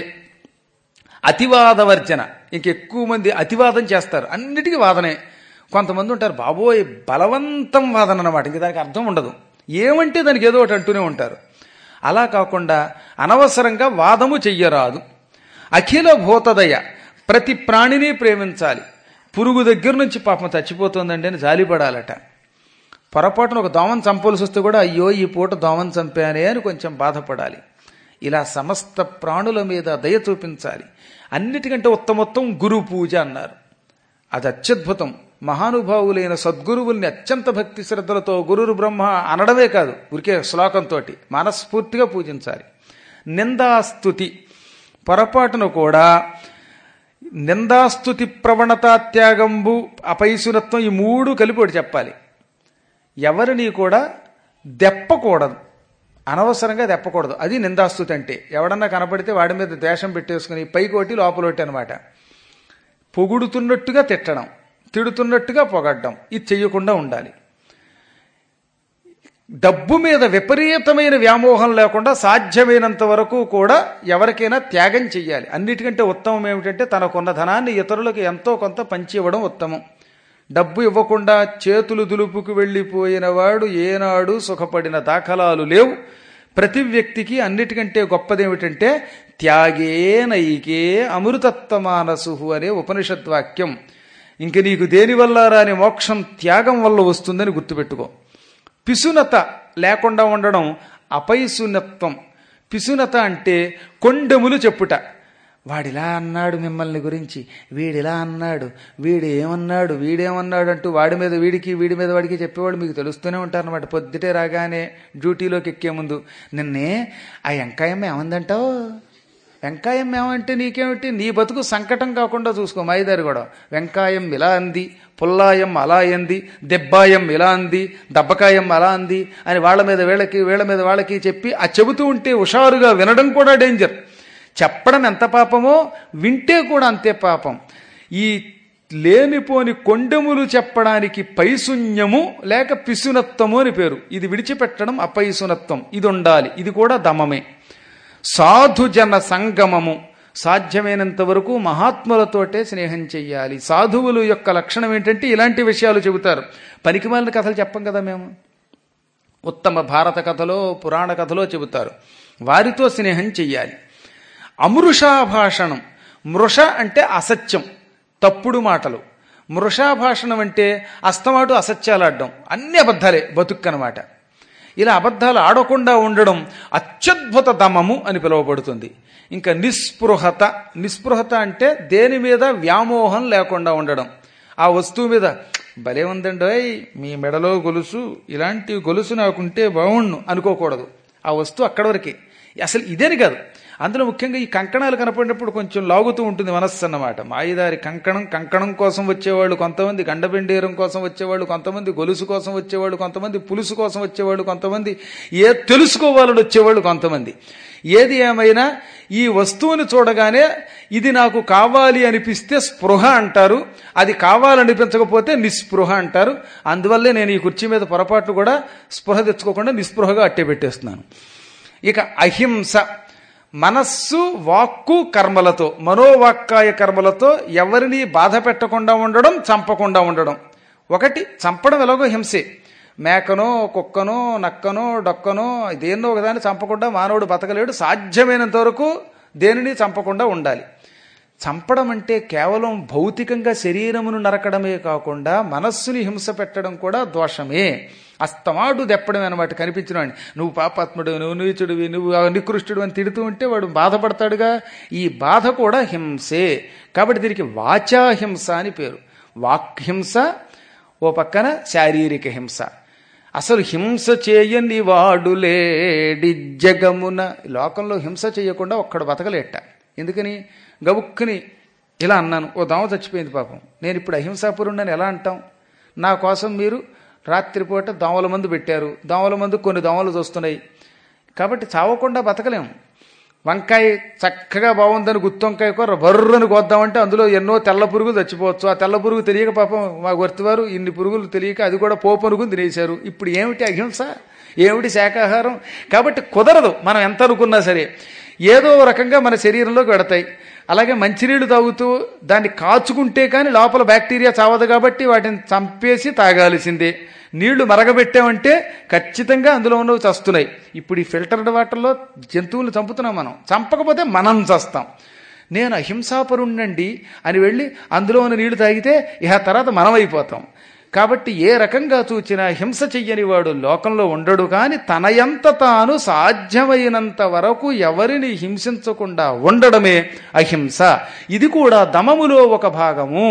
అతివాద వర్జన ఇంకెక్కువ మంది అతివాదం చేస్తారు అన్నిటికీ వాదనే కొంతమంది ఉంటారు బాబోయ్ బలవంతం వాదన అన్నమాట ఇంక దానికి అర్థం ఉండదు ఏమంటే దానికి ఏదో ఒకటి అంటూనే ఉంటారు అలా కాకుండా అనవసరంగా వాదము చెయ్యరాదు అఖిల భూతదయ ప్రతి ప్రాణిని ప్రేమించాలి పురుగు దగ్గర నుంచి పాపం చచ్చిపోతుందండి అని జాలిపడాలట పొరపాటున ఒక దోమను చంపాల్సి వస్తే కూడా అయ్యో ఈ పూట దోమను చంపానే అని కొంచెం బాధపడాలి ఇలా సమస్త ప్రాణుల మీద దయ చూపించాలి అన్నిటికంటే ఉత్తమోత్తం గురు పూజ అన్నారు అది అత్యద్భుతం మహానుభావులైన సద్గురువుల్ని అత్యంత భక్తి శ్రద్ధలతో గురురు బ్రహ్మ అనడమే కాదు ఉరికే శ్లోకంతో మనస్ఫూర్తిగా పూజించాలి నిందాస్తుతి పొరపాటును కూడా నిందాస్తుతి ప్రవణత త్యాగంబు అపైసునత్వం ఈ మూడు కలిపి ఒకటి చెప్పాలి ఎవరిని కూడా దెప్పకూడదు అనవసరంగా దెప్పకూడదు అది నిందాస్తుతి అంటే ఎవడన్నా కనపడితే వాడి మీద ద్వేషం పెట్టేసుకుని పైకోటి లోపలోటి అనమాట పొగుడుతున్నట్టుగా తిట్టడం తిడుతున్నట్టుగా పొగడ్డం ఇది చెయ్యకుండా ఉండాలి డబ్బు మీద విపరీతమైన వ్యామోహం లేకుండా సాధ్యమైనంత వరకు కూడా ఎవరికైనా త్యాగం చెయ్యాలి అన్నిటికంటే ఉత్తమం ఏమిటంటే తనకున్న ధనాన్ని ఇతరులకు ఎంతో కొంత పంచి ఇవ్వడం ఉత్తమం డబ్బు ఇవ్వకుండా చేతులు దులుపుకు వెళ్ళిపోయిన వాడు ఏనాడు సుఖపడిన దాఖలాలు లేవు ప్రతి వ్యక్తికి అన్నిటికంటే గొప్పదేమిటంటే త్యాగే నైకే అమృతత్వమానసు అనే ఉపనిషత్ వాక్యం ఇంక నీకు దేనివల్ల రాని మోక్షం త్యాగం వల్ల వస్తుందని గుర్తుపెట్టుకో పిసునత లేకుండా ఉండడం అపైసునత్వం పిసునత అంటే కొండెములు చెప్పుట వాడిలా అన్నాడు మిమ్మల్ని గురించి వీడిలా అన్నాడు వీడు ఏమన్నాడు వీడేమన్నాడు అంటూ వాడి మీద వీడికి వీడి మీద వాడికి చెప్పేవాడు మీకు తెలుస్తూనే ఉంటారన్నమాట పొద్దుటే రాగానే డ్యూటీలోకి ఎక్కే ముందు నిన్నే ఆ వెంకాయమ్మ ఏమందంటావు వెంకాయం ఏమంటే నీకేమిటి నీ బతుకు సంకటం కాకుండా చూసుకో మైదారి కూడా వెంకాయం ఇలా అంది పుల్లాయం అలా అంది దెబ్బాయం ఇలా అంది దబ్బకాయం అలా అంది అని వాళ్ళ మీద వీళ్ళకి వీళ్ళ మీద వాళ్ళకి చెప్పి ఆ చెబుతూ ఉంటే హుషారుగా వినడం కూడా డేంజర్ చెప్పడం ఎంత పాపమో వింటే కూడా అంతే పాపం ఈ లేనిపోని కొండెములు చెప్పడానికి పైశూన్యము లేక పిసునత్వము అని పేరు ఇది విడిచిపెట్టడం అపైసునత్వం ఇది ఉండాలి ఇది కూడా దమమే సాధుజన సంగమము సాధ్యమైనంత వరకు మహాత్ములతోటే స్నేహం చెయ్యాలి సాధువులు యొక్క లక్షణం ఏంటంటే ఇలాంటి విషయాలు చెబుతారు పనికిమాలిన కథలు చెప్పం కదా మేము ఉత్తమ భారత కథలో పురాణ కథలో చెబుతారు వారితో స్నేహం చెయ్యాలి అమృషా భాషణం మృష అంటే అసత్యం తప్పుడు మాటలు మృషా భాషణం అంటే అస్తమాటు అసత్యాలు ఆడడం అన్ని అబద్ధాలే బతుక్కనమాట ఇలా అబద్ధాలు ఆడకుండా ఉండడం అత్యద్భుత దమము అని పిలువబడుతుంది ఇంకా నిస్పృహత నిస్పృహత అంటే దేని మీద వ్యామోహం లేకుండా ఉండడం ఆ వస్తువు మీద భలే ఉందండోయ్ మీ మెడలో గొలుసు ఇలాంటి గొలుసు నాకుంటే బాగుండు అనుకోకూడదు ఆ వస్తువు అక్కడి వరకే అసలు ఇదేని కాదు అందులో ముఖ్యంగా ఈ కంకణాలు కనపడినప్పుడు కొంచెం లాగుతూ ఉంటుంది మనస్సు అన్నమాట మాయిదారి కంకణం కంకణం కోసం వచ్చేవాళ్ళు కొంతమంది గండబెండేరం కోసం వచ్చేవాళ్ళు కొంతమంది గొలుసు కోసం వచ్చేవాళ్ళు కొంతమంది పులుసు కోసం వచ్చేవాళ్ళు కొంతమంది ఏ తెలుసుకోవాలని వచ్చేవాళ్ళు కొంతమంది ఏది ఏమైనా ఈ వస్తువుని చూడగానే ఇది నాకు కావాలి అనిపిస్తే స్పృహ అంటారు అది కావాలనిపించకపోతే నిస్పృహ అంటారు అందువల్లే నేను ఈ కుర్చీ మీద పొరపాట్లు కూడా స్పృహ తెచ్చుకోకుండా నిస్పృహగా అట్టే పెట్టేస్తున్నాను ఇక అహింస మనస్సు వాక్కు కర్మలతో మనోవాక్కాయ కర్మలతో ఎవరిని బాధ పెట్టకుండా ఉండడం చంపకుండా ఉండడం ఒకటి చంపడం ఎలాగో హింసే మేకనో కుక్కనో నక్కనో డొక్కనో దేన్నో ఒకదాన్ని చంపకుండా మానవుడు బతకలేడు సాధ్యమైనంత వరకు దేనిని చంపకుండా ఉండాలి చంపడం అంటే కేవలం భౌతికంగా శరీరమును నరకడమే కాకుండా మనస్సుని హింస పెట్టడం కూడా దోషమే అస్తమాటు దెప్పడమే అనమాట కనిపించిన వాడిని నువ్వు పాపాత్ముడు నువ్వు నీచుడివి నువ్వు నికృష్టుడు అని తిడుతూ ఉంటే వాడు బాధపడతాడుగా ఈ బాధ కూడా హింసే కాబట్టి దీనికి వాచాహింస అని పేరు వాక్హింస ఓ పక్కన శారీరక హింస అసలు హింస చేయని వాడు లేడి జగమున లోకంలో హింస చేయకుండా ఒక్కడు బతకలేట ఎందుకని గబుక్కుని ఇలా అన్నాను ఓ దోమ చచ్చిపోయింది పాపం నేను ఇప్పుడు అహింసాపురుణ్ణని ఎలా అంటాం నా కోసం మీరు రాత్రిపూట దోమల మందు పెట్టారు దోమల మందు కొన్ని దోమలు చూస్తున్నాయి కాబట్టి చావకుండా బతకలేము వంకాయ చక్కగా బాగుందని గుత్తొంకాయ కూర బర్రని కోద్దామంటే అందులో ఎన్నో తెల్ల పురుగులు చచ్చిపోవచ్చు ఆ తెల్ల పురుగు తెలియక పాపం మా వర్తివారు ఇన్ని పురుగులు తెలియక అది కూడా పోపనుకుని తినేశారు ఇప్పుడు ఏమిటి అహింస ఏమిటి శాకాహారం కాబట్టి కుదరదు మనం ఎంత అనుకున్నా సరే ఏదో రకంగా మన శరీరంలోకి వెడతాయి అలాగే మంచినీళ్లు తాగుతూ దాన్ని కాచుకుంటే కానీ లోపల బ్యాక్టీరియా చావదు కాబట్టి వాటిని చంపేసి తాగాల్సిందే నీళ్లు మరగబెట్టామంటే ఖచ్చితంగా అందులో ఉన్నవి చస్తున్నాయి ఇప్పుడు ఈ ఫిల్టర్డ్ వాటర్లో జంతువులు చంపుతున్నాం మనం చంపకపోతే మనం చస్తాం నేను అహింసాపరుణ్ణండి అని వెళ్ళి అందులో ఉన్న నీళ్లు తాగితే ఇహ తర్వాత మనం అయిపోతాం కాబట్టి ఏ రకంగా చూచినా హింస చెయ్యని వాడు లోకంలో ఉండడు కాని తనయంత తాను సాధ్యమైనంత వరకు ఎవరిని హింసించకుండా ఉండడమే అహింస ఇది కూడా దమములో ఒక భాగము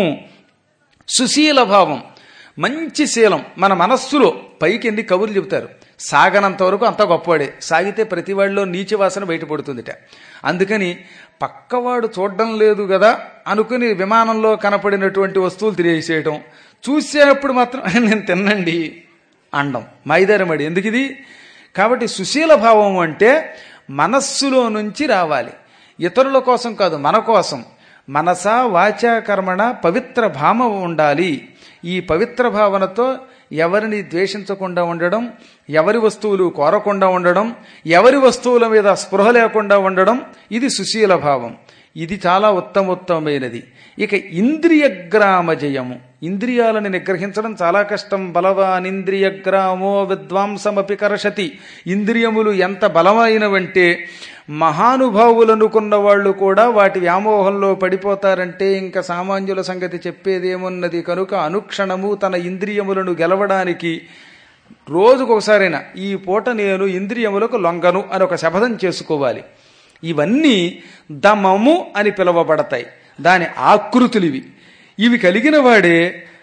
సుశీల భావం మంచి శీలం మన మనస్సులో పైకి ఎన్ని కబుర్లు చెబుతారు సాగనంత వరకు అంత గొప్పవాడే సాగితే ప్రతి వాడిలో నీచి వాసన బయటపడుతుందిట అందుకని పక్కవాడు చూడడం లేదు కదా అనుకుని విమానంలో కనపడినటువంటి వస్తువులు తినేసేయటం చూసేటప్పుడు మాత్రం నేను తిన్నండి అండం మైదారమడి ఎందుకు ఇది కాబట్టి సుశీల భావం అంటే మనస్సులో నుంచి రావాలి ఇతరుల కోసం కాదు మన కోసం మనస వాచా కర్మణ పవిత్ర భావ ఉండాలి ఈ పవిత్ర భావనతో ఎవరిని ద్వేషించకుండా ఉండడం ఎవరి వస్తువులు కోరకుండా ఉండడం ఎవరి వస్తువుల మీద స్పృహ లేకుండా ఉండడం ఇది సుశీల భావం ఇది చాలా ఉత్తమోత్తమైనది ఇక ఇంద్రియగ్రామ జయము ఇంద్రియాలను నిగ్రహించడం చాలా కష్టం బలవాన్ ఇంద్రియగ్రామో విద్వాంసమపి కరషతి ఇంద్రియములు ఎంత బలమైనవంటే మహానుభావులనుకున్న వాళ్ళు కూడా వాటి వ్యామోహంలో పడిపోతారంటే ఇంకా సామాన్యుల సంగతి చెప్పేదేమున్నది కనుక అనుక్షణము తన ఇంద్రియములను గెలవడానికి రోజుకొకసారైనా ఈ పూట నేను ఇంద్రియములకు లొంగను అని ఒక శపథం చేసుకోవాలి ఇవన్నీ దమము అని పిలువబడతాయి దాని ఆకృతులు ఇవి ఇవి కలిగిన వాడే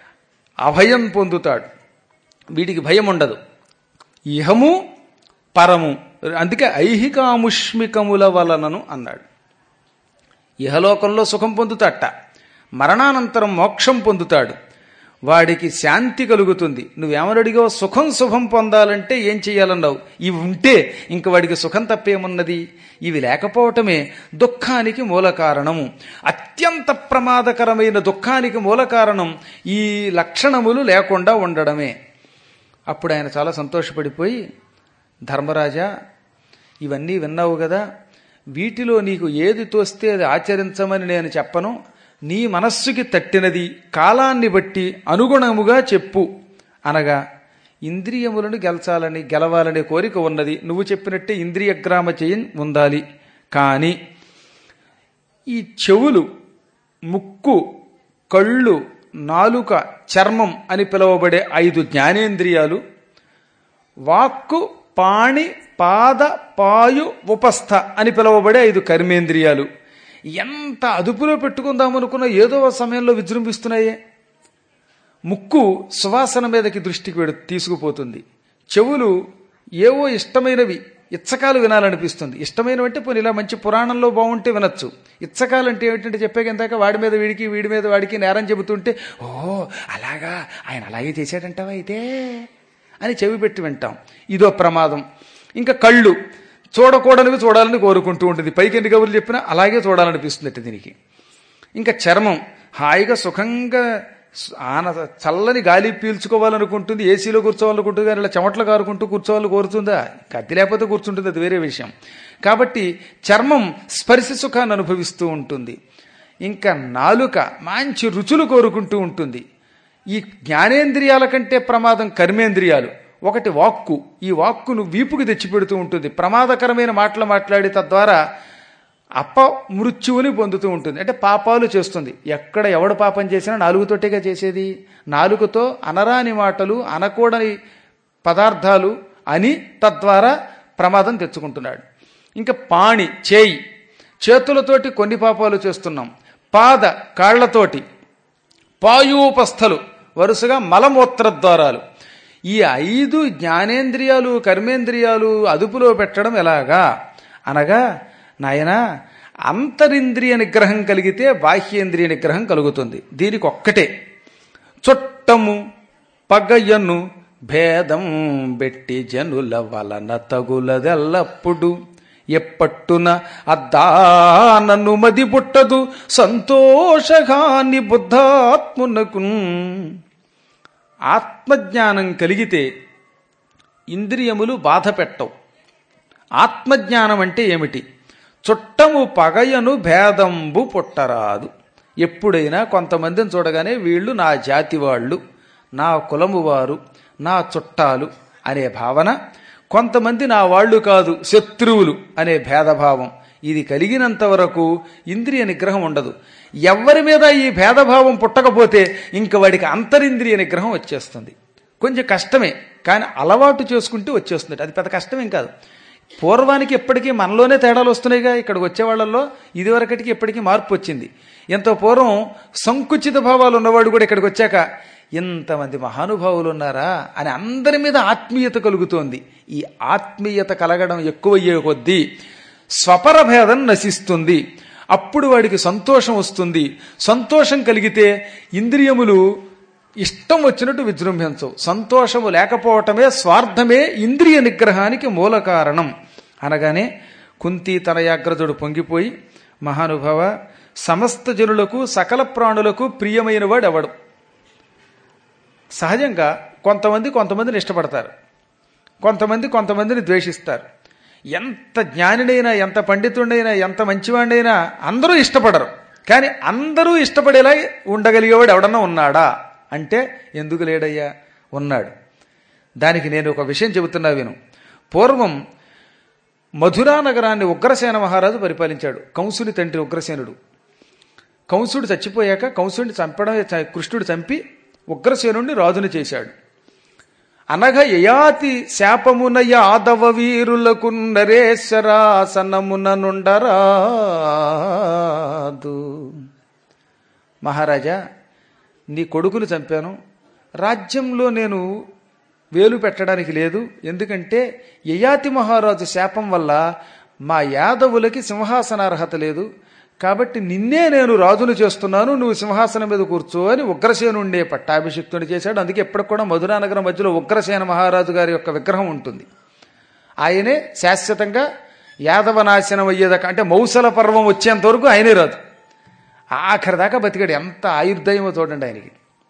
అభయం పొందుతాడు వీటికి భయం ఉండదు ఇహము పరము అందుకే ఐహికాముష్మికముల వలనను అన్నాడు ఇహలోకంలో సుఖం పొందుతాట మరణానంతరం మోక్షం పొందుతాడు వాడికి శాంతి కలుగుతుంది నువ్వేమని అడిగావు సుఖం శుభం పొందాలంటే ఏం చెయ్యాలన్నావు ఇవి ఉంటే ఇంక వాడికి సుఖం తప్పేమున్నది ఇవి లేకపోవటమే దుఃఖానికి మూల కారణము అత్యంత ప్రమాదకరమైన దుఃఖానికి మూల కారణం ఈ లక్షణములు లేకుండా ఉండడమే అప్పుడు ఆయన చాలా సంతోషపడిపోయి ధర్మరాజా ఇవన్నీ విన్నావు కదా వీటిలో నీకు ఏది తోస్తే అది ఆచరించమని నేను చెప్పను నీ మనస్సుకి తట్టినది కాలాన్ని బట్టి అనుగుణముగా చెప్పు అనగా ఇంద్రియములను గెలచాలని గెలవాలనే కోరిక ఉన్నది నువ్వు చెప్పినట్టే ఇంద్రియగ్రామ చేయం ఉండాలి కానీ ఈ చెవులు ముక్కు కళ్ళు నాలుక చర్మం అని పిలువబడే ఐదు జ్ఞానేంద్రియాలు వాక్కు పాణి పాద పాయు ఉపస్థ అని పిలువబడే ఐదు కర్మేంద్రియాలు ఎంత అదుపులో పెట్టుకుందామనుకున్న ఏదో ఒక సమయంలో విజృంభిస్తున్నాయే ముక్కు సువాసన మీదకి దృష్టికి వెడు తీసుకుపోతుంది చెవులు ఏవో ఇష్టమైనవి ఇచ్చకాలు వినాలనిపిస్తుంది ఇష్టమైనవి అంటే పోనీ ఇలా మంచి పురాణంలో బాగుంటే వినొచ్చు ఇచ్చకాలు అంటే ఏమిటంటే చెప్పాక ఇందాక వాడి మీద వీడికి వీడి మీద వాడికి నేరం చెబుతుంటే ఓ అలాగా ఆయన అలాగే చేశాడంటావా అయితే అని చెవి పెట్టి వింటాం ఇదో ప్రమాదం ఇంకా కళ్ళు చూడకూడనివి చూడాలని కోరుకుంటూ ఉంటుంది పైకి ఎన్ని కబుర్లు చెప్పినా అలాగే చూడాలనిపిస్తుంది దీనికి ఇంకా చర్మం హాయిగా సుఖంగా ఆన చల్లని గాలి పీల్చుకోవాలనుకుంటుంది ఏసీలో కూర్చోవాలనుకుంటుంది కానీ ఇలా చెమట్లు కారుకుంటూ కూర్చోవాలని కోరుతుందా కత్తి లేకపోతే కూర్చుంటుంది అది వేరే విషయం కాబట్టి చర్మం స్పర్శ సుఖాన్ని అనుభవిస్తూ ఉంటుంది ఇంకా నాలుక మంచి రుచులు కోరుకుంటూ ఉంటుంది ఈ జ్ఞానేంద్రియాల కంటే ప్రమాదం కర్మేంద్రియాలు ఒకటి వాక్కు ఈ వాక్కును వీపుకి తెచ్చిపెడుతూ ఉంటుంది ప్రమాదకరమైన మాటలు మాట్లాడి తద్వారా అప్ప మృత్యువుని పొందుతూ ఉంటుంది అంటే పాపాలు చేస్తుంది ఎక్కడ ఎవడు పాపం చేసినా నాలుగుతోటేగా చేసేది నాలుగుతో అనరాని మాటలు అనకూడని పదార్థాలు అని తద్వారా ప్రమాదం తెచ్చుకుంటున్నాడు ఇంకా పాణి చేయి చేతులతోటి కొన్ని పాపాలు చేస్తున్నాం పాద కాళ్లతోటి పాయూపస్థలు వరుసగా మలమూత్ర ద్వారాలు ఈ ఐదు జ్ఞానేంద్రియాలు కర్మేంద్రియాలు అదుపులో పెట్టడం ఎలాగా అనగా నాయనా అంతరింద్రియ నిగ్రహం కలిగితే బాహ్యేంద్రియ నిగ్రహం కలుగుతుంది దీనికి ఒక్కటే చుట్టము పగయ్యను భేదం బెట్టి జనుల వలన తగులదెల్లప్పుడు ఎప్పట్టున అద్దానను మది పుట్టదు సంతోషగాని బుద్ధాత్మునకు ఆత్మజ్ఞానం కలిగితే ఇంద్రియములు బాధ పెట్టవు ఆత్మజ్ఞానం అంటే ఏమిటి చుట్టము పగయను భేదంబు పుట్టరాదు ఎప్పుడైనా కొంతమందిని చూడగానే వీళ్ళు నా జాతి వాళ్ళు నా కులము వారు నా చుట్టాలు అనే భావన కొంతమంది నా వాళ్ళు కాదు శత్రువులు అనే భేదభావం ఇది కలిగినంత వరకు ఇంద్రియ నిగ్రహం ఉండదు ఎవరి మీద ఈ భేదభావం పుట్టకపోతే ఇంక వాడికి అంతరింద్రియ నిగ్రహం వచ్చేస్తుంది కొంచెం కష్టమే కానీ అలవాటు చేసుకుంటే వచ్చేస్తుంది అది పెద్ద కష్టమేం కాదు పూర్వానికి ఎప్పటికీ మనలోనే తేడాలు వస్తున్నాయిగా ఇక్కడికి వచ్చే వాళ్ళల్లో ఇదివరకటికి ఎప్పటికీ మార్పు వచ్చింది ఎంతో పూర్వం సంకుచిత భావాలు ఉన్నవాడు కూడా ఇక్కడికి వచ్చాక ఇంతమంది మహానుభావులు ఉన్నారా అని అందరి మీద ఆత్మీయత కలుగుతోంది ఈ ఆత్మీయత కలగడం ఎక్కువయ్యే కొద్దీ స్వపర భేదం నశిస్తుంది అప్పుడు వాడికి సంతోషం వస్తుంది సంతోషం కలిగితే ఇంద్రియములు ఇష్టం వచ్చినట్టు విజృంభించవు సంతోషము లేకపోవటమే స్వార్థమే ఇంద్రియ నిగ్రహానికి మూల కారణం అనగానే కుంతి తనయాగ్రజుడు పొంగిపోయి మహానుభావ సమస్త జనులకు సకల ప్రాణులకు ప్రియమైన వాడు ఎవడు సహజంగా కొంతమంది కొంతమందిని ఇష్టపడతారు కొంతమంది కొంతమందిని ద్వేషిస్తారు ఎంత జ్ఞానినైనా ఎంత పండితుడైనా ఎంత మంచివాడైనా అందరూ ఇష్టపడరు కానీ అందరూ ఇష్టపడేలా ఉండగలిగేవాడు ఎవడన్నా ఉన్నాడా అంటే ఎందుకు లేడయ్యా ఉన్నాడు దానికి నేను ఒక విషయం చెబుతున్నా విను పూర్వం మధురా నగరాన్ని ఉగ్రసేన మహారాజు పరిపాలించాడు కంసుని తండ్రి ఉగ్రసేనుడు కంసుడు చచ్చిపోయాక కంసుడిని చంపడమే చ- కృష్ణుడు చంపి ఉగ్రసేనుడిని రాజుని చేశాడు అనగా యయాతి శాపమున యాదవ వీరులకు నరేశ్వరాసనమున నుండరాదు మహారాజా నీ కొడుకును చంపాను రాజ్యంలో నేను వేలు పెట్టడానికి లేదు ఎందుకంటే యయాతి మహారాజు శాపం వల్ల మా యాదవులకి సింహాసనార్హత లేదు కాబట్టి నిన్నే నేను రాజును చేస్తున్నాను నువ్వు సింహాసనం మీద కూర్చో అని ఉగ్రసేనుండే పట్టాభిషిక్తుని చేశాడు అందుకే ఎప్పటికి కూడా మధురానగరం మధ్యలో ఉగ్రసేన మహారాజు గారి యొక్క విగ్రహం ఉంటుంది ఆయనే శాశ్వతంగా యాదవ నాశనం అయ్యేదాకా అంటే మౌసల పర్వం వచ్చేంత వరకు ఆయనే రాదు ఆఖరి దాకా బతికాడు ఎంత ఆయుర్దయమో చూడండి ఆయనకి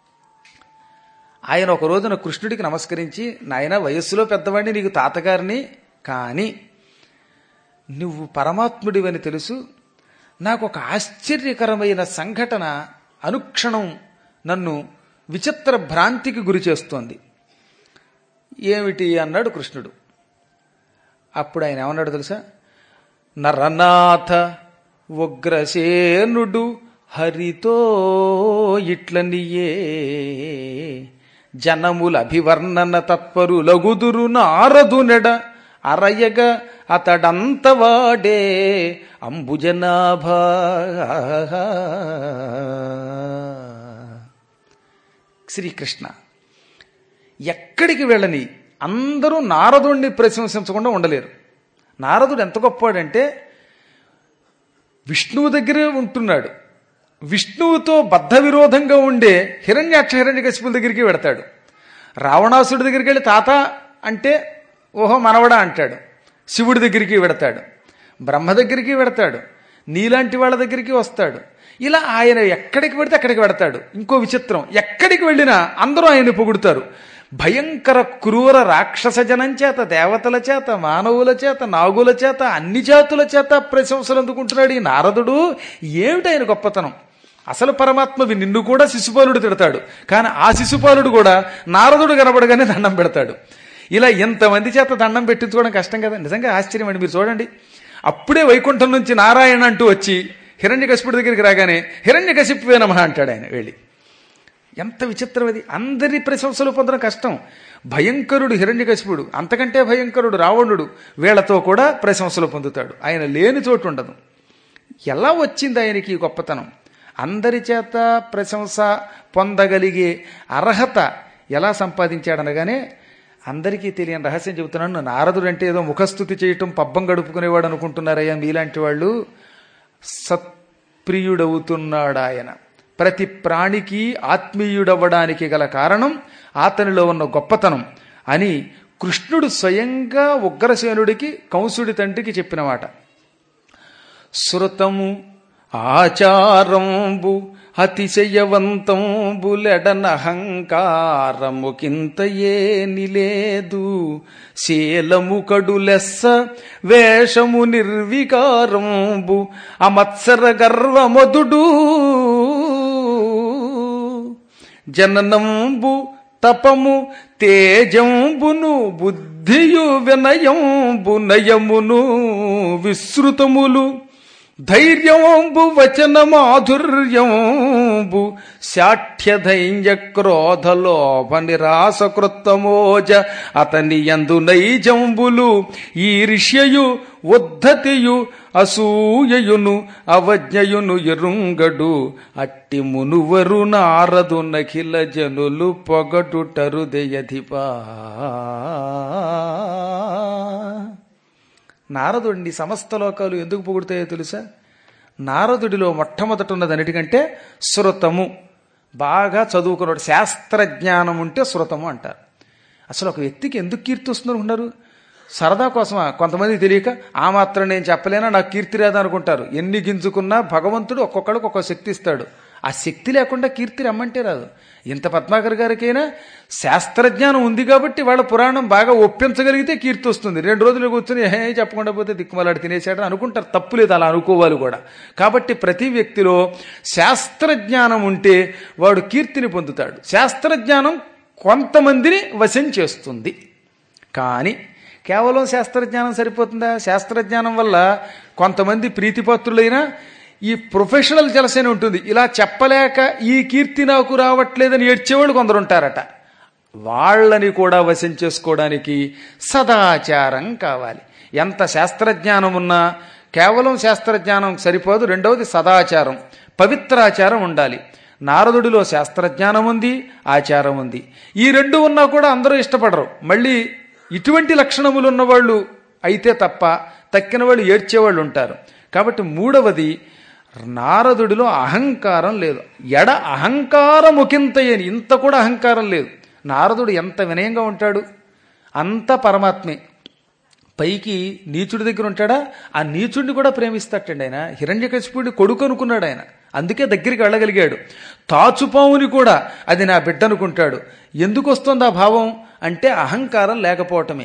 ఆయన ఒక రోజున కృష్ణుడికి నమస్కరించి నాయన వయస్సులో పెద్దవాడిని నీకు తాతగారిని కానీ నువ్వు పరమాత్ముడివని తెలుసు నాకు ఒక ఆశ్చర్యకరమైన సంఘటన అనుక్షణం నన్ను విచిత్ర భ్రాంతికి గురి చేస్తోంది ఏమిటి అన్నాడు కృష్ణుడు అప్పుడు ఆయన ఏమన్నాడు తెలుసా నరనాథ ఉగ్రసేనుడు హరితో ఇట్లనియే జనముల అభివర్ణన తత్పరు లగుదురు నారదు నెడ అరయగ అతడంతవాడే అంబుజనాభా శ్రీకృష్ణ ఎక్కడికి వెళ్ళని అందరూ నారదుణ్ణి ప్రశంసించకుండా ఉండలేరు నారదుడు ఎంత గొప్పవాడంటే విష్ణువు దగ్గరే ఉంటున్నాడు విష్ణువుతో బద్ధ విరోధంగా ఉండే హిరణ్యాక్ష హిరణ్యకశిపుల దగ్గరికి వెడతాడు రావణాసుడి దగ్గరికి వెళ్ళి తాత అంటే ఓహో మనవడా అంటాడు శివుడి దగ్గరికి వెడతాడు బ్రహ్మ దగ్గరికి వెడతాడు నీలాంటి వాళ్ళ దగ్గరికి వస్తాడు ఇలా ఆయన ఎక్కడికి వెడితే అక్కడికి వెడతాడు ఇంకో విచిత్రం ఎక్కడికి వెళ్ళినా అందరూ ఆయన్ని పొగుడుతారు భయంకర క్రూర రాక్షస జనం చేత దేవతల చేత మానవుల చేత నాగుల చేత అన్ని జాతుల చేత ప్రశంసలు అందుకుంటున్నాడు ఈ నారదుడు ఏమిటి ఆయన గొప్పతనం అసలు పరమాత్మవి నిన్ను కూడా శిశుపాలుడు తిడతాడు కానీ ఆ శిశుపాలుడు కూడా నారదుడు కనబడగానే దండం పెడతాడు ఇలా ఎంతమంది చేత దండం పెట్టించుకోవడం కష్టం కదా నిజంగా ఆశ్చర్యం అండి మీరు చూడండి అప్పుడే వైకుంఠం నుంచి నారాయణ అంటూ వచ్చి హిరణ్యకశిపుడి దగ్గరికి రాగానే హిరణ్యకశిపువే నమః అంటాడు ఆయన వెళ్ళి ఎంత విచిత్రం అది అందరి ప్రశంసలు పొందడం కష్టం భయంకరుడు హిరణ్యకశిపుడు అంతకంటే భయంకరుడు రావణుడు వీళ్లతో కూడా ప్రశంసలు పొందుతాడు ఆయన లేని చోటు ఉండదు ఎలా వచ్చింది ఆయనకి ఈ గొప్పతనం అందరి చేత ప్రశంస పొందగలిగే అర్హత ఎలా సంపాదించాడనగానే అందరికీ తెలియని రహస్యం చెబుతున్నాను నారదుడు అంటే ఏదో ముఖస్థుతి చేయటం పబ్బం గడుపుకునేవాడు అనుకుంటున్నారయ్యా మీలాంటి వాళ్ళు సత్ప్రియుడవుతున్నాడు ఆయన ప్రతి ప్రాణికి ఆత్మీయుడవ్వడానికి గల కారణం అతనిలో ఉన్న గొప్పతనం అని కృష్ణుడు స్వయంగా ఉగ్రసేనుడికి కంసుడి తండ్రికి చెప్పిన మాట శృతము ఆచారంబు అతిశయవంతంబులెడనహంకారము కింత ఏనిలేదు శీలము కడులెస్స వేషము నిర్వికారంబు అమత్సర గర్వమదుడు జననంబు తపము తేజంబును బుద్ధియు వినయంబు నయమును విస్తృతములు ధైర్యంబు వచన మాధుర్యంబు శాఠ్యధైర్య క్రోధ లోభ నిరాశ కృత్తమోజ అతని యందు నైజంబులు ఈర్ష్యయు ఉద్ధతియు అసూయయును అవజ్ఞయును ఎరుంగడు అట్టి మునువరు నారదు నఖిల జనులు పొగటుటరు దయధిపా నారదుడిని సమస్త లోకాలు ఎందుకు పొగుడుతాయో తెలుసా నారదుడిలో మొట్టమొదట ఉన్నది అన్నిటికంటే శృతము బాగా చదువుకున్నాడు శాస్త్రజ్ఞానం ఉంటే శృతము అంటారు అసలు ఒక వ్యక్తికి ఎందుకు కీర్తి వస్తుంది అనుకున్నారు సరదా కోసమా కొంతమంది తెలియక ఆ మాత్రం నేను చెప్పలేనా నాకు కీర్తి రాదనుకుంటారు ఎన్ని గింజుకున్నా భగవంతుడు ఒక్కొక్కడికి ఒక్కొక్క శక్తి ఇస్తాడు ఆ శక్తి లేకుండా కీర్తి రమ్మంటే రాదు ఇంత పద్మాకర్ గారికైనా శాస్త్రజ్ఞానం ఉంది కాబట్టి వాళ్ళ పురాణం బాగా ఒప్పించగలిగితే కీర్తి వస్తుంది రెండు రోజులు కూర్చొని ఏ చెప్పకుండా పోతే దిక్కుమలాడు తినేసాడని అనుకుంటారు తప్పు లేదు అలా అనుకోవాలి కూడా కాబట్టి ప్రతి వ్యక్తిలో శాస్త్రజ్ఞానం ఉంటే వాడు కీర్తిని పొందుతాడు శాస్త్రజ్ఞానం కొంతమందిని వశం చేస్తుంది కానీ కేవలం శాస్త్రజ్ఞానం సరిపోతుందా శాస్త్రజ్ఞానం వల్ల కొంతమంది ప్రీతిపాత్రులైనా ఈ ప్రొఫెషనల్ జలసేన ఉంటుంది ఇలా చెప్పలేక ఈ కీర్తి నాకు రావట్లేదని ఏడ్చేవాళ్ళు కొందరు ఉంటారట వాళ్ళని కూడా వశం చేసుకోవడానికి సదాచారం కావాలి ఎంత శాస్త్రజ్ఞానం ఉన్నా కేవలం శాస్త్రజ్ఞానం సరిపోదు రెండవది సదాచారం పవిత్రాచారం ఉండాలి నారదుడిలో శాస్త్రజ్ఞానం ఉంది ఆచారం ఉంది ఈ రెండు ఉన్నా కూడా అందరూ ఇష్టపడరు మళ్ళీ ఇటువంటి లక్షణములు ఉన్నవాళ్ళు అయితే తప్ప తక్కిన వాళ్ళు ఏడ్చేవాళ్ళు ఉంటారు కాబట్టి మూడవది నారదుడిలో అహంకారం లేదు ఎడ అహంకారముకింతయని ఇంత కూడా అహంకారం లేదు నారదుడు ఎంత వినయంగా ఉంటాడు అంత పరమాత్మే పైకి నీచుడి దగ్గర ఉంటాడా ఆ నీచుడిని కూడా ప్రేమిస్తాటండి ఆయన హిరణ్యకశిపుడిని కొడుకు అనుకున్నాడు ఆయన అందుకే దగ్గరికి వెళ్ళగలిగాడు తాచుపావుని కూడా అది నా బిడ్డ అనుకుంటాడు ఎందుకు వస్తుంది ఆ భావం అంటే అహంకారం లేకపోవటమే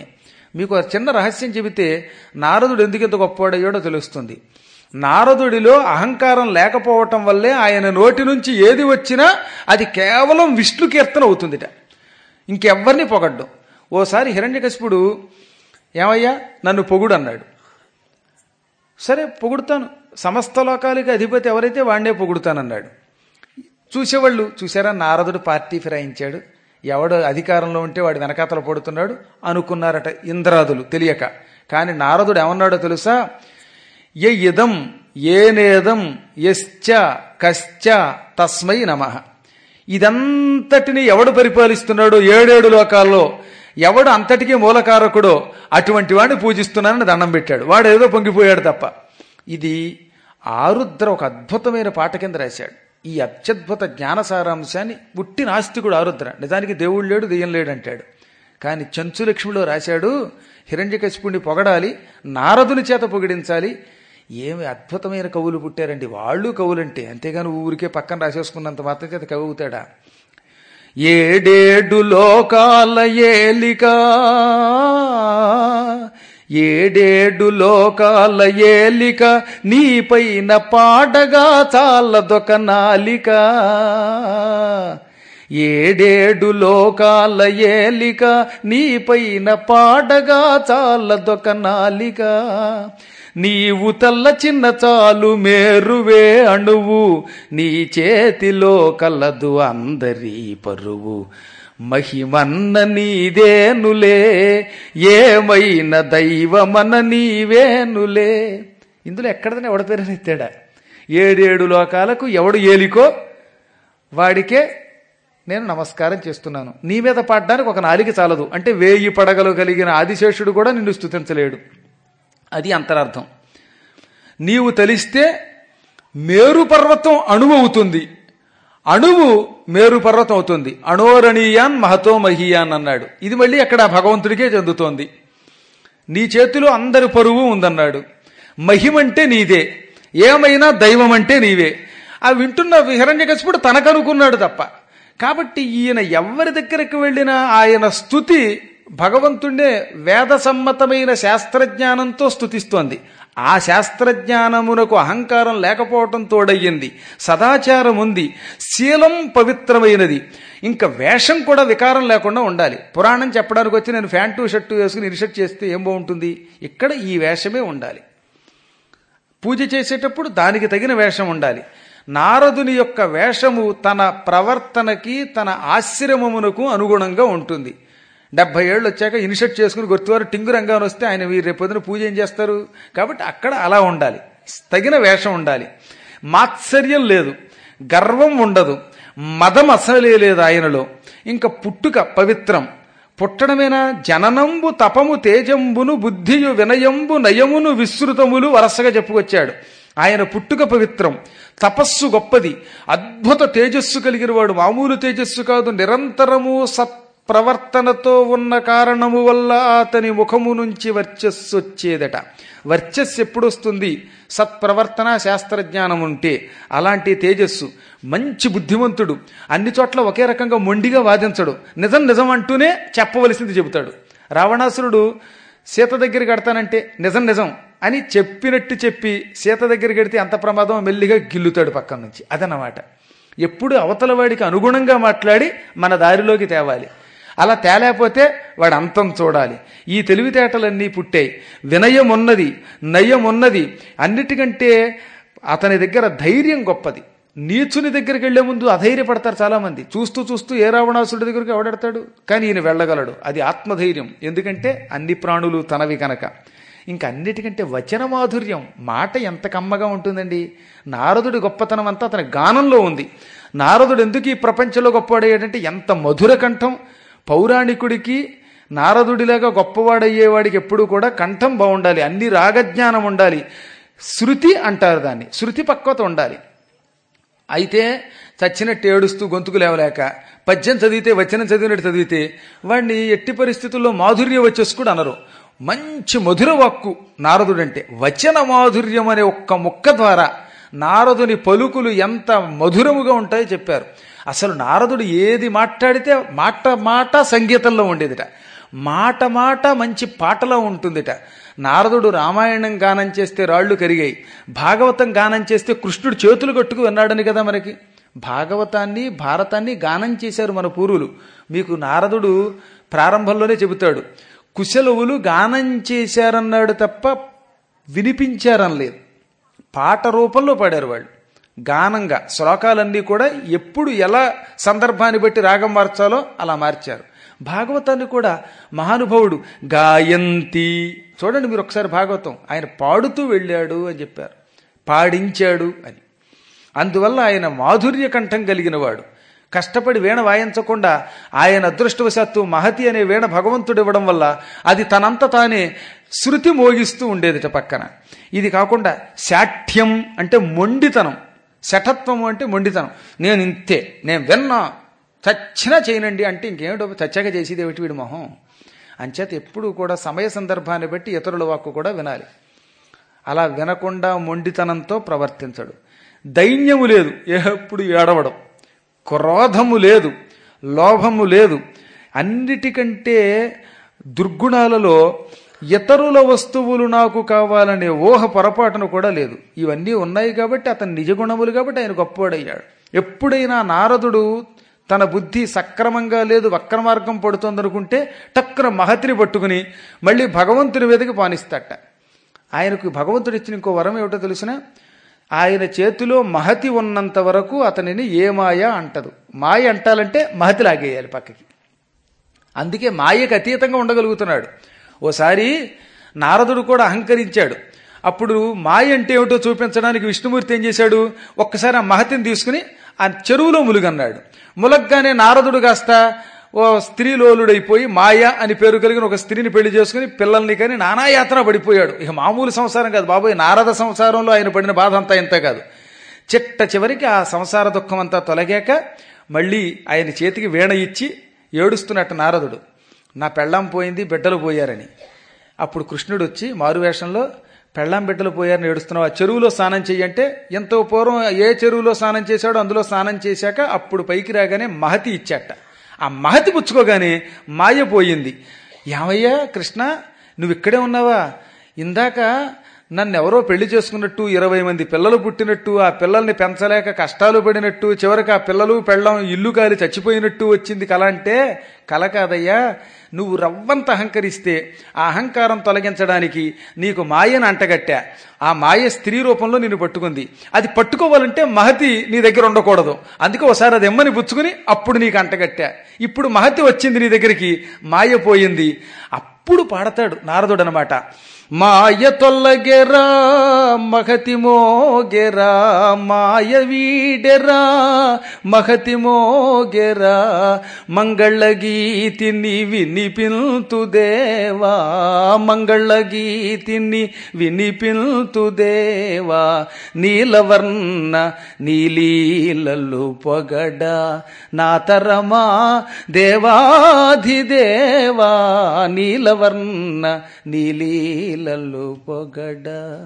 మీకు ఒక చిన్న రహస్యం చెబితే నారదుడు ఎందుకు ఇంత గొప్పవాడయ్యాడో తెలుస్తుంది నారదుడిలో అహంకారం లేకపోవటం వల్లే ఆయన నోటి నుంచి ఏది వచ్చినా అది కేవలం విష్ణు కీర్తన అవుతుందిట ఇంకెవ్వరిని పొగడ్డం ఓసారి హిరణ్యకశిపుడు ఏమయ్యా నన్ను పొగుడు అన్నాడు సరే పొగుడుతాను సమస్త లోకాలకి అధిపతి ఎవరైతే వాడినే పొగుడుతానన్నాడు చూసేవాళ్ళు చూసారా నారదుడు పార్టీ ఫిరాయించాడు ఎవడు అధికారంలో ఉంటే వాడు వెనకాతల పడుతున్నాడు అనుకున్నారట ఇంద్రాదులు తెలియక కానీ నారదుడు ఏమన్నాడో తెలుసా ఏ ఇదం ఏనేదం యశ్చ కశ్చ తస్మై నమ ఇదంతటిని ఎవడు పరిపాలిస్తున్నాడో ఏడేడు లోకాల్లో ఎవడు అంతటికీ మూలకారకుడో అటువంటి వాడిని పూజిస్తున్నానని దండం పెట్టాడు వాడు ఏదో పొంగిపోయాడు తప్ప ఇది ఆరుద్ర ఒక అద్భుతమైన పాట కింద రాశాడు ఈ అత్యద్భుత జ్ఞాన సారాంశాన్ని పుట్టి నాస్తికుడు ఆరుద్ర నిజానికి దేవుడు లేడు దెయ్యం లేడు అంటాడు కానీ చంచులక్ష్మిలో రాశాడు హిరణ్యకశిపుణ్ణి పొగడాలి నారదుని చేత పొగిడించాలి ఏమి అద్భుతమైన కవులు పుట్టారండి వాళ్ళు కవులంటే అంతేగాని ఊరికే పక్కన రాసేసుకున్నంత మాత్రం చేత కవి అవుతాడా ఏడేడు లోకాల ఏలిక ఏడేడు లోకాల ఏలిక నీపైన పాడగా చాలదొక నాలిక ఏడేడు లోకాల ఏలిక నీపైన పాడగా చాలదొక నాలిక నీవు తల్ల చిన్న చాలు మేరువే అణువు నీ చేతిలో కలదు అందరి పరువు మహిమన్న నీదేనులే ఏమైన దైవమన నీవేనులే ఇందులో ఎక్కడదని ఎవడ పేరు ఎత్తాడా ఏడేడు లోకాలకు ఎవడు ఏలికో వాడికే నేను నమస్కారం చేస్తున్నాను నీ మీద పాడడానికి ఒక నాలిక చాలదు అంటే వేయి పడగలు కలిగిన ఆదిశేషుడు కూడా నిన్ను స్తుతించలేడు అది అంతరార్థం నీవు తెలిస్తే మేరు పర్వతం అణువు అవుతుంది అణువు మేరు పర్వతం అవుతుంది అణోరణీయాన్ మహతో మహీయాన్ అన్నాడు ఇది మళ్ళీ అక్కడ భగవంతుడికే చెందుతోంది నీ చేతిలో అందరి పరువు ఉందన్నాడు మహిమంటే నీదే ఏమైనా దైవం అంటే నీవే ఆ వింటున్న హిరణ్యకశిపుడు తనకనుకున్నాడు తప్ప కాబట్టి ఈయన ఎవరి దగ్గరికి వెళ్ళినా ఆయన స్థుతి భగవంతుడే వేద సమ్మతమైన శాస్త్రజ్ఞానంతో స్థుతిస్తోంది ఆ శాస్త్రజ్ఞానమునకు అహంకారం లేకపోవటం తోడయ్యింది సదాచారం ఉంది శీలం పవిత్రమైనది ఇంకా వేషం కూడా వికారం లేకుండా ఉండాలి పురాణం చెప్పడానికి వచ్చి నేను ఫ్యాంటు షర్టు వేసుకుని ఇన్షర్ట్ చేస్తే ఏం బాగుంటుంది ఇక్కడ ఈ వేషమే ఉండాలి పూజ చేసేటప్పుడు దానికి తగిన వేషం ఉండాలి నారదుని యొక్క వేషము తన ప్రవర్తనకి తన ఆశ్రమమునకు అనుగుణంగా ఉంటుంది డెబ్బై ఏళ్ళు వచ్చాక ఇనిషియేట్ చేసుకుని గుర్తువారు టింగు రంగాన్ని వస్తే ఆయన వీరు రేపొద్దున పూజ ఏం చేస్తారు కాబట్టి అక్కడ అలా ఉండాలి తగిన వేషం ఉండాలి మాత్సర్యం లేదు గర్వం ఉండదు మదం అసలే లేదు ఆయనలో ఇంకా పుట్టుక పవిత్రం పుట్టడమేనా జననంబు తపము తేజంబును బుద్ధియు వినయంబు నయమును విస్తృతములు వరసగా చెప్పుకొచ్చాడు ఆయన పుట్టుక పవిత్రం తపస్సు గొప్పది అద్భుత తేజస్సు కలిగిన వాడు మామూలు తేజస్సు కాదు నిరంతరము సత్ప్రవర్తనతో ఉన్న కారణము వల్ల అతని ముఖము నుంచి వర్చస్సు వచ్చేదట వర్చస్సు ఎప్పుడు వస్తుంది సత్ప్రవర్తన శాస్త్రజ్ఞానం ఉంటే అలాంటి తేజస్సు మంచి బుద్ధిమంతుడు అన్ని చోట్ల ఒకే రకంగా మొండిగా వాదించడు నిజం నిజం అంటూనే చెప్పవలసింది చెబుతాడు రావణాసురుడు సీత దగ్గర కడతానంటే నిజం నిజం అని చెప్పినట్టు చెప్పి సీత దగ్గర కడితే అంత ప్రమాదం మెల్లిగా గిల్లుతాడు పక్కన నుంచి అదన్నమాట ఎప్పుడు అవతల వాడికి అనుగుణంగా మాట్లాడి మన దారిలోకి తేవాలి అలా తేలేకపోతే వాడు అంతం చూడాలి ఈ తెలివితేటలన్నీ పుట్టాయి వినయం ఉన్నది నయం ఉన్నది అన్నిటికంటే అతని దగ్గర ధైర్యం గొప్పది నీచుని దగ్గరికి వెళ్లే ముందు అధైర్యపడతారు చాలా మంది చూస్తూ చూస్తూ ఏ రావణాసుడి దగ్గరికి ఎవడెడతాడు కానీ ఈయన వెళ్ళగలడు అది ఆత్మధైర్యం ఎందుకంటే అన్ని ప్రాణులు తనవి కనుక ఇంకా అన్నిటికంటే వచన మాధుర్యం మాట ఎంత కమ్మగా ఉంటుందండి నారదుడి గొప్పతనం అంతా అతని గానంలో ఉంది నారదుడు ఎందుకు ఈ ప్రపంచంలో గొప్పవాడయ్యాడంటే ఎంత మధుర కంఠం పౌరాణికుడికి నారదుడిలాగా గొప్పవాడయ్యేవాడికి ఎప్పుడూ కూడా కంఠం బాగుండాలి అన్ని రాగజ్ఞానం ఉండాలి శృతి అంటారు దాన్ని శృతి పక్వత ఉండాలి అయితే చచ్చినట్టు ఏడుస్తూ గొంతుకు లేవలేక పద్యం చదివితే వచనం చదివినట్టు చదివితే వాడిని ఎట్టి పరిస్థితుల్లో మాధుర్య వచ్చేసి కూడా అనరు మంచి మధుర వాక్కు నారదుడంటే వచన మాధుర్యం అనే ఒక్క ముక్క ద్వారా నారదుని పలుకులు ఎంత మధురముగా ఉంటాయో చెప్పారు అసలు నారదుడు ఏది మాట్లాడితే మాట మాట సంగీతంలో ఉండేదిట మాట మాట మంచి పాటలా ఉంటుందిట నారదుడు రామాయణం గానం చేస్తే రాళ్లు కరిగాయి భాగవతం గానం చేస్తే కృష్ణుడు చేతులు కట్టుకు విన్నాడని కదా మనకి భాగవతాన్ని భారతాన్ని గానం చేశారు మన పూర్వులు మీకు నారదుడు ప్రారంభంలోనే చెబుతాడు కుశలవులు గానం చేశారన్నాడు తప్ప వినిపించారనలేదు పాట రూపంలో పాడారు వాళ్ళు గానంగా శ్లోకాలన్నీ కూడా ఎప్పుడు ఎలా సందర్భాన్ని బట్టి రాగం మార్చాలో అలా మార్చారు భాగవతాన్ని కూడా మహానుభావుడు గాయంతి చూడండి మీరు ఒకసారి భాగవతం ఆయన పాడుతూ వెళ్ళాడు అని చెప్పారు పాడించాడు అని అందువల్ల ఆయన మాధుర్య కంఠం కలిగిన వాడు కష్టపడి వీణ వాయించకుండా ఆయన అదృష్టవశాత్తు మహతి అనే వీణ భగవంతుడు ఇవ్వడం వల్ల అది తనంత తానే శృతి మోగిస్తూ ఉండేదిట పక్కన ఇది కాకుండా శాఠ్యం అంటే మొండితనం శఠత్వము అంటే మొండితనం నేను ఇంతే నేను విన్నా చచ్చినా చేయనండి అంటే ఇంకేమిటో చచ్చాక చేసేది ఏమిటి వీడి మొహం అంచేత ఎప్పుడు కూడా సమయ సందర్భాన్ని బట్టి ఇతరుల వాక్కు కూడా వినాలి అలా వినకుండా మొండితనంతో ప్రవర్తించడు దైన్యము లేదు ఎప్పుడు ఏడవడం క్రోధము లేదు లోభము లేదు అన్నిటికంటే దుర్గుణాలలో ఇతరుల వస్తువులు నాకు కావాలనే ఊహ పొరపాటును కూడా లేదు ఇవన్నీ ఉన్నాయి కాబట్టి అతను నిజగుణములు కాబట్టి ఆయన గొప్పవాడయ్యాడు ఎప్పుడైనా నారదుడు తన బుద్ధి సక్రమంగా లేదు వక్ర మార్గం పడుతోందనుకుంటే టక్కున మహతిని పట్టుకుని మళ్ళీ భగవంతుని మీదకి పానిస్తాట ఆయనకు భగవంతుడు ఇచ్చిన ఇంకో వరం ఏమిటో తెలిసిన ఆయన చేతిలో మహతి ఉన్నంత వరకు అతనిని ఏ మాయ అంటదు మాయ అంటాలంటే మహతి లాగేయాలి పక్కకి అందుకే మాయకు అతీతంగా ఉండగలుగుతున్నాడు ఓసారి నారదుడు కూడా అహంకరించాడు అప్పుడు మాయ అంటే ఏమిటో చూపించడానికి విష్ణుమూర్తి ఏం చేశాడు ఒక్కసారి ఆ మహతిని తీసుకుని ఆ చెరువులో ములుగన్నాడు ములగ్గానే నారదుడు కాస్త ఓ స్త్రీలోలుడైపోయి మాయ అని పేరు కలిగిన ఒక స్త్రీని పెళ్లి చేసుకుని పిల్లల్ని కానీ నానాయాత్ర పడిపోయాడు ఇక మామూలు సంసారం కాదు బాబోయ్ నారద సంసారంలో ఆయన పడిన బాధ అంతా ఇంత కాదు చిట్ట చివరికి ఆ సంసార దుఃఖం అంతా తొలగాక మళ్ళీ ఆయన చేతికి వీణ ఇచ్చి ఏడుస్తున్నట్టు నారదుడు నా పెళ్ళాం పోయింది బిడ్డలు పోయారని అప్పుడు కృష్ణుడు వచ్చి మారువేషంలో పెళ్ళాం బిడ్డలు పోయారని ఏడుస్తున్నావు ఆ చెరువులో స్నానం చెయ్యంటే ఎంతో పూర్వం ఏ చెరువులో స్నానం చేశాడో అందులో స్నానం చేశాక అప్పుడు పైకి రాగానే మహతి ఇచ్చాట ఆ మహతి పుచ్చుకోగానే మాయ పోయింది ఏమయ్యా కృష్ణ నువ్వు ఇక్కడే ఉన్నావా ఇందాక నన్ను ఎవరో పెళ్లి చేసుకున్నట్టు ఇరవై మంది పిల్లలు పుట్టినట్టు ఆ పిల్లల్ని పెంచలేక కష్టాలు పడినట్టు చివరికి ఆ పిల్లలు పెళ్ళం ఇల్లు కాలి చచ్చిపోయినట్టు వచ్చింది కల అంటే కల కాదయ్యా నువ్వు రవ్వంత అహంకరిస్తే ఆ అహంకారం తొలగించడానికి నీకు మాయను అంటగట్టా ఆ మాయ స్త్రీ రూపంలో నిన్ను పట్టుకుంది అది పట్టుకోవాలంటే మహతి నీ దగ్గర ఉండకూడదు అందుకే ఒకసారి అది ఎమ్మని పుచ్చుకుని అప్పుడు నీకు అంటగట్టా ఇప్పుడు మహతి వచ్చింది నీ దగ్గరికి మాయ పోయింది అప్పుడు పాడతాడు నారదుడు అనమాట మాయ తొల్లగెరా మహతి మోగెరా మాయ వీడెరా మహతి మోగెరా మంగళ గీతిని వినిపింతు దేవా మంగళ గీతిని వినిపింతు దేవా నీలవర్ణ నీలీలలు పొగడ నా తరమా దేవాధిదేవా నీలవర్ణ నీలీలలు పొగడ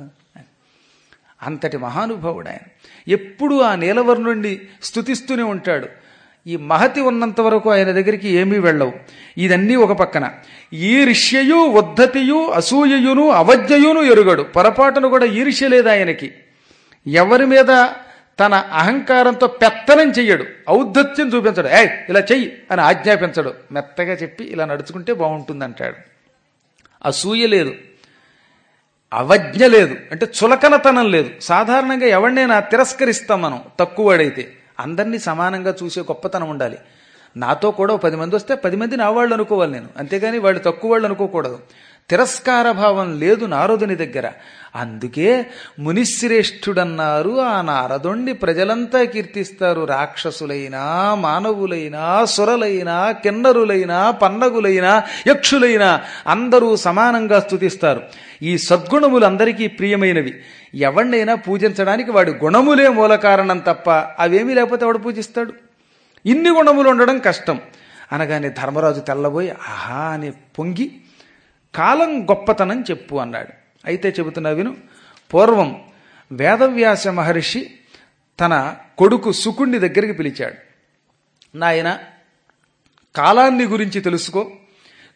అంతటి మహానుభావుడు ఆయన ఎప్పుడు ఆ నీలవర్ణుండి స్థుతిస్తూనే ఉంటాడు ఈ మహతి ఉన్నంత వరకు ఆయన దగ్గరికి ఏమీ వెళ్ళవు ఇదన్నీ ఒక పక్కన ఈర్ష్యయు ఉద్ధతియు అసూయయును అవజ్ఞయును ఎరుగడు పొరపాటును కూడా ఈర్ష్య లేదు ఆయనకి ఎవరి మీద తన అహంకారంతో పెత్తనం చెయ్యడు ఔద్ధత్యం చూపించడు ఏ ఇలా చెయ్యి అని ఆజ్ఞాపించడు మెత్తగా చెప్పి ఇలా నడుచుకుంటే బాగుంటుంది అంటాడు అసూయ లేదు అవజ్ఞ లేదు అంటే చులకనతనం లేదు సాధారణంగా ఎవరినైనా తిరస్కరిస్తాం మనం తక్కువడైతే అందరినీ సమానంగా చూసే గొప్పతనం ఉండాలి నాతో కూడా ఓ పది మంది వస్తే పది మంది నా వాళ్ళు అనుకోవాలి నేను అంతేగాని వాళ్ళు తక్కువ వాళ్ళు అనుకోకూడదు తిరస్కార భావం లేదు నారదుని దగ్గర అందుకే మునిశ్రేష్ఠుడన్నారు ఆ నారదుణ్ణి ప్రజలంతా కీర్తిస్తారు రాక్షసులైనా మానవులైనా సురలైనా కిన్నరులైనా పన్నగులైనా యక్షులైనా అందరూ సమానంగా స్తుతిస్తారు ఈ సద్గుణములు అందరికీ ప్రియమైనవి ఎవరినైనా పూజించడానికి వాడి గుణములే మూల కారణం తప్ప అవేమీ లేకపోతే వాడు పూజిస్తాడు ఇన్ని గుణములు ఉండడం కష్టం అనగానే ధర్మరాజు తెల్లబోయి ఆహా అని పొంగి కాలం గొప్పతనం చెప్పు అన్నాడు అయితే చెబుతున్నా విను పూర్వం వేదవ్యాస మహర్షి తన కొడుకు సుకుణ్ణి దగ్గరికి పిలిచాడు నాయన కాలాన్ని గురించి తెలుసుకో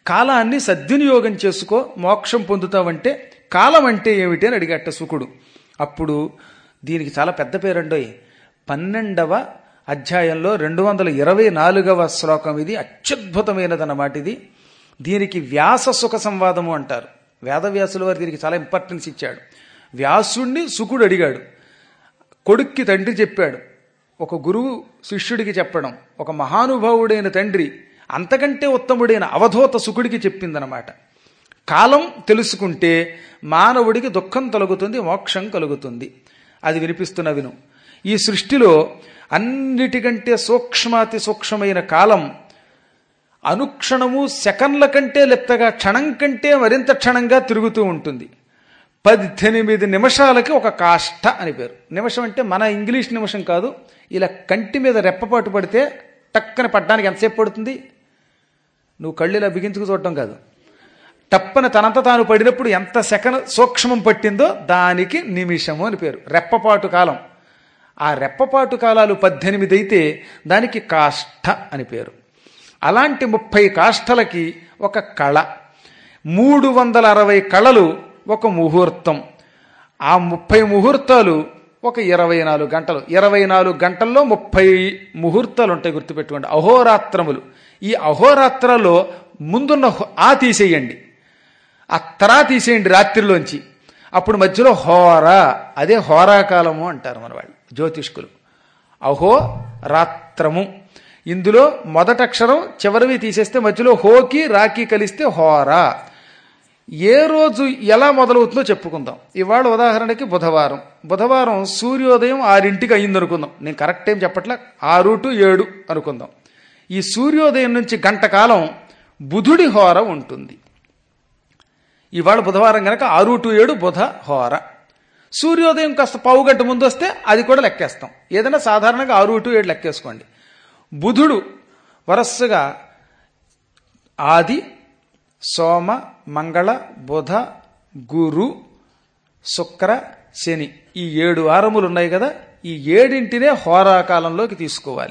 కాలాన్ని సద్వినియోగం చేసుకో మోక్షం పొందుతావంటే కాలం అంటే ఏమిటి అని అడిగట సుకుడు అప్పుడు దీనికి చాలా పెద్ద పేరండోయ్ పన్నెండవ అధ్యాయంలో రెండు వందల ఇరవై నాలుగవ శ్లోకం ఇది అత్యద్భుతమైనదన్నమాట ఇది దీనికి వ్యాస సుఖ సంవాదము అంటారు వేదవ్యాసుల వారు దీనికి చాలా ఇంపార్టెన్స్ ఇచ్చాడు వ్యాసుణ్ణి సుకుడు అడిగాడు కొడుక్కి తండ్రి చెప్పాడు ఒక గురువు శిష్యుడికి చెప్పడం ఒక మహానుభావుడైన తండ్రి అంతకంటే ఉత్తముడైన అవధూత సుకుడికి చెప్పిందనమాట కాలం తెలుసుకుంటే మానవుడికి దుఃఖం తొలగుతుంది మోక్షం కలుగుతుంది అది వినిపిస్తున్న విను ఈ సృష్టిలో అన్నిటికంటే సూక్ష్మాతి సూక్ష్మమైన కాలం అనుక్షణము సెకండ్ల కంటే లెప్తగా క్షణం కంటే మరింత క్షణంగా తిరుగుతూ ఉంటుంది పద్దెనిమిది నిమిషాలకి ఒక కాష్ట అని పేరు నిమిషం అంటే మన ఇంగ్లీష్ నిమిషం కాదు ఇలా కంటి మీద రెప్పపాటు పడితే టక్కన పడ్డానికి ఎంతసేపు పడుతుంది నువ్వు కళ్ళు ఇలా బిగించుకు చూడటం కాదు టప్పన తనంత తాను పడినప్పుడు ఎంత సెకండ్ సూక్ష్మం పట్టిందో దానికి నిమిషము అని పేరు రెప్పపాటు కాలం ఆ రెప్పపాటు కాలాలు పద్దెనిమిది అయితే దానికి కాష్ట అని పేరు అలాంటి ముప్పై కాష్టలకి ఒక కళ మూడు వందల అరవై కళలు ఒక ముహూర్తం ఆ ముప్పై ముహూర్తాలు ఒక ఇరవై నాలుగు గంటలు ఇరవై నాలుగు గంటల్లో ముప్పై ముహూర్తాలు ఉంటాయి గుర్తుపెట్టుకోండి అహోరాత్రములు ఈ అహోరాత్రాల్లో ముందున్న హో- ఆ తీసేయండి ఆ తరా తీసేయండి రాత్రిలోంచి అప్పుడు మధ్యలో హోరా అదే హోరాకాలము అంటారు మన వాళ్ళు జ్యోతిష్కులు అహో రాత్రము ఇందులో మొదటి అక్షరం చివరివి తీసేస్తే మధ్యలో హోకి రాకి కలిస్తే హోరా ఏ రోజు ఎలా మొదలవుతుందో చెప్పుకుందాం ఇవాళ ఉదాహరణకి బుధవారం బుధవారం సూర్యోదయం ఆరింటికి అయింది అనుకుందాం నేను కరెక్ట్ ఏం చెప్పట్లా ఆరు టు ఏడు అనుకుందాం ఈ సూర్యోదయం నుంచి గంట కాలం బుధుడి హోర ఉంటుంది ఇవాళ బుధవారం కనుక ఆరు టు ఏడు బుధ హోర సూర్యోదయం కాస్త పావు గంట ముందు వస్తే అది కూడా లెక్కేస్తాం ఏదైనా సాధారణంగా ఆరు టు ఏడు లెక్కేసుకోండి బుధుడు వరస్సుగా ఆది సోమ మంగళ బుధ గురు శుక్ర శని ఈ ఏడు వారములు ఉన్నాయి కదా ఈ ఏడింటినే హోరాకాలంలోకి తీసుకోవాలి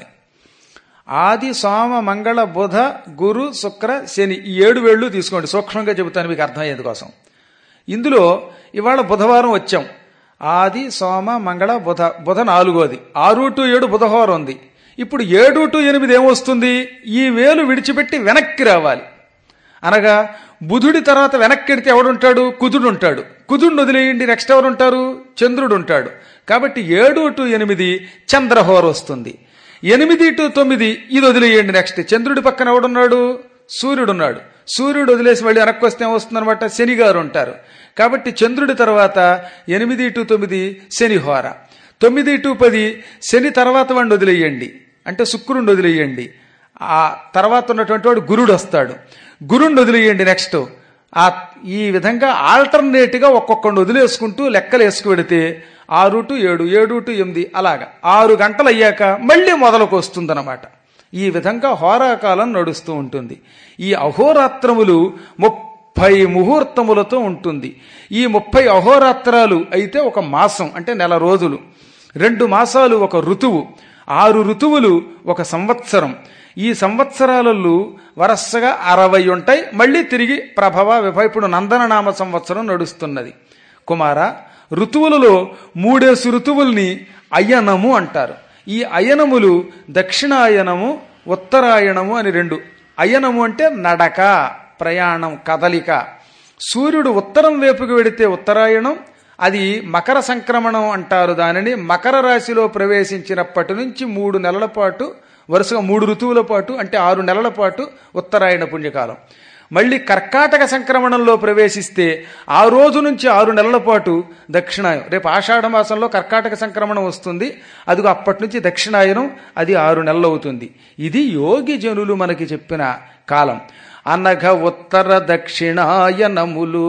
ఆది సోమ మంగళ బుధ గురు శుక్ర శని ఈ ఏడు వేళ్ళు తీసుకోండి సూక్ష్మంగా చెబుతాను మీకు అర్థమయ్యేది కోసం ఇందులో ఇవాళ బుధవారం వచ్చాం ఆది సోమ మంగళ బుధ బుధ నాలుగోది ఆరు టు ఏడు బుధవారం ఉంది ఇప్పుడు ఏడు టు ఎనిమిది ఏమొస్తుంది ఈ వేలు విడిచిపెట్టి వెనక్కి రావాలి అనగా బుధుడి తర్వాత వెనక్కి ఎడితే ఎవడుంటాడు కుదుడు ఉంటాడు కుదుడిని వదిలేయండి నెక్స్ట్ ఎవరు ఉంటారు చంద్రుడు ఉంటాడు కాబట్టి ఏడు టు ఎనిమిది చంద్రహోర వస్తుంది ఎనిమిది టు తొమ్మిది ఇది వదిలేయండి నెక్స్ట్ చంద్రుడి పక్కన ఎవడున్నాడు సూర్యుడు ఉన్నాడు సూర్యుడు వదిలేసి మళ్ళీ వెనక్కి వస్తే ఏమొస్తుందన్నమాట శని గారు ఉంటారు కాబట్టి చంద్రుడి తర్వాత ఎనిమిది టు తొమ్మిది శని హోర తొమ్మిది టు పది శని తర్వాత వాడిని వదిలేయండి అంటే శుక్రుడిని వదిలేయండి ఆ తర్వాత ఉన్నటువంటి వాడు గురుడు వస్తాడు గురుణ్ణి వదిలేయండి నెక్స్ట్ ఆ ఈ విధంగా ఆల్టర్నేట్గా ఒక్కొక్కడిని వదిలేసుకుంటూ లెక్కలు వేసుకు పెడితే ఆరు టు ఏడు ఏడు టు ఎనిమిది అలాగా ఆరు గంటలు అయ్యాక మళ్ళీ మొదలకు వస్తుందన్నమాట ఈ విధంగా హోరాకాలం నడుస్తూ ఉంటుంది ఈ అహోరాత్రములు ముప్పై ముహూర్తములతో ఉంటుంది ఈ ముప్పై అహోరాత్రాలు అయితే ఒక మాసం అంటే నెల రోజులు రెండు మాసాలు ఒక ఋతువు ఆరు ఋతువులు ఒక సంవత్సరం ఈ సంవత్సరాలలో వరసగా అరవై ఉంటాయి మళ్ళీ తిరిగి ప్రభవ విభ ఇప్పుడు నందననామ సంవత్సరం నడుస్తున్నది కుమార ఋతువులలో మూడేసు ఋతువుల్ని అయనము అంటారు ఈ అయనములు దక్షిణాయనము ఉత్తరాయణము అని రెండు అయనము అంటే నడక ప్రయాణం కదలిక సూర్యుడు ఉత్తరం వైపుకి వెడితే ఉత్తరాయణం అది మకర సంక్రమణం అంటారు దానిని మకర రాశిలో ప్రవేశించినప్పటి నుంచి మూడు నెలల పాటు వరుసగా మూడు ఋతువుల పాటు అంటే ఆరు నెలల పాటు ఉత్తరాయణ పుణ్యకాలం మళ్ళీ కర్కాటక సంక్రమణంలో ప్రవేశిస్తే ఆ రోజు నుంచి ఆరు నెలల పాటు దక్షిణాయనం రేపు ఆషాఢ మాసంలో కర్కాటక సంక్రమణం వస్తుంది అదిగో అప్పటి నుంచి దక్షిణాయనం అది ఆరు నెలలు అవుతుంది ఇది యోగి జనులు మనకి చెప్పిన కాలం అనఘ ఉత్తర దక్షిణాయనములు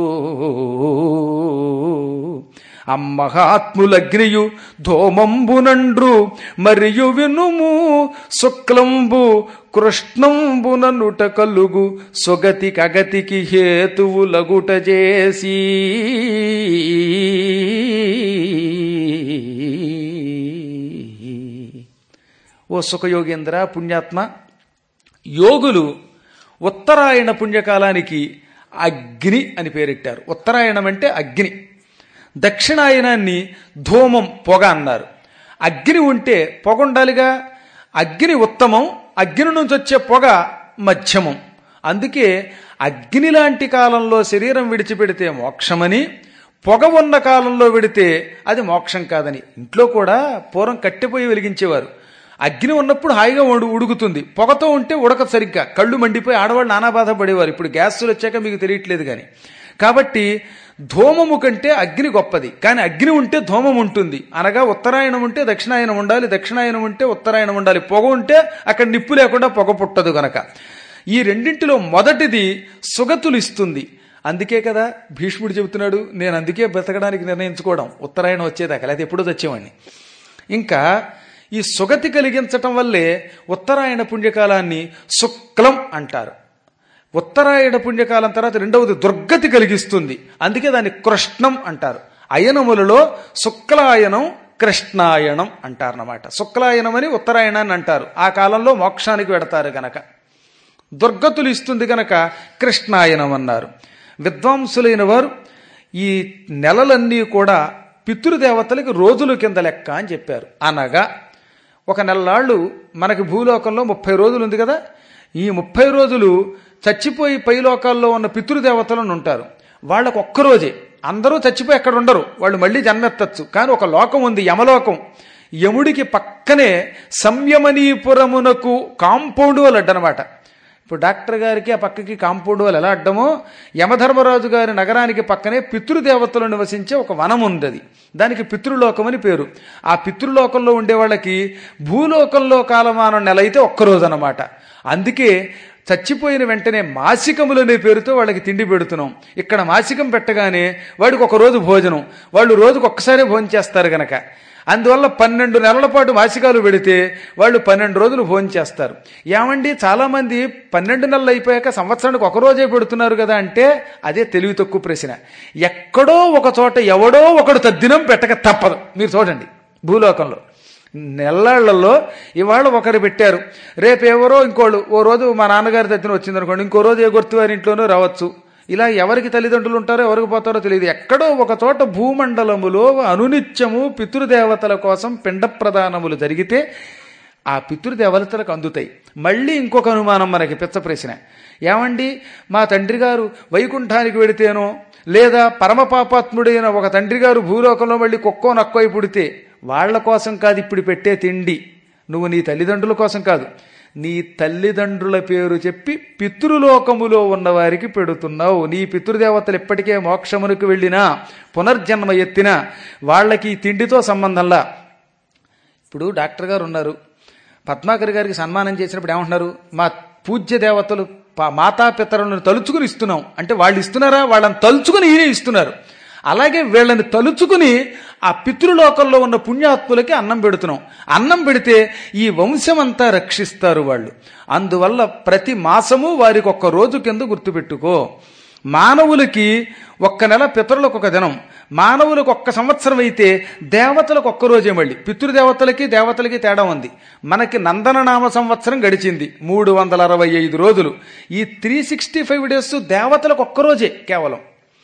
అమ్మహాత్ములగ్నియు ధోమంబునండ్రు మరియు వినుము శుక్లంబు కృష్ణంబుననుట కలుగు సుగతి కగతికి హేతువు లగుట చేసి ఓ సుఖయోగేంద్ర పుణ్యాత్మ యోగులు ఉత్తరాయణ పుణ్యకాలానికి అగ్ని అని పేరెట్టారు ఉత్తరాయణం అంటే అగ్ని దక్షిణాయనాన్ని ధూమం పొగ అన్నారు అగ్ని ఉంటే పొగ ఉండాలిగా అగ్ని ఉత్తమం అగ్ని నుంచి వచ్చే పొగ మధ్యమం అందుకే అగ్ని లాంటి కాలంలో శరీరం విడిచిపెడితే మోక్షమని పొగ ఉన్న కాలంలో విడితే అది మోక్షం కాదని ఇంట్లో కూడా పూర్వం కట్టెపోయి వెలిగించేవారు అగ్ని ఉన్నప్పుడు హాయిగా ఉడు ఉడుకుతుంది పొగతో ఉంటే ఉడకదు సరిగ్గా కళ్ళు మండిపోయి ఆడవాళ్ళు నానా బాధ పడేవారు ఇప్పుడు గ్యాసులు వచ్చాక మీకు తెలియట్లేదు కానీ కాబట్టి ధూమము కంటే అగ్ని గొప్పది కానీ అగ్ని ఉంటే ధూమం ఉంటుంది అనగా ఉత్తరాయణం ఉంటే దక్షిణాయనం ఉండాలి దక్షిణాయనం ఉంటే ఉత్తరాయణం ఉండాలి పొగ ఉంటే అక్కడ నిప్పు లేకుండా పొగ పుట్టదు గనక ఈ రెండింటిలో మొదటిది సుగతులు ఇస్తుంది అందుకే కదా భీష్ముడు చెబుతున్నాడు నేను అందుకే బ్రతకడానికి నిర్ణయించుకోవడం ఉత్తరాయణం వచ్చేదాకా లేకపోతే ఎప్పుడో తెచ్చేవాడిని ఇంకా ఈ సుగతి కలిగించటం వల్లే ఉత్తరాయణ పుణ్యకాలాన్ని శుక్లం అంటారు ఉత్తరాయణ పుణ్యకాలం తర్వాత రెండవది దుర్గతి కలిగిస్తుంది అందుకే దాన్ని కృష్ణం అంటారు అయనములలో శుక్లాయనం కృష్ణాయనం అంటారన్నమాట శుక్లాయనం అని ఉత్తరాయణాన్ని అంటారు ఆ కాలంలో మోక్షానికి వెడతారు గనక దుర్గతులు ఇస్తుంది గనక కృష్ణాయనం అన్నారు విద్వాంసులైన వారు ఈ నెలలన్నీ కూడా పితృదేవతలకి రోజుల కింద లెక్క అని చెప్పారు అనగా ఒక నెలలాళ్ళు మనకి భూలోకంలో ముప్పై రోజులు ఉంది కదా ఈ ముప్పై రోజులు చచ్చిపోయి పైలోకాల్లో ఉన్న పితృదేవతలను ఉంటారు వాళ్ళకు ఒక్కరోజే అందరూ చచ్చిపోయి ఎక్కడ ఉండరు వాళ్ళు మళ్ళీ జన్మెత్తచ్చు కానీ ఒక లోకం ఉంది యమలోకం యముడికి పక్కనే సంయమనీపురమునకు కాంపౌండ్ వాళ్ళు అడ్డనమాట ఇప్పుడు డాక్టర్ గారికి ఆ పక్కకి కాంపౌండ్ వాళ్ళు ఎలా అడ్డమో యమధర్మరాజు గారి నగరానికి పక్కనే పితృదేవతలు నివసించే ఒక వనం ఉంది అది దానికి పితృలోకం అని పేరు ఆ పితృలోకంలో ఉండే వాళ్ళకి భూలోకంలో కాలమానం నెల అయితే ఒక్కరోజు అనమాట అందుకే చచ్చిపోయిన వెంటనే మాసికములు అనే పేరుతో వాళ్ళకి తిండి పెడుతున్నాం ఇక్కడ మాసికం పెట్టగానే వాడికి ఒక రోజు భోజనం వాళ్ళు రోజుకు ఒక్కసారి భోజనం చేస్తారు గనక అందువల్ల పన్నెండు నెలల పాటు మాసికాలు పెడితే వాళ్ళు పన్నెండు రోజులు భోజనం చేస్తారు ఏమండి చాలా మంది పన్నెండు నెలలు అయిపోయాక సంవత్సరానికి ఒక రోజే పెడుతున్నారు కదా అంటే అదే తెలివి తక్కువ ప్రశ్న ఎక్కడో ఒక చోట ఎవడో ఒకడు తద్దినం పెట్టక తప్పదు మీరు చూడండి భూలోకంలో నెల్లాళ్లలో ఇవాళ ఒకరు పెట్టారు రేపు ఎవరో ఇంకోళ్ళు ఓ రోజు మా నాన్నగారి దగ్గర వచ్చిందనుకోండి ఇంకో రోజు ఏ గుర్తు వారి ఇంట్లోనూ రావచ్చు ఇలా ఎవరికి తల్లిదండ్రులు ఉంటారో ఎవరికి పోతారో తెలియదు ఎక్కడో ఒక చోట భూమండలములో అనునిత్యము పితృదేవతల కోసం పిండ ప్రదానములు జరిగితే ఆ పితృదేవతలకు అందుతాయి మళ్ళీ ఇంకొక అనుమానం మనకి పిచ్చ ప్రశ్న ఏమండి మా తండ్రి గారు వైకుంఠానికి వెడితేనో లేదా పరమపాపాత్ముడైన ఒక తండ్రి గారు భూలోకంలో మళ్ళీ కుక్కో నక్కో పుడితే వాళ్ల కోసం కాదు ఇప్పుడు పెట్టే తిండి నువ్వు నీ తల్లిదండ్రుల కోసం కాదు నీ తల్లిదండ్రుల పేరు చెప్పి పితృలోకములో ఉన్నవారికి పెడుతున్నావు నీ పితృదేవతలు ఇప్పటికే మోక్షమునకు వెళ్ళినా పునర్జన్మ ఎత్తినా వాళ్ళకి ఈ తిండితో సంబంధంలా ఇప్పుడు డాక్టర్ గారు ఉన్నారు పద్మాకర్ గారికి సన్మానం చేసినప్పుడు ఏమంటున్నారు మా పూజ్య దేవతలు పా- మాతాపితరులను తలుచుకుని ఇస్తున్నాం అంటే వాళ్ళు ఇస్తున్నారా వాళ్ళని తలుచుకుని ఈయనే ఇస్తున్నారు అలాగే వీళ్ళని తలుచుకుని ఆ పితృలోకంలో ఉన్న పుణ్యాత్ములకి అన్నం పెడుతున్నాం అన్నం పెడితే ఈ వంశమంతా రక్షిస్తారు వాళ్ళు అందువల్ల ప్రతి మాసము వారికి ఒక్క రోజు కింద గుర్తుపెట్టుకో మానవులకి ఒక్క నెల పితరులకు ఒక దినం మానవులకు ఒక్క సంవత్సరం అయితే దేవతలకు ఒక్క రోజే మళ్ళీ పితృదేవతలకి దేవతలకి తేడా ఉంది మనకి నందననామ సంవత్సరం గడిచింది మూడు వందల అరవై ఐదు రోజులు ఈ త్రీ సిక్స్టీ ఫైవ్ డేస్ దేవతలకు ఒక్క రోజే కేవలం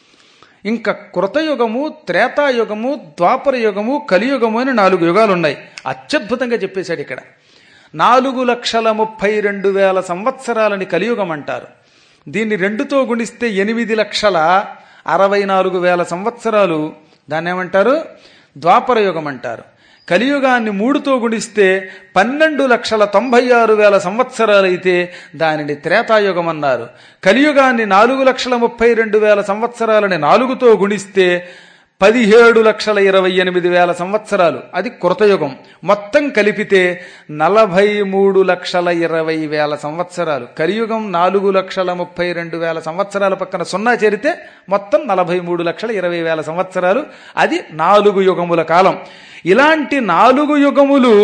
ఇంకా కృతయుగము త్రేతాయుగము ద్వాపర యుగము కలియుగము అని నాలుగు యుగాలు ఉన్నాయి అత్యద్భుతంగా చెప్పేశాడు ఇక్కడ నాలుగు లక్షల ముప్పై రెండు వేల సంవత్సరాలని కలియుగం అంటారు దీన్ని రెండుతో గుణిస్తే ఎనిమిది లక్షల అరవై నాలుగు వేల సంవత్సరాలు దాన్ని ఏమంటారు ద్వాపర యుగం అంటారు కలియుగాన్ని మూడుతో గుణిస్తే పన్నెండు లక్షల తొంభై ఆరు వేల సంవత్సరాలైతే దానిని త్రేతాయుగం అన్నారు కలియుగాన్ని నాలుగు లక్షల ముప్పై రెండు వేల సంవత్సరాలని నాలుగుతో గుణిస్తే పదిహేడు లక్షల ఇరవై ఎనిమిది వేల సంవత్సరాలు అది కృతయుగం మొత్తం కలిపితే నలభై మూడు లక్షల ఇరవై వేల సంవత్సరాలు కలియుగం నాలుగు లక్షల ముప్పై రెండు వేల సంవత్సరాల పక్కన సున్నా చేరితే మొత్తం నలభై మూడు లక్షల ఇరవై వేల సంవత్సరాలు అది నాలుగు యుగముల కాలం ఇలాంటి నాలుగు యుగములు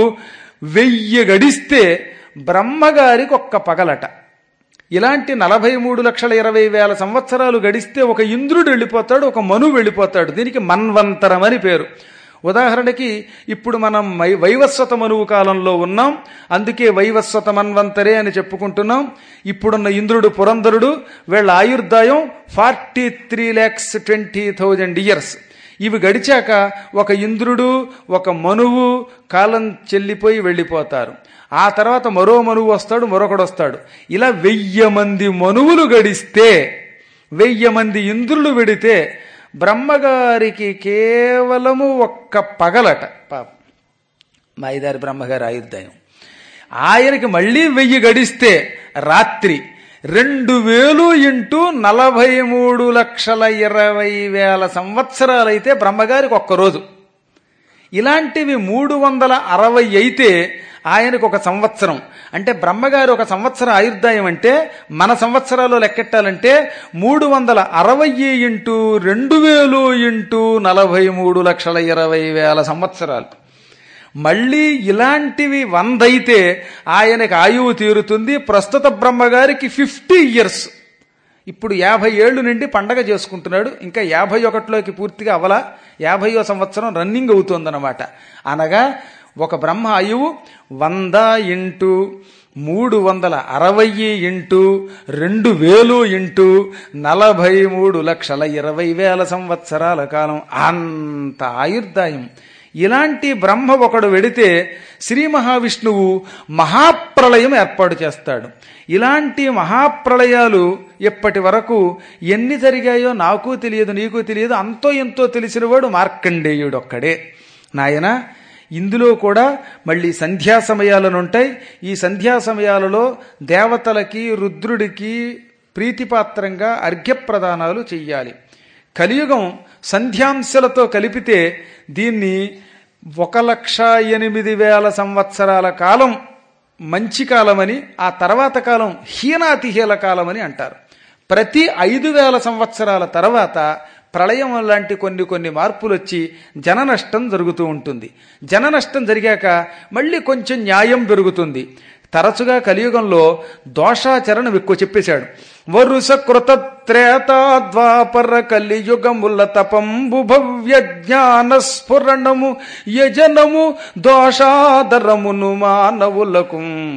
వెయ్యి గడిస్తే బ్రహ్మగారికి ఒక్క పగలట ఇలాంటి నలభై మూడు లక్షల ఇరవై వేల సంవత్సరాలు గడిస్తే ఒక ఇంద్రుడు వెళ్ళిపోతాడు ఒక మను వెళ్ళిపోతాడు దీనికి మన్వంతరం అని పేరు ఉదాహరణకి ఇప్పుడు మనం వై- వైవస్వత మనువు కాలంలో ఉన్నాం అందుకే వైవస్వత మన్వంతరే అని చెప్పుకుంటున్నాం ఇప్పుడున్న ఇంద్రుడు పురంధరుడు వీళ్ళ ఆయుర్దాయం forty three lakhs twenty thousand years ఇవి గడిచాక ఒక ఇంద్రుడు ఒక మనువు కాలం చెల్లిపోయి వెళ్ళిపోతారు ఆ తర్వాత మరో మనువు వస్తాడు మరొకడు వస్తాడు ఇలా వెయ్యి మంది మనువులు గడిస్తే వెయ్యి మంది ఇంద్రులు వెడితే బ్రహ్మగారికి కేవలము ఒక్క పగలట పాపం మాయిదారి బ్రహ్మగారి ఆయుర్దాయం ఆయనకి మళ్ళీ వెయ్యి గడిస్తే రాత్రి రెండు వేలు ఇంటూ నలభై మూడు లక్షల ఇరవై వేల సంవత్సరాలైతే బ్రహ్మగారికి ఒక్క రోజు ఇలాంటివి మూడు వందల అరవై అయితే ఆయనకు ఒక సంవత్సరం అంటే బ్రహ్మగారు ఒక సంవత్సరం ఆయుర్దాయం అంటే మన సంవత్సరాలు లెక్కెట్టాలంటే మూడు వందల అరవై ఇంటూ రెండు వేలు ఇంటూ నలభై మూడు లక్షల ఇరవై వేల సంవత్సరాలు మళ్ళీ ఇలాంటివి వందైతే ఆయనకు ఆయువు తీరుతుంది ప్రస్తుత బ్రహ్మగారికి ఫిఫ్టీ ఇయర్స్ ఇప్పుడు యాభై ఏళ్ళు నుండి పండగ చేసుకుంటున్నాడు ఇంకా యాభై ఒకటిలోకి పూర్తిగా అవల యాభైయో సంవత్సరం రన్నింగ్ అవుతోందన్నమాట అనగా ఒక బ్రహ్మ ఆయువు వంద ఇంటూ మూడు వందల అరవై ఇంటూ రెండు వేలు ఇంటూ నలభై మూడు లక్షల ఇరవై వేల సంవత్సరాల కాలం అంత ఆయుర్దాయం ఇలాంటి బ్రహ్మ ఒకడు వెడితే శ్రీ మహావిష్ణువు మహాప్రళయం ఏర్పాటు చేస్తాడు ఇలాంటి మహాప్రళయాలు ఇప్పటి వరకు ఎన్ని జరిగాయో నాకు తెలియదు నీకు తెలియదు అంతో ఎంతో తెలిసినవాడు మార్కండేయుడు ఒక్కడే నాయన ఇందులో కూడా మళ్ళీ సంధ్యా సమయాలను ఉంటాయి ఈ సంధ్యా సమయాలలో దేవతలకి రుద్రుడికి ప్రీతిపాత్రంగా అర్ఘ్యప్రదానాలు చెయ్యాలి కలియుగం సంధ్యాంశలతో కలిపితే దీన్ని ఒక లక్ష ఎనిమిది వేల సంవత్సరాల కాలం మంచి కాలమని ఆ తర్వాత కాలం హీనాతిహీల కాలమని అంటారు ప్రతి ఐదు వేల సంవత్సరాల తర్వాత ప్రళయం లాంటి కొన్ని కొన్ని మార్పులు వచ్చి జన నష్టం జరుగుతూ ఉంటుంది జన నష్టం జరిగాక మళ్ళీ కొంచెం న్యాయం పెరుగుతుంది తరచుగా కలియుగంలో దోషాచరణం ఎక్కువ చెప్పేశాడు వరుస కృత త్రేతా ద్వాపర కలియుగముల తపంబు భవ్య జ్ఞాన స్ఫురణము యజనము దోషాదరమును మానవులకు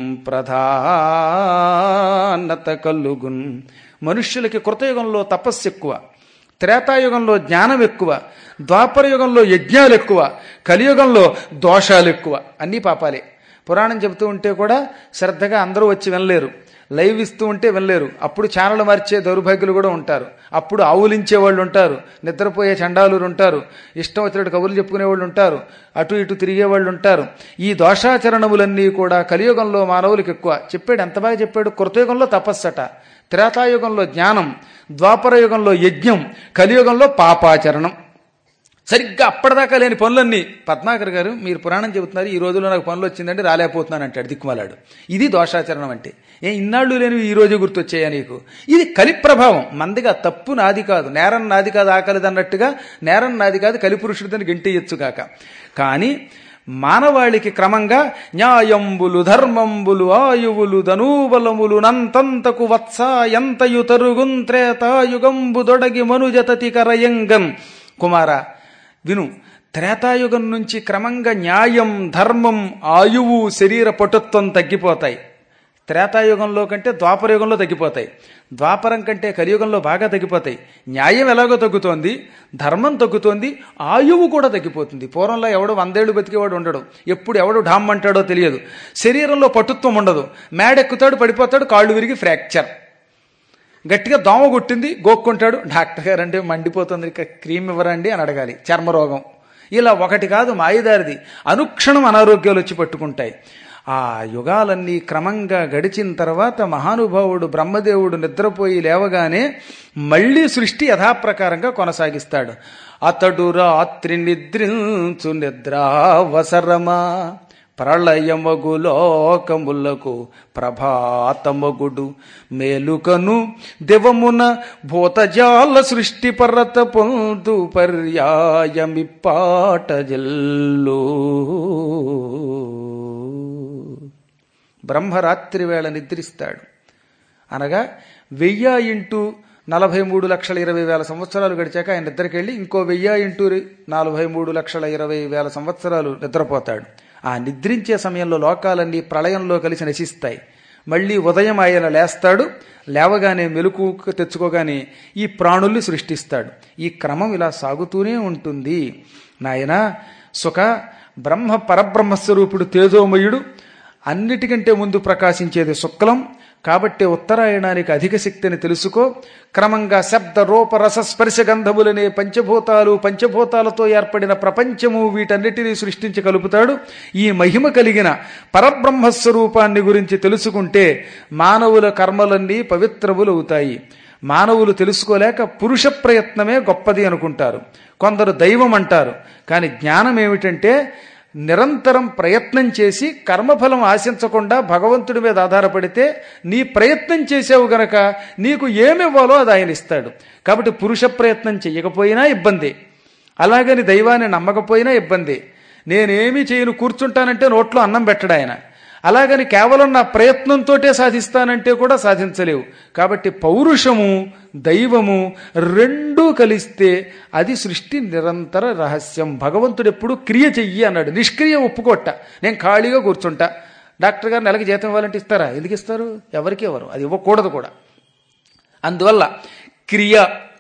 ప్రధానత కలుగున్ మనుష్యులకి కృతయుగంలో తపస్సు ఎక్కువ త్రేతాయుగంలో జ్ఞానం ఎక్కువ ద్వాపర యుగంలో యజ్ఞాలు ఎక్కువ కలియుగంలో దోషాలు ఎక్కువ అన్నీ పాపాలే పురాణం చెబుతూ ఉంటే కూడా శ్రద్ధగా అందరూ వచ్చి వినలేరు లైవ్ ఇస్తూ ఉంటే వినలేరు అప్పుడు ఛానల్ మార్చే దౌర్భాగ్యులు కూడా ఉంటారు అప్పుడు ఆవులించే వాళ్ళు ఉంటారు నిద్రపోయే చండాలురు ఉంటారు ఇష్టం వచ్చినట్టు కబుర్లు చెప్పుకునే వాళ్ళు ఉంటారు అటు ఇటు తిరిగే వాళ్ళు ఉంటారు ఈ దోషాచరణములన్నీ కూడా కలియుగంలో మానవులకు ఎక్కువ చెప్పాడు ఎంత బాగా చెప్పాడు కృతయుగంలో తపస్సట త్రేతాయుగంలో జ్ఞానం ద్వాపర యుగంలో యజ్ఞం కలియుగంలో పాపాచరణం సరిగ్గా అప్పటిదాకా లేని పనులన్నీ పద్మాకర్ గారు మీరు పురాణం చెబుతున్నారు ఈ రోజులో నాకు పనులు వచ్చిందంటే రాలేకపోతున్నాను అంటాడు దిక్కుమాలాడు ఇది దోషాచరణం అంటే ఏ ఇన్నాళ్ళు లేనివి ఈ రోజు గుర్తొచ్చాయా నీకు ఇది కలి ప్రభావం మందిగా తప్పు నాది కాదు నేరం నాది కాదు ఆకలిది అన్నట్టుగా నేరం నాది కాదు కలిపురుషుడిదని గెంటేయచ్చు కాక కానీ మానవాళికి క్రమంగా న్యాయంబులు ధర్మంబులు ఆయువులు ధనూబలములు నంతంతకు వత్స ఎంతయు తరుగున్ త్రేతాయుగంబు దొడగి మనుజతతి కరయంగన్ కుమార విను త్రేతాయుగం నుంచి క్రమంగా న్యాయం ధర్మం ఆయువు శరీర పటుత్వం తగ్గిపోతాయి త్రేతాయుగంలో కంటే ద్వాపరయుగంలో తగ్గిపోతాయి ద్వాపరం కంటే కలియుగంలో బాగా తగ్గిపోతాయి న్యాయం ఎలాగో తగ్గుతోంది ధర్మం తగ్గుతోంది ఆయువు కూడా తగ్గిపోతుంది పూర్వంలో ఎవడు వందేళ్లు బతికేవాడు ఉండడు ఎప్పుడు ఎవడు ఢామ్ అంటాడో తెలియదు శరీరంలో పటుత్వం ఉండదు మేడెక్కుతాడు పడిపోతాడు కాళ్ళు విరిగి ఫ్రాక్చర్ గట్టిగా దోమ కొట్టింది గోక్కుంటాడు డాక్టర్ గారు అంటే మండిపోతుంది ఇక క్రీమ్ ఇవ్వరండి అని అడగాలి చర్మరోగం ఇలా ఒకటి కాదు మాయదారిది అనుక్షణం అనారోగ్యాలు వచ్చి పట్టుకుంటాయి ఆ యుగాలన్నీ క్రమంగా గడిచిన తర్వాత మహానుభావుడు బ్రహ్మదేవుడు నిద్రపోయి లేవగానే మళ్ళీ సృష్టి యథాప్రకారంగా కొనసాగిస్తాడు అతడు రాత్రి నిద్రించు నిద్రావసరమా ప్రళయమగు లోకములకు ప్రభాతమగుడు మేలుకను దివమున భూతజాల సృష్టి పర్వత పొందు పర్యాయమిప్పాట జల్లు బ్రహ్మరాత్రి వేళ నిద్రిస్తాడు అనగా వెయ్య ఇంటూ నలభై మూడు లక్షల ఇరవై వేల సంవత్సరాలు గడిచాక ఆయన నిద్రకి వెళ్ళి ఇంకో వెయ్యి ఇంటూ నలభై మూడు లక్షల ఇరవై వేల సంవత్సరాలు నిద్రపోతాడు ఆ నిద్రించే సమయంలో లోకాలన్నీ ప్రళయంలో కలిసి నశిస్తాయి మళ్ళీ ఉదయం ఆయన లేస్తాడు లేవగానే మెలకు తెచ్చుకోగానే ఈ ప్రాణుల్ని సృష్టిస్తాడు ఈ క్రమం ఇలా సాగుతూనే ఉంటుంది నాయన సుఖ బ్రహ్మ పరబ్రహ్మస్వరూపుడు తేజోమయుడు అన్నిటికంటే ముందు ప్రకాశించేది శుక్లం కాబట్టి ఉత్తరాయణానికి అధిక శక్తిని తెలుసుకో క్రమంగా శబ్ద రూప రస స్పర్శ గంధములనే పంచభూతాలు పంచభూతాలతో ఏర్పడిన ప్రపంచము వీటన్నిటినీ సృష్టించి కలుపుతాడు ఈ మహిమ కలిగిన పరబ్రహ్మస్వరూపాన్ని గురించి తెలుసుకుంటే మానవుల కర్మలన్నీ పవిత్రములవుతాయి మానవులు తెలుసుకోలేక పురుష ప్రయత్నమే గొప్పది అనుకుంటారు కొందరు దైవం అంటారు కానీ జ్ఞానం ఏమిటంటే నిరంతరం ప్రయత్నం చేసి కర్మఫలం ఆశించకుండా భగవంతుడి మీద ఆధారపడితే నీ ప్రయత్నం చేసావు గనక నీకు ఏమివ్వాలో అది ఆయన ఇస్తాడు కాబట్టి పురుష ప్రయత్నం చెయ్యకపోయినా ఇబ్బంది అలాగని దైవాన్ని నమ్మకపోయినా ఇబ్బంది నేనేమి చేయను కూర్చుంటానంటే నోట్లో అన్నం పెట్టడు ఆయన అలాగని కేవలం నా ప్రయత్నంతోటే సాధిస్తానంటే కూడా సాధించలేవు కాబట్టి పౌరుషము దైవము రెండూ కలిస్తే అది సృష్టి నిరంతర రహస్యం భగవంతుడు ఎప్పుడు క్రియ చెయ్యి అన్నాడు నిష్క్రియ ఒప్పుకోట నేను ఖాళీగా కూర్చుంటా డాక్టర్ గారు నెలకి జీతం ఇవ్వాలంటే ఇస్తారా ఎందుకు ఇస్తారు ఎవరికి ఎవరు అది ఇవ్వకూడదు కూడా అందువల్ల క్రియ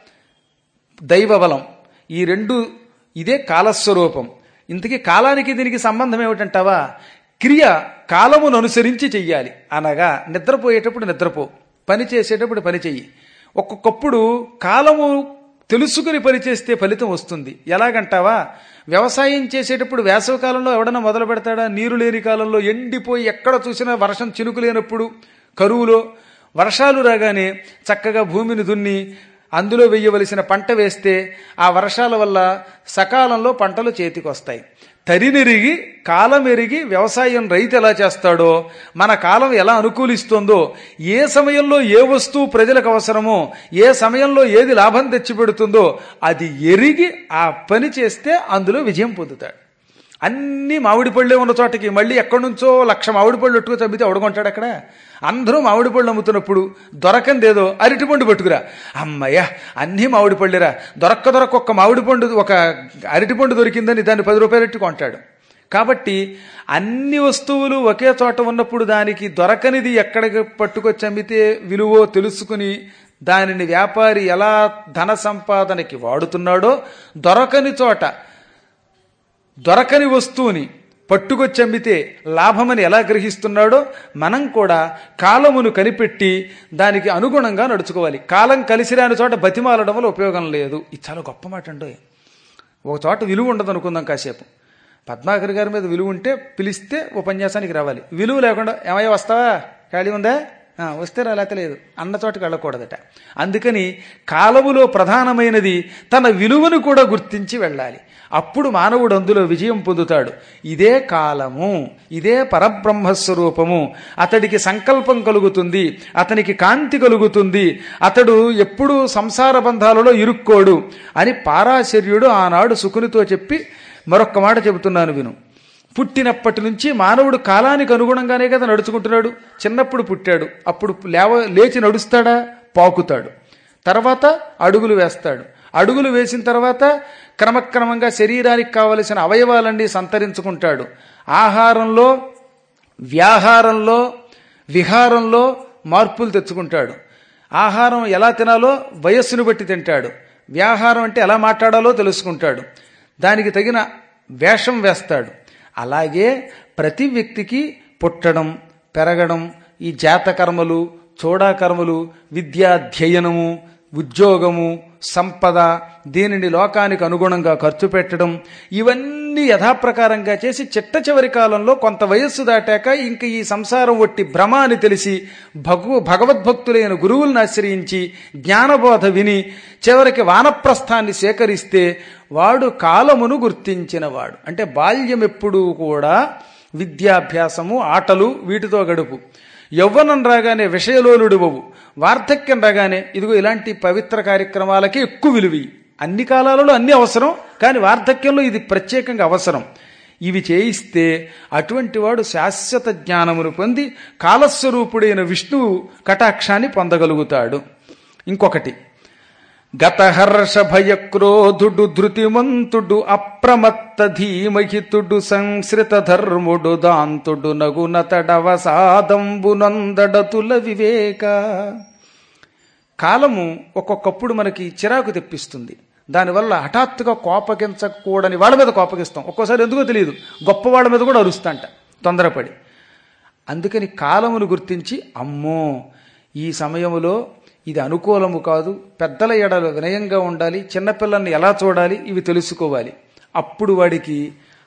దైవ బలం ఈ రెండు ఇదే కాలస్వరూపం ఇంతకీ కాలానికి దీనికి సంబంధం ఏమిటంటావా క్రియ కాలమును అనుసరించి చెయ్యాలి అనగా నిద్రపోయేటప్పుడు నిద్రపో పని చేసేటప్పుడు పని చెయ్యి ఒక్కొక్కప్పుడు కాలము తెలుసుకుని పని చేస్తే ఫలితం వస్తుంది ఎలాగంటావా వ్యవసాయం చేసేటప్పుడు వేసవి కాలంలో ఎవడన్నా మొదలు పెడతాడా నీరు లేని కాలంలో ఎండిపోయి ఎక్కడ చూసినా వర్షం చినుకు లేనప్పుడు కరువులో వర్షాలు రాగానే చక్కగా భూమిని దున్ని అందులో వేయవలసిన పంట వేస్తే ఆ వర్షాల వల్ల సకాలంలో పంటలు చేతికొస్తాయి తరినెరిగి కాలం ఎరిగి వ్యవసాయం రైతు ఎలా చేస్తాడో మన కాలం ఎలా అనుకూలిస్తుందో ఏ సమయంలో ఏ వస్తువు ప్రజలకు అవసరమో ఏ సమయంలో ఏది లాభం తెచ్చిపెడుతుందో అది ఎరిగి ఆ పని చేస్తే అందులో విజయం పొందుతాడు అన్ని మామిడి పళ్ళే ఉన్న చోటకి మళ్ళీ ఎక్కడి నుంచో లక్ష మామిడి పళ్ళు ఎట్టుకు చంపితే అవడగొంటాడు అక్కడ అందరూ మామిడి పళ్ళు అమ్ముతున్నప్పుడు దొరకందేదో అరటిపండు పట్టుకురా అమ్మయ్య అన్నీ మామిడి పళ్ళేరా దొరక్క దొరక్క ఒక్క మామిడి పండు ఒక అరటిపండు దొరికిందని దాన్ని పది రూపాయలు ఎట్టు కొంటాడు కాబట్టి అన్ని వస్తువులు ఒకే చోట ఉన్నప్పుడు దానికి దొరకనిది ఎక్కడికి పట్టుకొచ్చి అమ్మితే విలువో తెలుసుకుని దానిని వ్యాపారి ఎలా ధన సంపాదనకి వాడుతున్నాడో దొరకని చోట దొరకని వస్తువుని పట్టుకొచ్చి అమ్మితే లాభమని ఎలా గ్రహిస్తున్నాడో మనం కూడా కాలమును కనిపెట్టి దానికి అనుగుణంగా నడుచుకోవాలి కాలం కలిసి రాని చోట బతిమాలడం వల్ల ఉపయోగం లేదు ఇది చాలా గొప్ప మాట అండి ఒక చోట విలువ ఉండదు అనుకుందాం కాసేపు పద్మాకర్ గారి మీద విలువ ఉంటే పిలిస్తే ఉపన్యాసానికి రావాలి విలువ లేకుండా ఏమయ్యా వస్తావా ఖాళీ ఉందా ఆ, వస్తే రా లేకపోతే లేదు అన్న చోటకి వెళ్ళకూడదట అందుకని కాలములో ప్రధానమైనది తన విలువను కూడా గుర్తించి వెళ్ళాలి అప్పుడు మానవుడు అందులో విజయం పొందుతాడు ఇదే కాలము ఇదే పరబ్రహ్మస్వరూపము అతడికి సంకల్పం కలుగుతుంది అతనికి కాంతి కలుగుతుంది అతడు ఎప్పుడూ సంసార బంధాలలో ఇరుక్కోడు అని పారాశర్యుడు ఆనాడు సుకునితో చెప్పి మరొక్క మాట చెబుతున్నాను విను పుట్టినప్పటి నుంచి మానవుడు కాలానికి అనుగుణంగానే కదా నడుచుకుంటున్నాడు చిన్నప్పుడు పుట్టాడు అప్పుడు లేవ లేచి నడుస్తాడా పాకుతాడు తర్వాత అడుగులు వేస్తాడు అడుగులు వేసిన తర్వాత క్రమక్రమంగా శరీరానికి కావలసిన అవయవాలన్నీ సంతరించుకుంటాడు ఆహారంలో వ్యాహారంలో విహారంలో మార్పులు తెచ్చుకుంటాడు ఆహారం ఎలా తినాలో వయస్సును బట్టి తింటాడు వ్యాహారం అంటే ఎలా మాట్లాడాలో తెలుసుకుంటాడు దానికి తగిన వేషం వేస్తాడు అలాగే ప్రతి వ్యక్తికి పుట్టడం పెరగడం ఈ జాతకర్మలు చూడాకర్మలు విద్యాధ్యయనము ఉద్యోగము సంపద దీనిని లోకానికి అనుగుణంగా ఖర్చు పెట్టడం ఇవన్నీ యథాప్రకారంగా చేసి చిట్ట చివరి కాలంలో కొంత వయస్సు దాటాక ఇంక ఈ సంసారం ఒట్టి భ్రమ అని తెలిసి భగవ భగవద్భక్తులైన గురువులను ఆశ్రయించి జ్ఞానబోధ విని చివరికి వానప్రస్థాన్ని సేకరిస్తే వాడు కాలమును గుర్తించినవాడు అంటే బాల్యం ఎప్పుడూ కూడా విద్యాభ్యాసము ఆటలు వీటితో గడుపు యవ్వనం రాగానే విషయలోలుడివవు వార్ధక్యం రాగానే ఇదిగో ఇలాంటి పవిత్ర కార్యక్రమాలకి ఎక్కువ విలువి అన్ని కాలాలలో అన్ని అవసరం కానీ వార్ధక్యంలో ఇది ప్రత్యేకంగా అవసరం ఇవి చేయిస్తే అటువంటి వాడు శాశ్వత జ్ఞానమును పొంది కాలస్వరూపుడైన విష్ణువు కటాక్షాన్ని పొందగలుగుతాడు ఇంకొకటి గతహర్ష భయక్రోధుడు ధృతిమంతుడు అప్రమత్త ధీమహితుడు సంశ్రిత ధర్ముడు దాంతుడు నగునతడవసాదంబునందడతుల వివేక కాలము ఒక్కొక్కప్పుడు మనకి చిరాకు తెప్పిస్తుంది దానివల్ల హఠాత్తుగా కోపగించకూడని వాళ్ళ మీద కోపగిస్తాం ఒక్కోసారి ఎందుకో తెలియదు గొప్ప వాళ్ళ మీద కూడా అరుస్తాంట తొందరపడి అందుకని కాలమును గుర్తించి అమ్మో ఈ సమయములో ఇది అనుకూలము కాదు పెద్దల ఎడలు వినయంగా ఉండాలి చిన్నపిల్లల్ని ఎలా చూడాలి ఇవి తెలుసుకోవాలి అప్పుడు వాడికి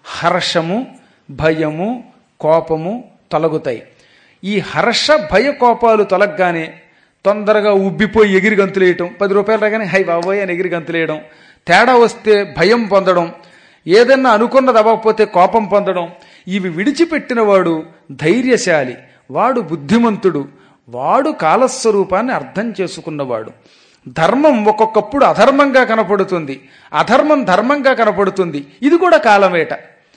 హర్షము భయము కోపము తొలగుతాయి ఈ హర్ష భయ కోపాలు తొలగగానే తొందరగా ఉబ్బిపోయి ఎగిరి గంతులేయటం పది రూపాయలు రాగానే హై బాబోయ్ అని ఎగిరి గంతులేయడం తేడా వస్తే భయం పొందడం ఏదన్నా అనుకున్నది అవ్వకపోతే కోపం పొందడం ఇవి విడిచిపెట్టిన వాడు ధైర్యశాలి వాడు బుద్ధిమంతుడు వాడు కాలస్వరూపాన్ని అర్థం చేసుకున్నవాడు ధర్మం ఒక్కొక్కప్పుడు అధర్మంగా కనపడుతుంది అధర్మం ధర్మంగా కనపడుతుంది ఇది కూడా కాలమేట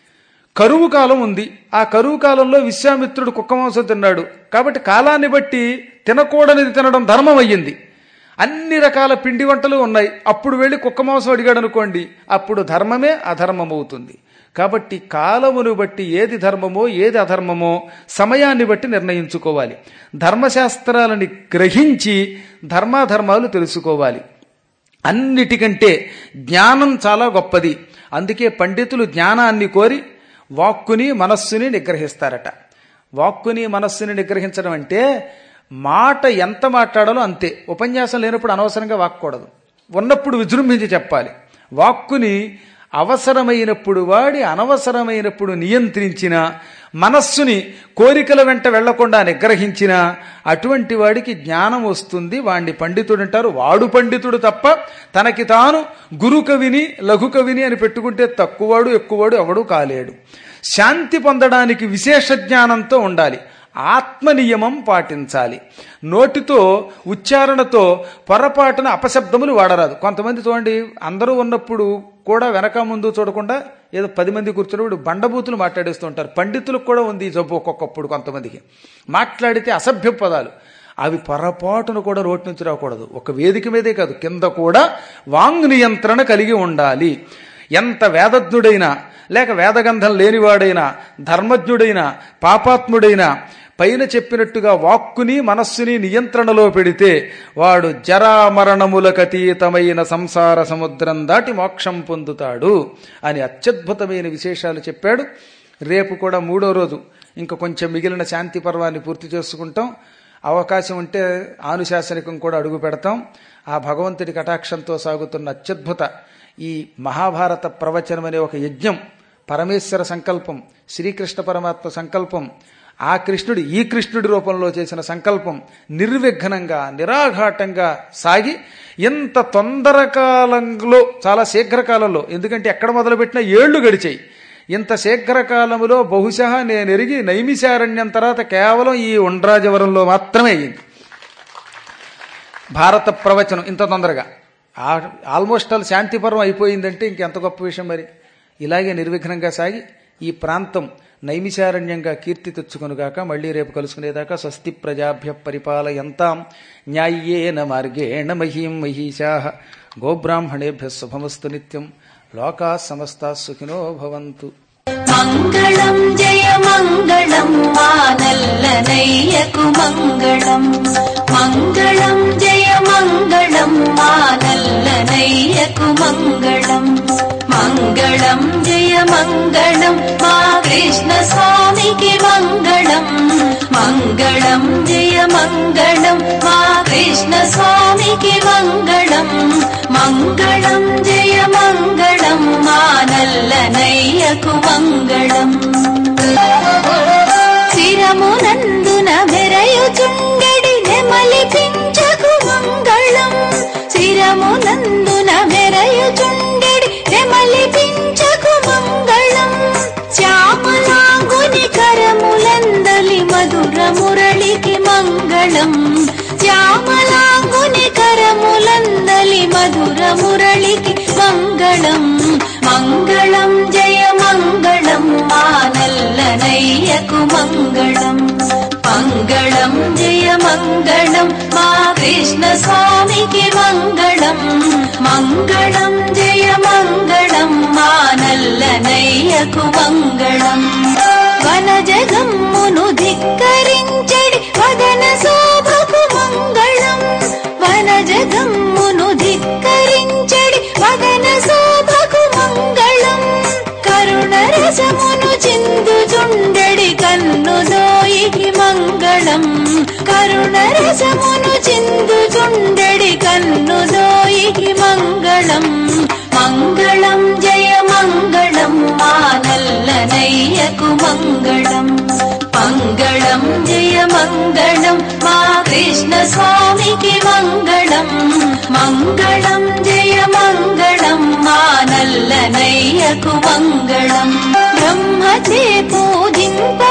కరువు కాలం ఉంది ఆ కరువు కాలంలో విశ్వామిత్రుడు కుక్క మాంసం తిన్నాడు కాబట్టి కాలాన్ని బట్టి తినకూడనిది తినడం ధర్మం అయ్యింది అన్ని రకాల పిండి వంటలు ఉన్నాయి అప్పుడు వెళ్ళి కుక్క మాంసం అడిగాడు అనుకోండి అప్పుడు ధర్మమే అధర్మం అవుతుంది కాబట్టి కాలమును బట్టి ఏది ధర్మమో ఏది అధర్మమో సమయాన్ని బట్టి నిర్ణయించుకోవాలి ధర్మశాస్త్రాలని గ్రహించి ధర్మాధర్మాలు తెలుసుకోవాలి అన్నిటికంటే జ్ఞానం చాలా గొప్పది అందుకే పండితులు జ్ఞానాన్ని కోరి వాక్కుని మనస్సుని నిగ్రహిస్తారట వాక్కుని మనస్సుని నిగ్రహించడం అంటే మాట ఎంత మాట్లాడాలో అంతే ఉపన్యాసం లేనప్పుడు అనవసరంగా వాక్కూడదు ఉన్నప్పుడు విజృంభించి చెప్పాలి వాక్కుని అవసరమైనప్పుడు వాడి అనవసరమైనప్పుడు నియంత్రించిన మనస్సుని కోరికల వెంట వెళ్లకుండా నిగ్రహించిన అటువంటి వాడికి జ్ఞానం వస్తుంది వాణ్ణి పండితుడు అంటారు వాడు పండితుడు తప్ప తనకి తాను గురు కవిని లఘు కవిని అని పెట్టుకుంటే తక్కువవాడు ఎక్కువవాడు ఎవడు కాలేడు శాంతి పొందడానికి విశేష జ్ఞానంతో ఉండాలి ఆత్మ నియమం పాటించాలి నోటితో ఉచ్చారణతో పొరపాటున అపశబ్దములు వాడరాదు కొంతమంది చూడండి అందరూ ఉన్నప్పుడు కూడా వెనక ముందు చూడకుండా ఏదో పది మంది కూర్చున్నప్పుడు బండబూతులు మాట్లాడేస్తూ ఉంటారు పండితులకు కూడా ఉంది ఈ జబ్బు ఒక్కొక్కప్పుడు కొంతమందికి మాట్లాడితే అసభ్య పదాలు అవి పొరపాటును కూడా నోటి నుంచి రాకూడదు ఒక వేదిక మీదే కాదు కింద కూడా వాంగ్ నియంత్రణ కలిగి ఉండాలి ఎంత వేదజ్ఞుడైనా లేక వేదగంధం లేనివాడైనా ధర్మజ్ఞుడైనా పాపాత్ముడైనా పైన చెప్పినట్టుగా వాక్కుని మనస్సుని నియంత్రణలో పెడితే వాడు జరామరణములకతీతమైన సంసార సముద్రం దాటి మోక్షం పొందుతాడు అని అత్యద్భుతమైన విశేషాలు చెప్పాడు రేపు కూడా మూడో రోజు ఇంకా కొంచెం మిగిలిన శాంతి పర్వాన్ని పూర్తి చేసుకుంటాం అవకాశం ఉంటే ఆనుశాసనికం కూడా అడుగు పెడతాం ఆ భగవంతుడి కటాక్షంతో సాగుతున్న అత్యద్భుత ఈ మహాభారత ప్రవచనం అనే ఒక యజ్ఞం పరమేశ్వర సంకల్పం శ్రీకృష్ణ పరమాత్మ సంకల్పం ఆ కృష్ణుడు ఈ కృష్ణుడి రూపంలో చేసిన సంకల్పం నిర్విఘ్నంగా నిరాఘాటంగా సాగి ఇంత తొందర కాలంలో చాలా శీఘ్రకాలంలో ఎందుకంటే ఎక్కడ మొదలుపెట్టినా ఏళ్లు గడిచాయి ఇంత శీఘ్రకాలములో బహుశా నేను ఎరిగి నైమిశారణ్యం తర్వాత కేవలం ఈ ఉండ్రాజవరంలో మాత్రమే అయింది భారత ప్రవచనం ఇంత తొందరగా ఆల్మోస్ట్ ఆల్ శాంతిపర్వం అయిపోయిందంటే ఇంకెంత గొప్ప విషయం మరి ఇలాగే నిర్విఘ్నంగా సాగి ఈ ప్రాంతం నైమిశారణ్యంగా కీర్తి తెచ్చుకొనుగాక మళ్ళీ రేపు కలుసుకునేదాకా స్వస్తి ప్రజాభ్య పరిపాలయంతాం న్యాయ్యేన మార్గేణ మహీం మహీషా గోబ్రాహ్మణేభ్య శుభమస్తు నిత్యం లోకా సమస్తా సుఖినో భవంతు మంగళం జయ మంగళం మానల్లనయ్యకు మంగళం మంగళం జయ మంగళం మానల్లనయ్యకు మంగళం మంగళం జయ మంగళం మా కృష్ణ స్వామికి మంగళం మంగళం జయ మంగళం మా కృష్ణ స్వామికి మంగళం మంగళం జయ మంగళం మానల్లనయ్యకు మంగళం శిరమునందున మెరయుచుండెడి నెమలి పించకు మంగళం శిరమునందున మెరయుచుండెడి నెమలి పించకు మంగళం శ్యామలాంగుని కరములందలి మధుర మురళికి మంగళం శ్యామలాంగుని కరములందలి మధుర మురళికి మంగళం మంగళం జయ మంగళం మానల్లనయ్యకు మంగళం మంగళం జయ మంగళం మా కృష్ణ స్వామికి మంగళం మంగళం జయ మంగళం మానల్లనయ్యకు మంగళం వనజగమ్మును ధిక్కరించడి వదన శోభకు మంగళం వనజగమ్మును ధిక్కరించడి వదన శోభకు మంగళం కరుణ రసమును చిందుచుండడి కన్ను దోయికి మంగళం కరుణ రసమును చిందుచుండడి కన్ను దోయికి మంగళం మంగళం జయ మంగళం మానల్లనయ్యకు మంగళం మంగళం జయ మంగళం మా కృష్ణ స్వామికి మంగళం మంగళం జయ మంగళం మానల్లనయ్యకు మంగళం బ్రహ్మచే పూజింప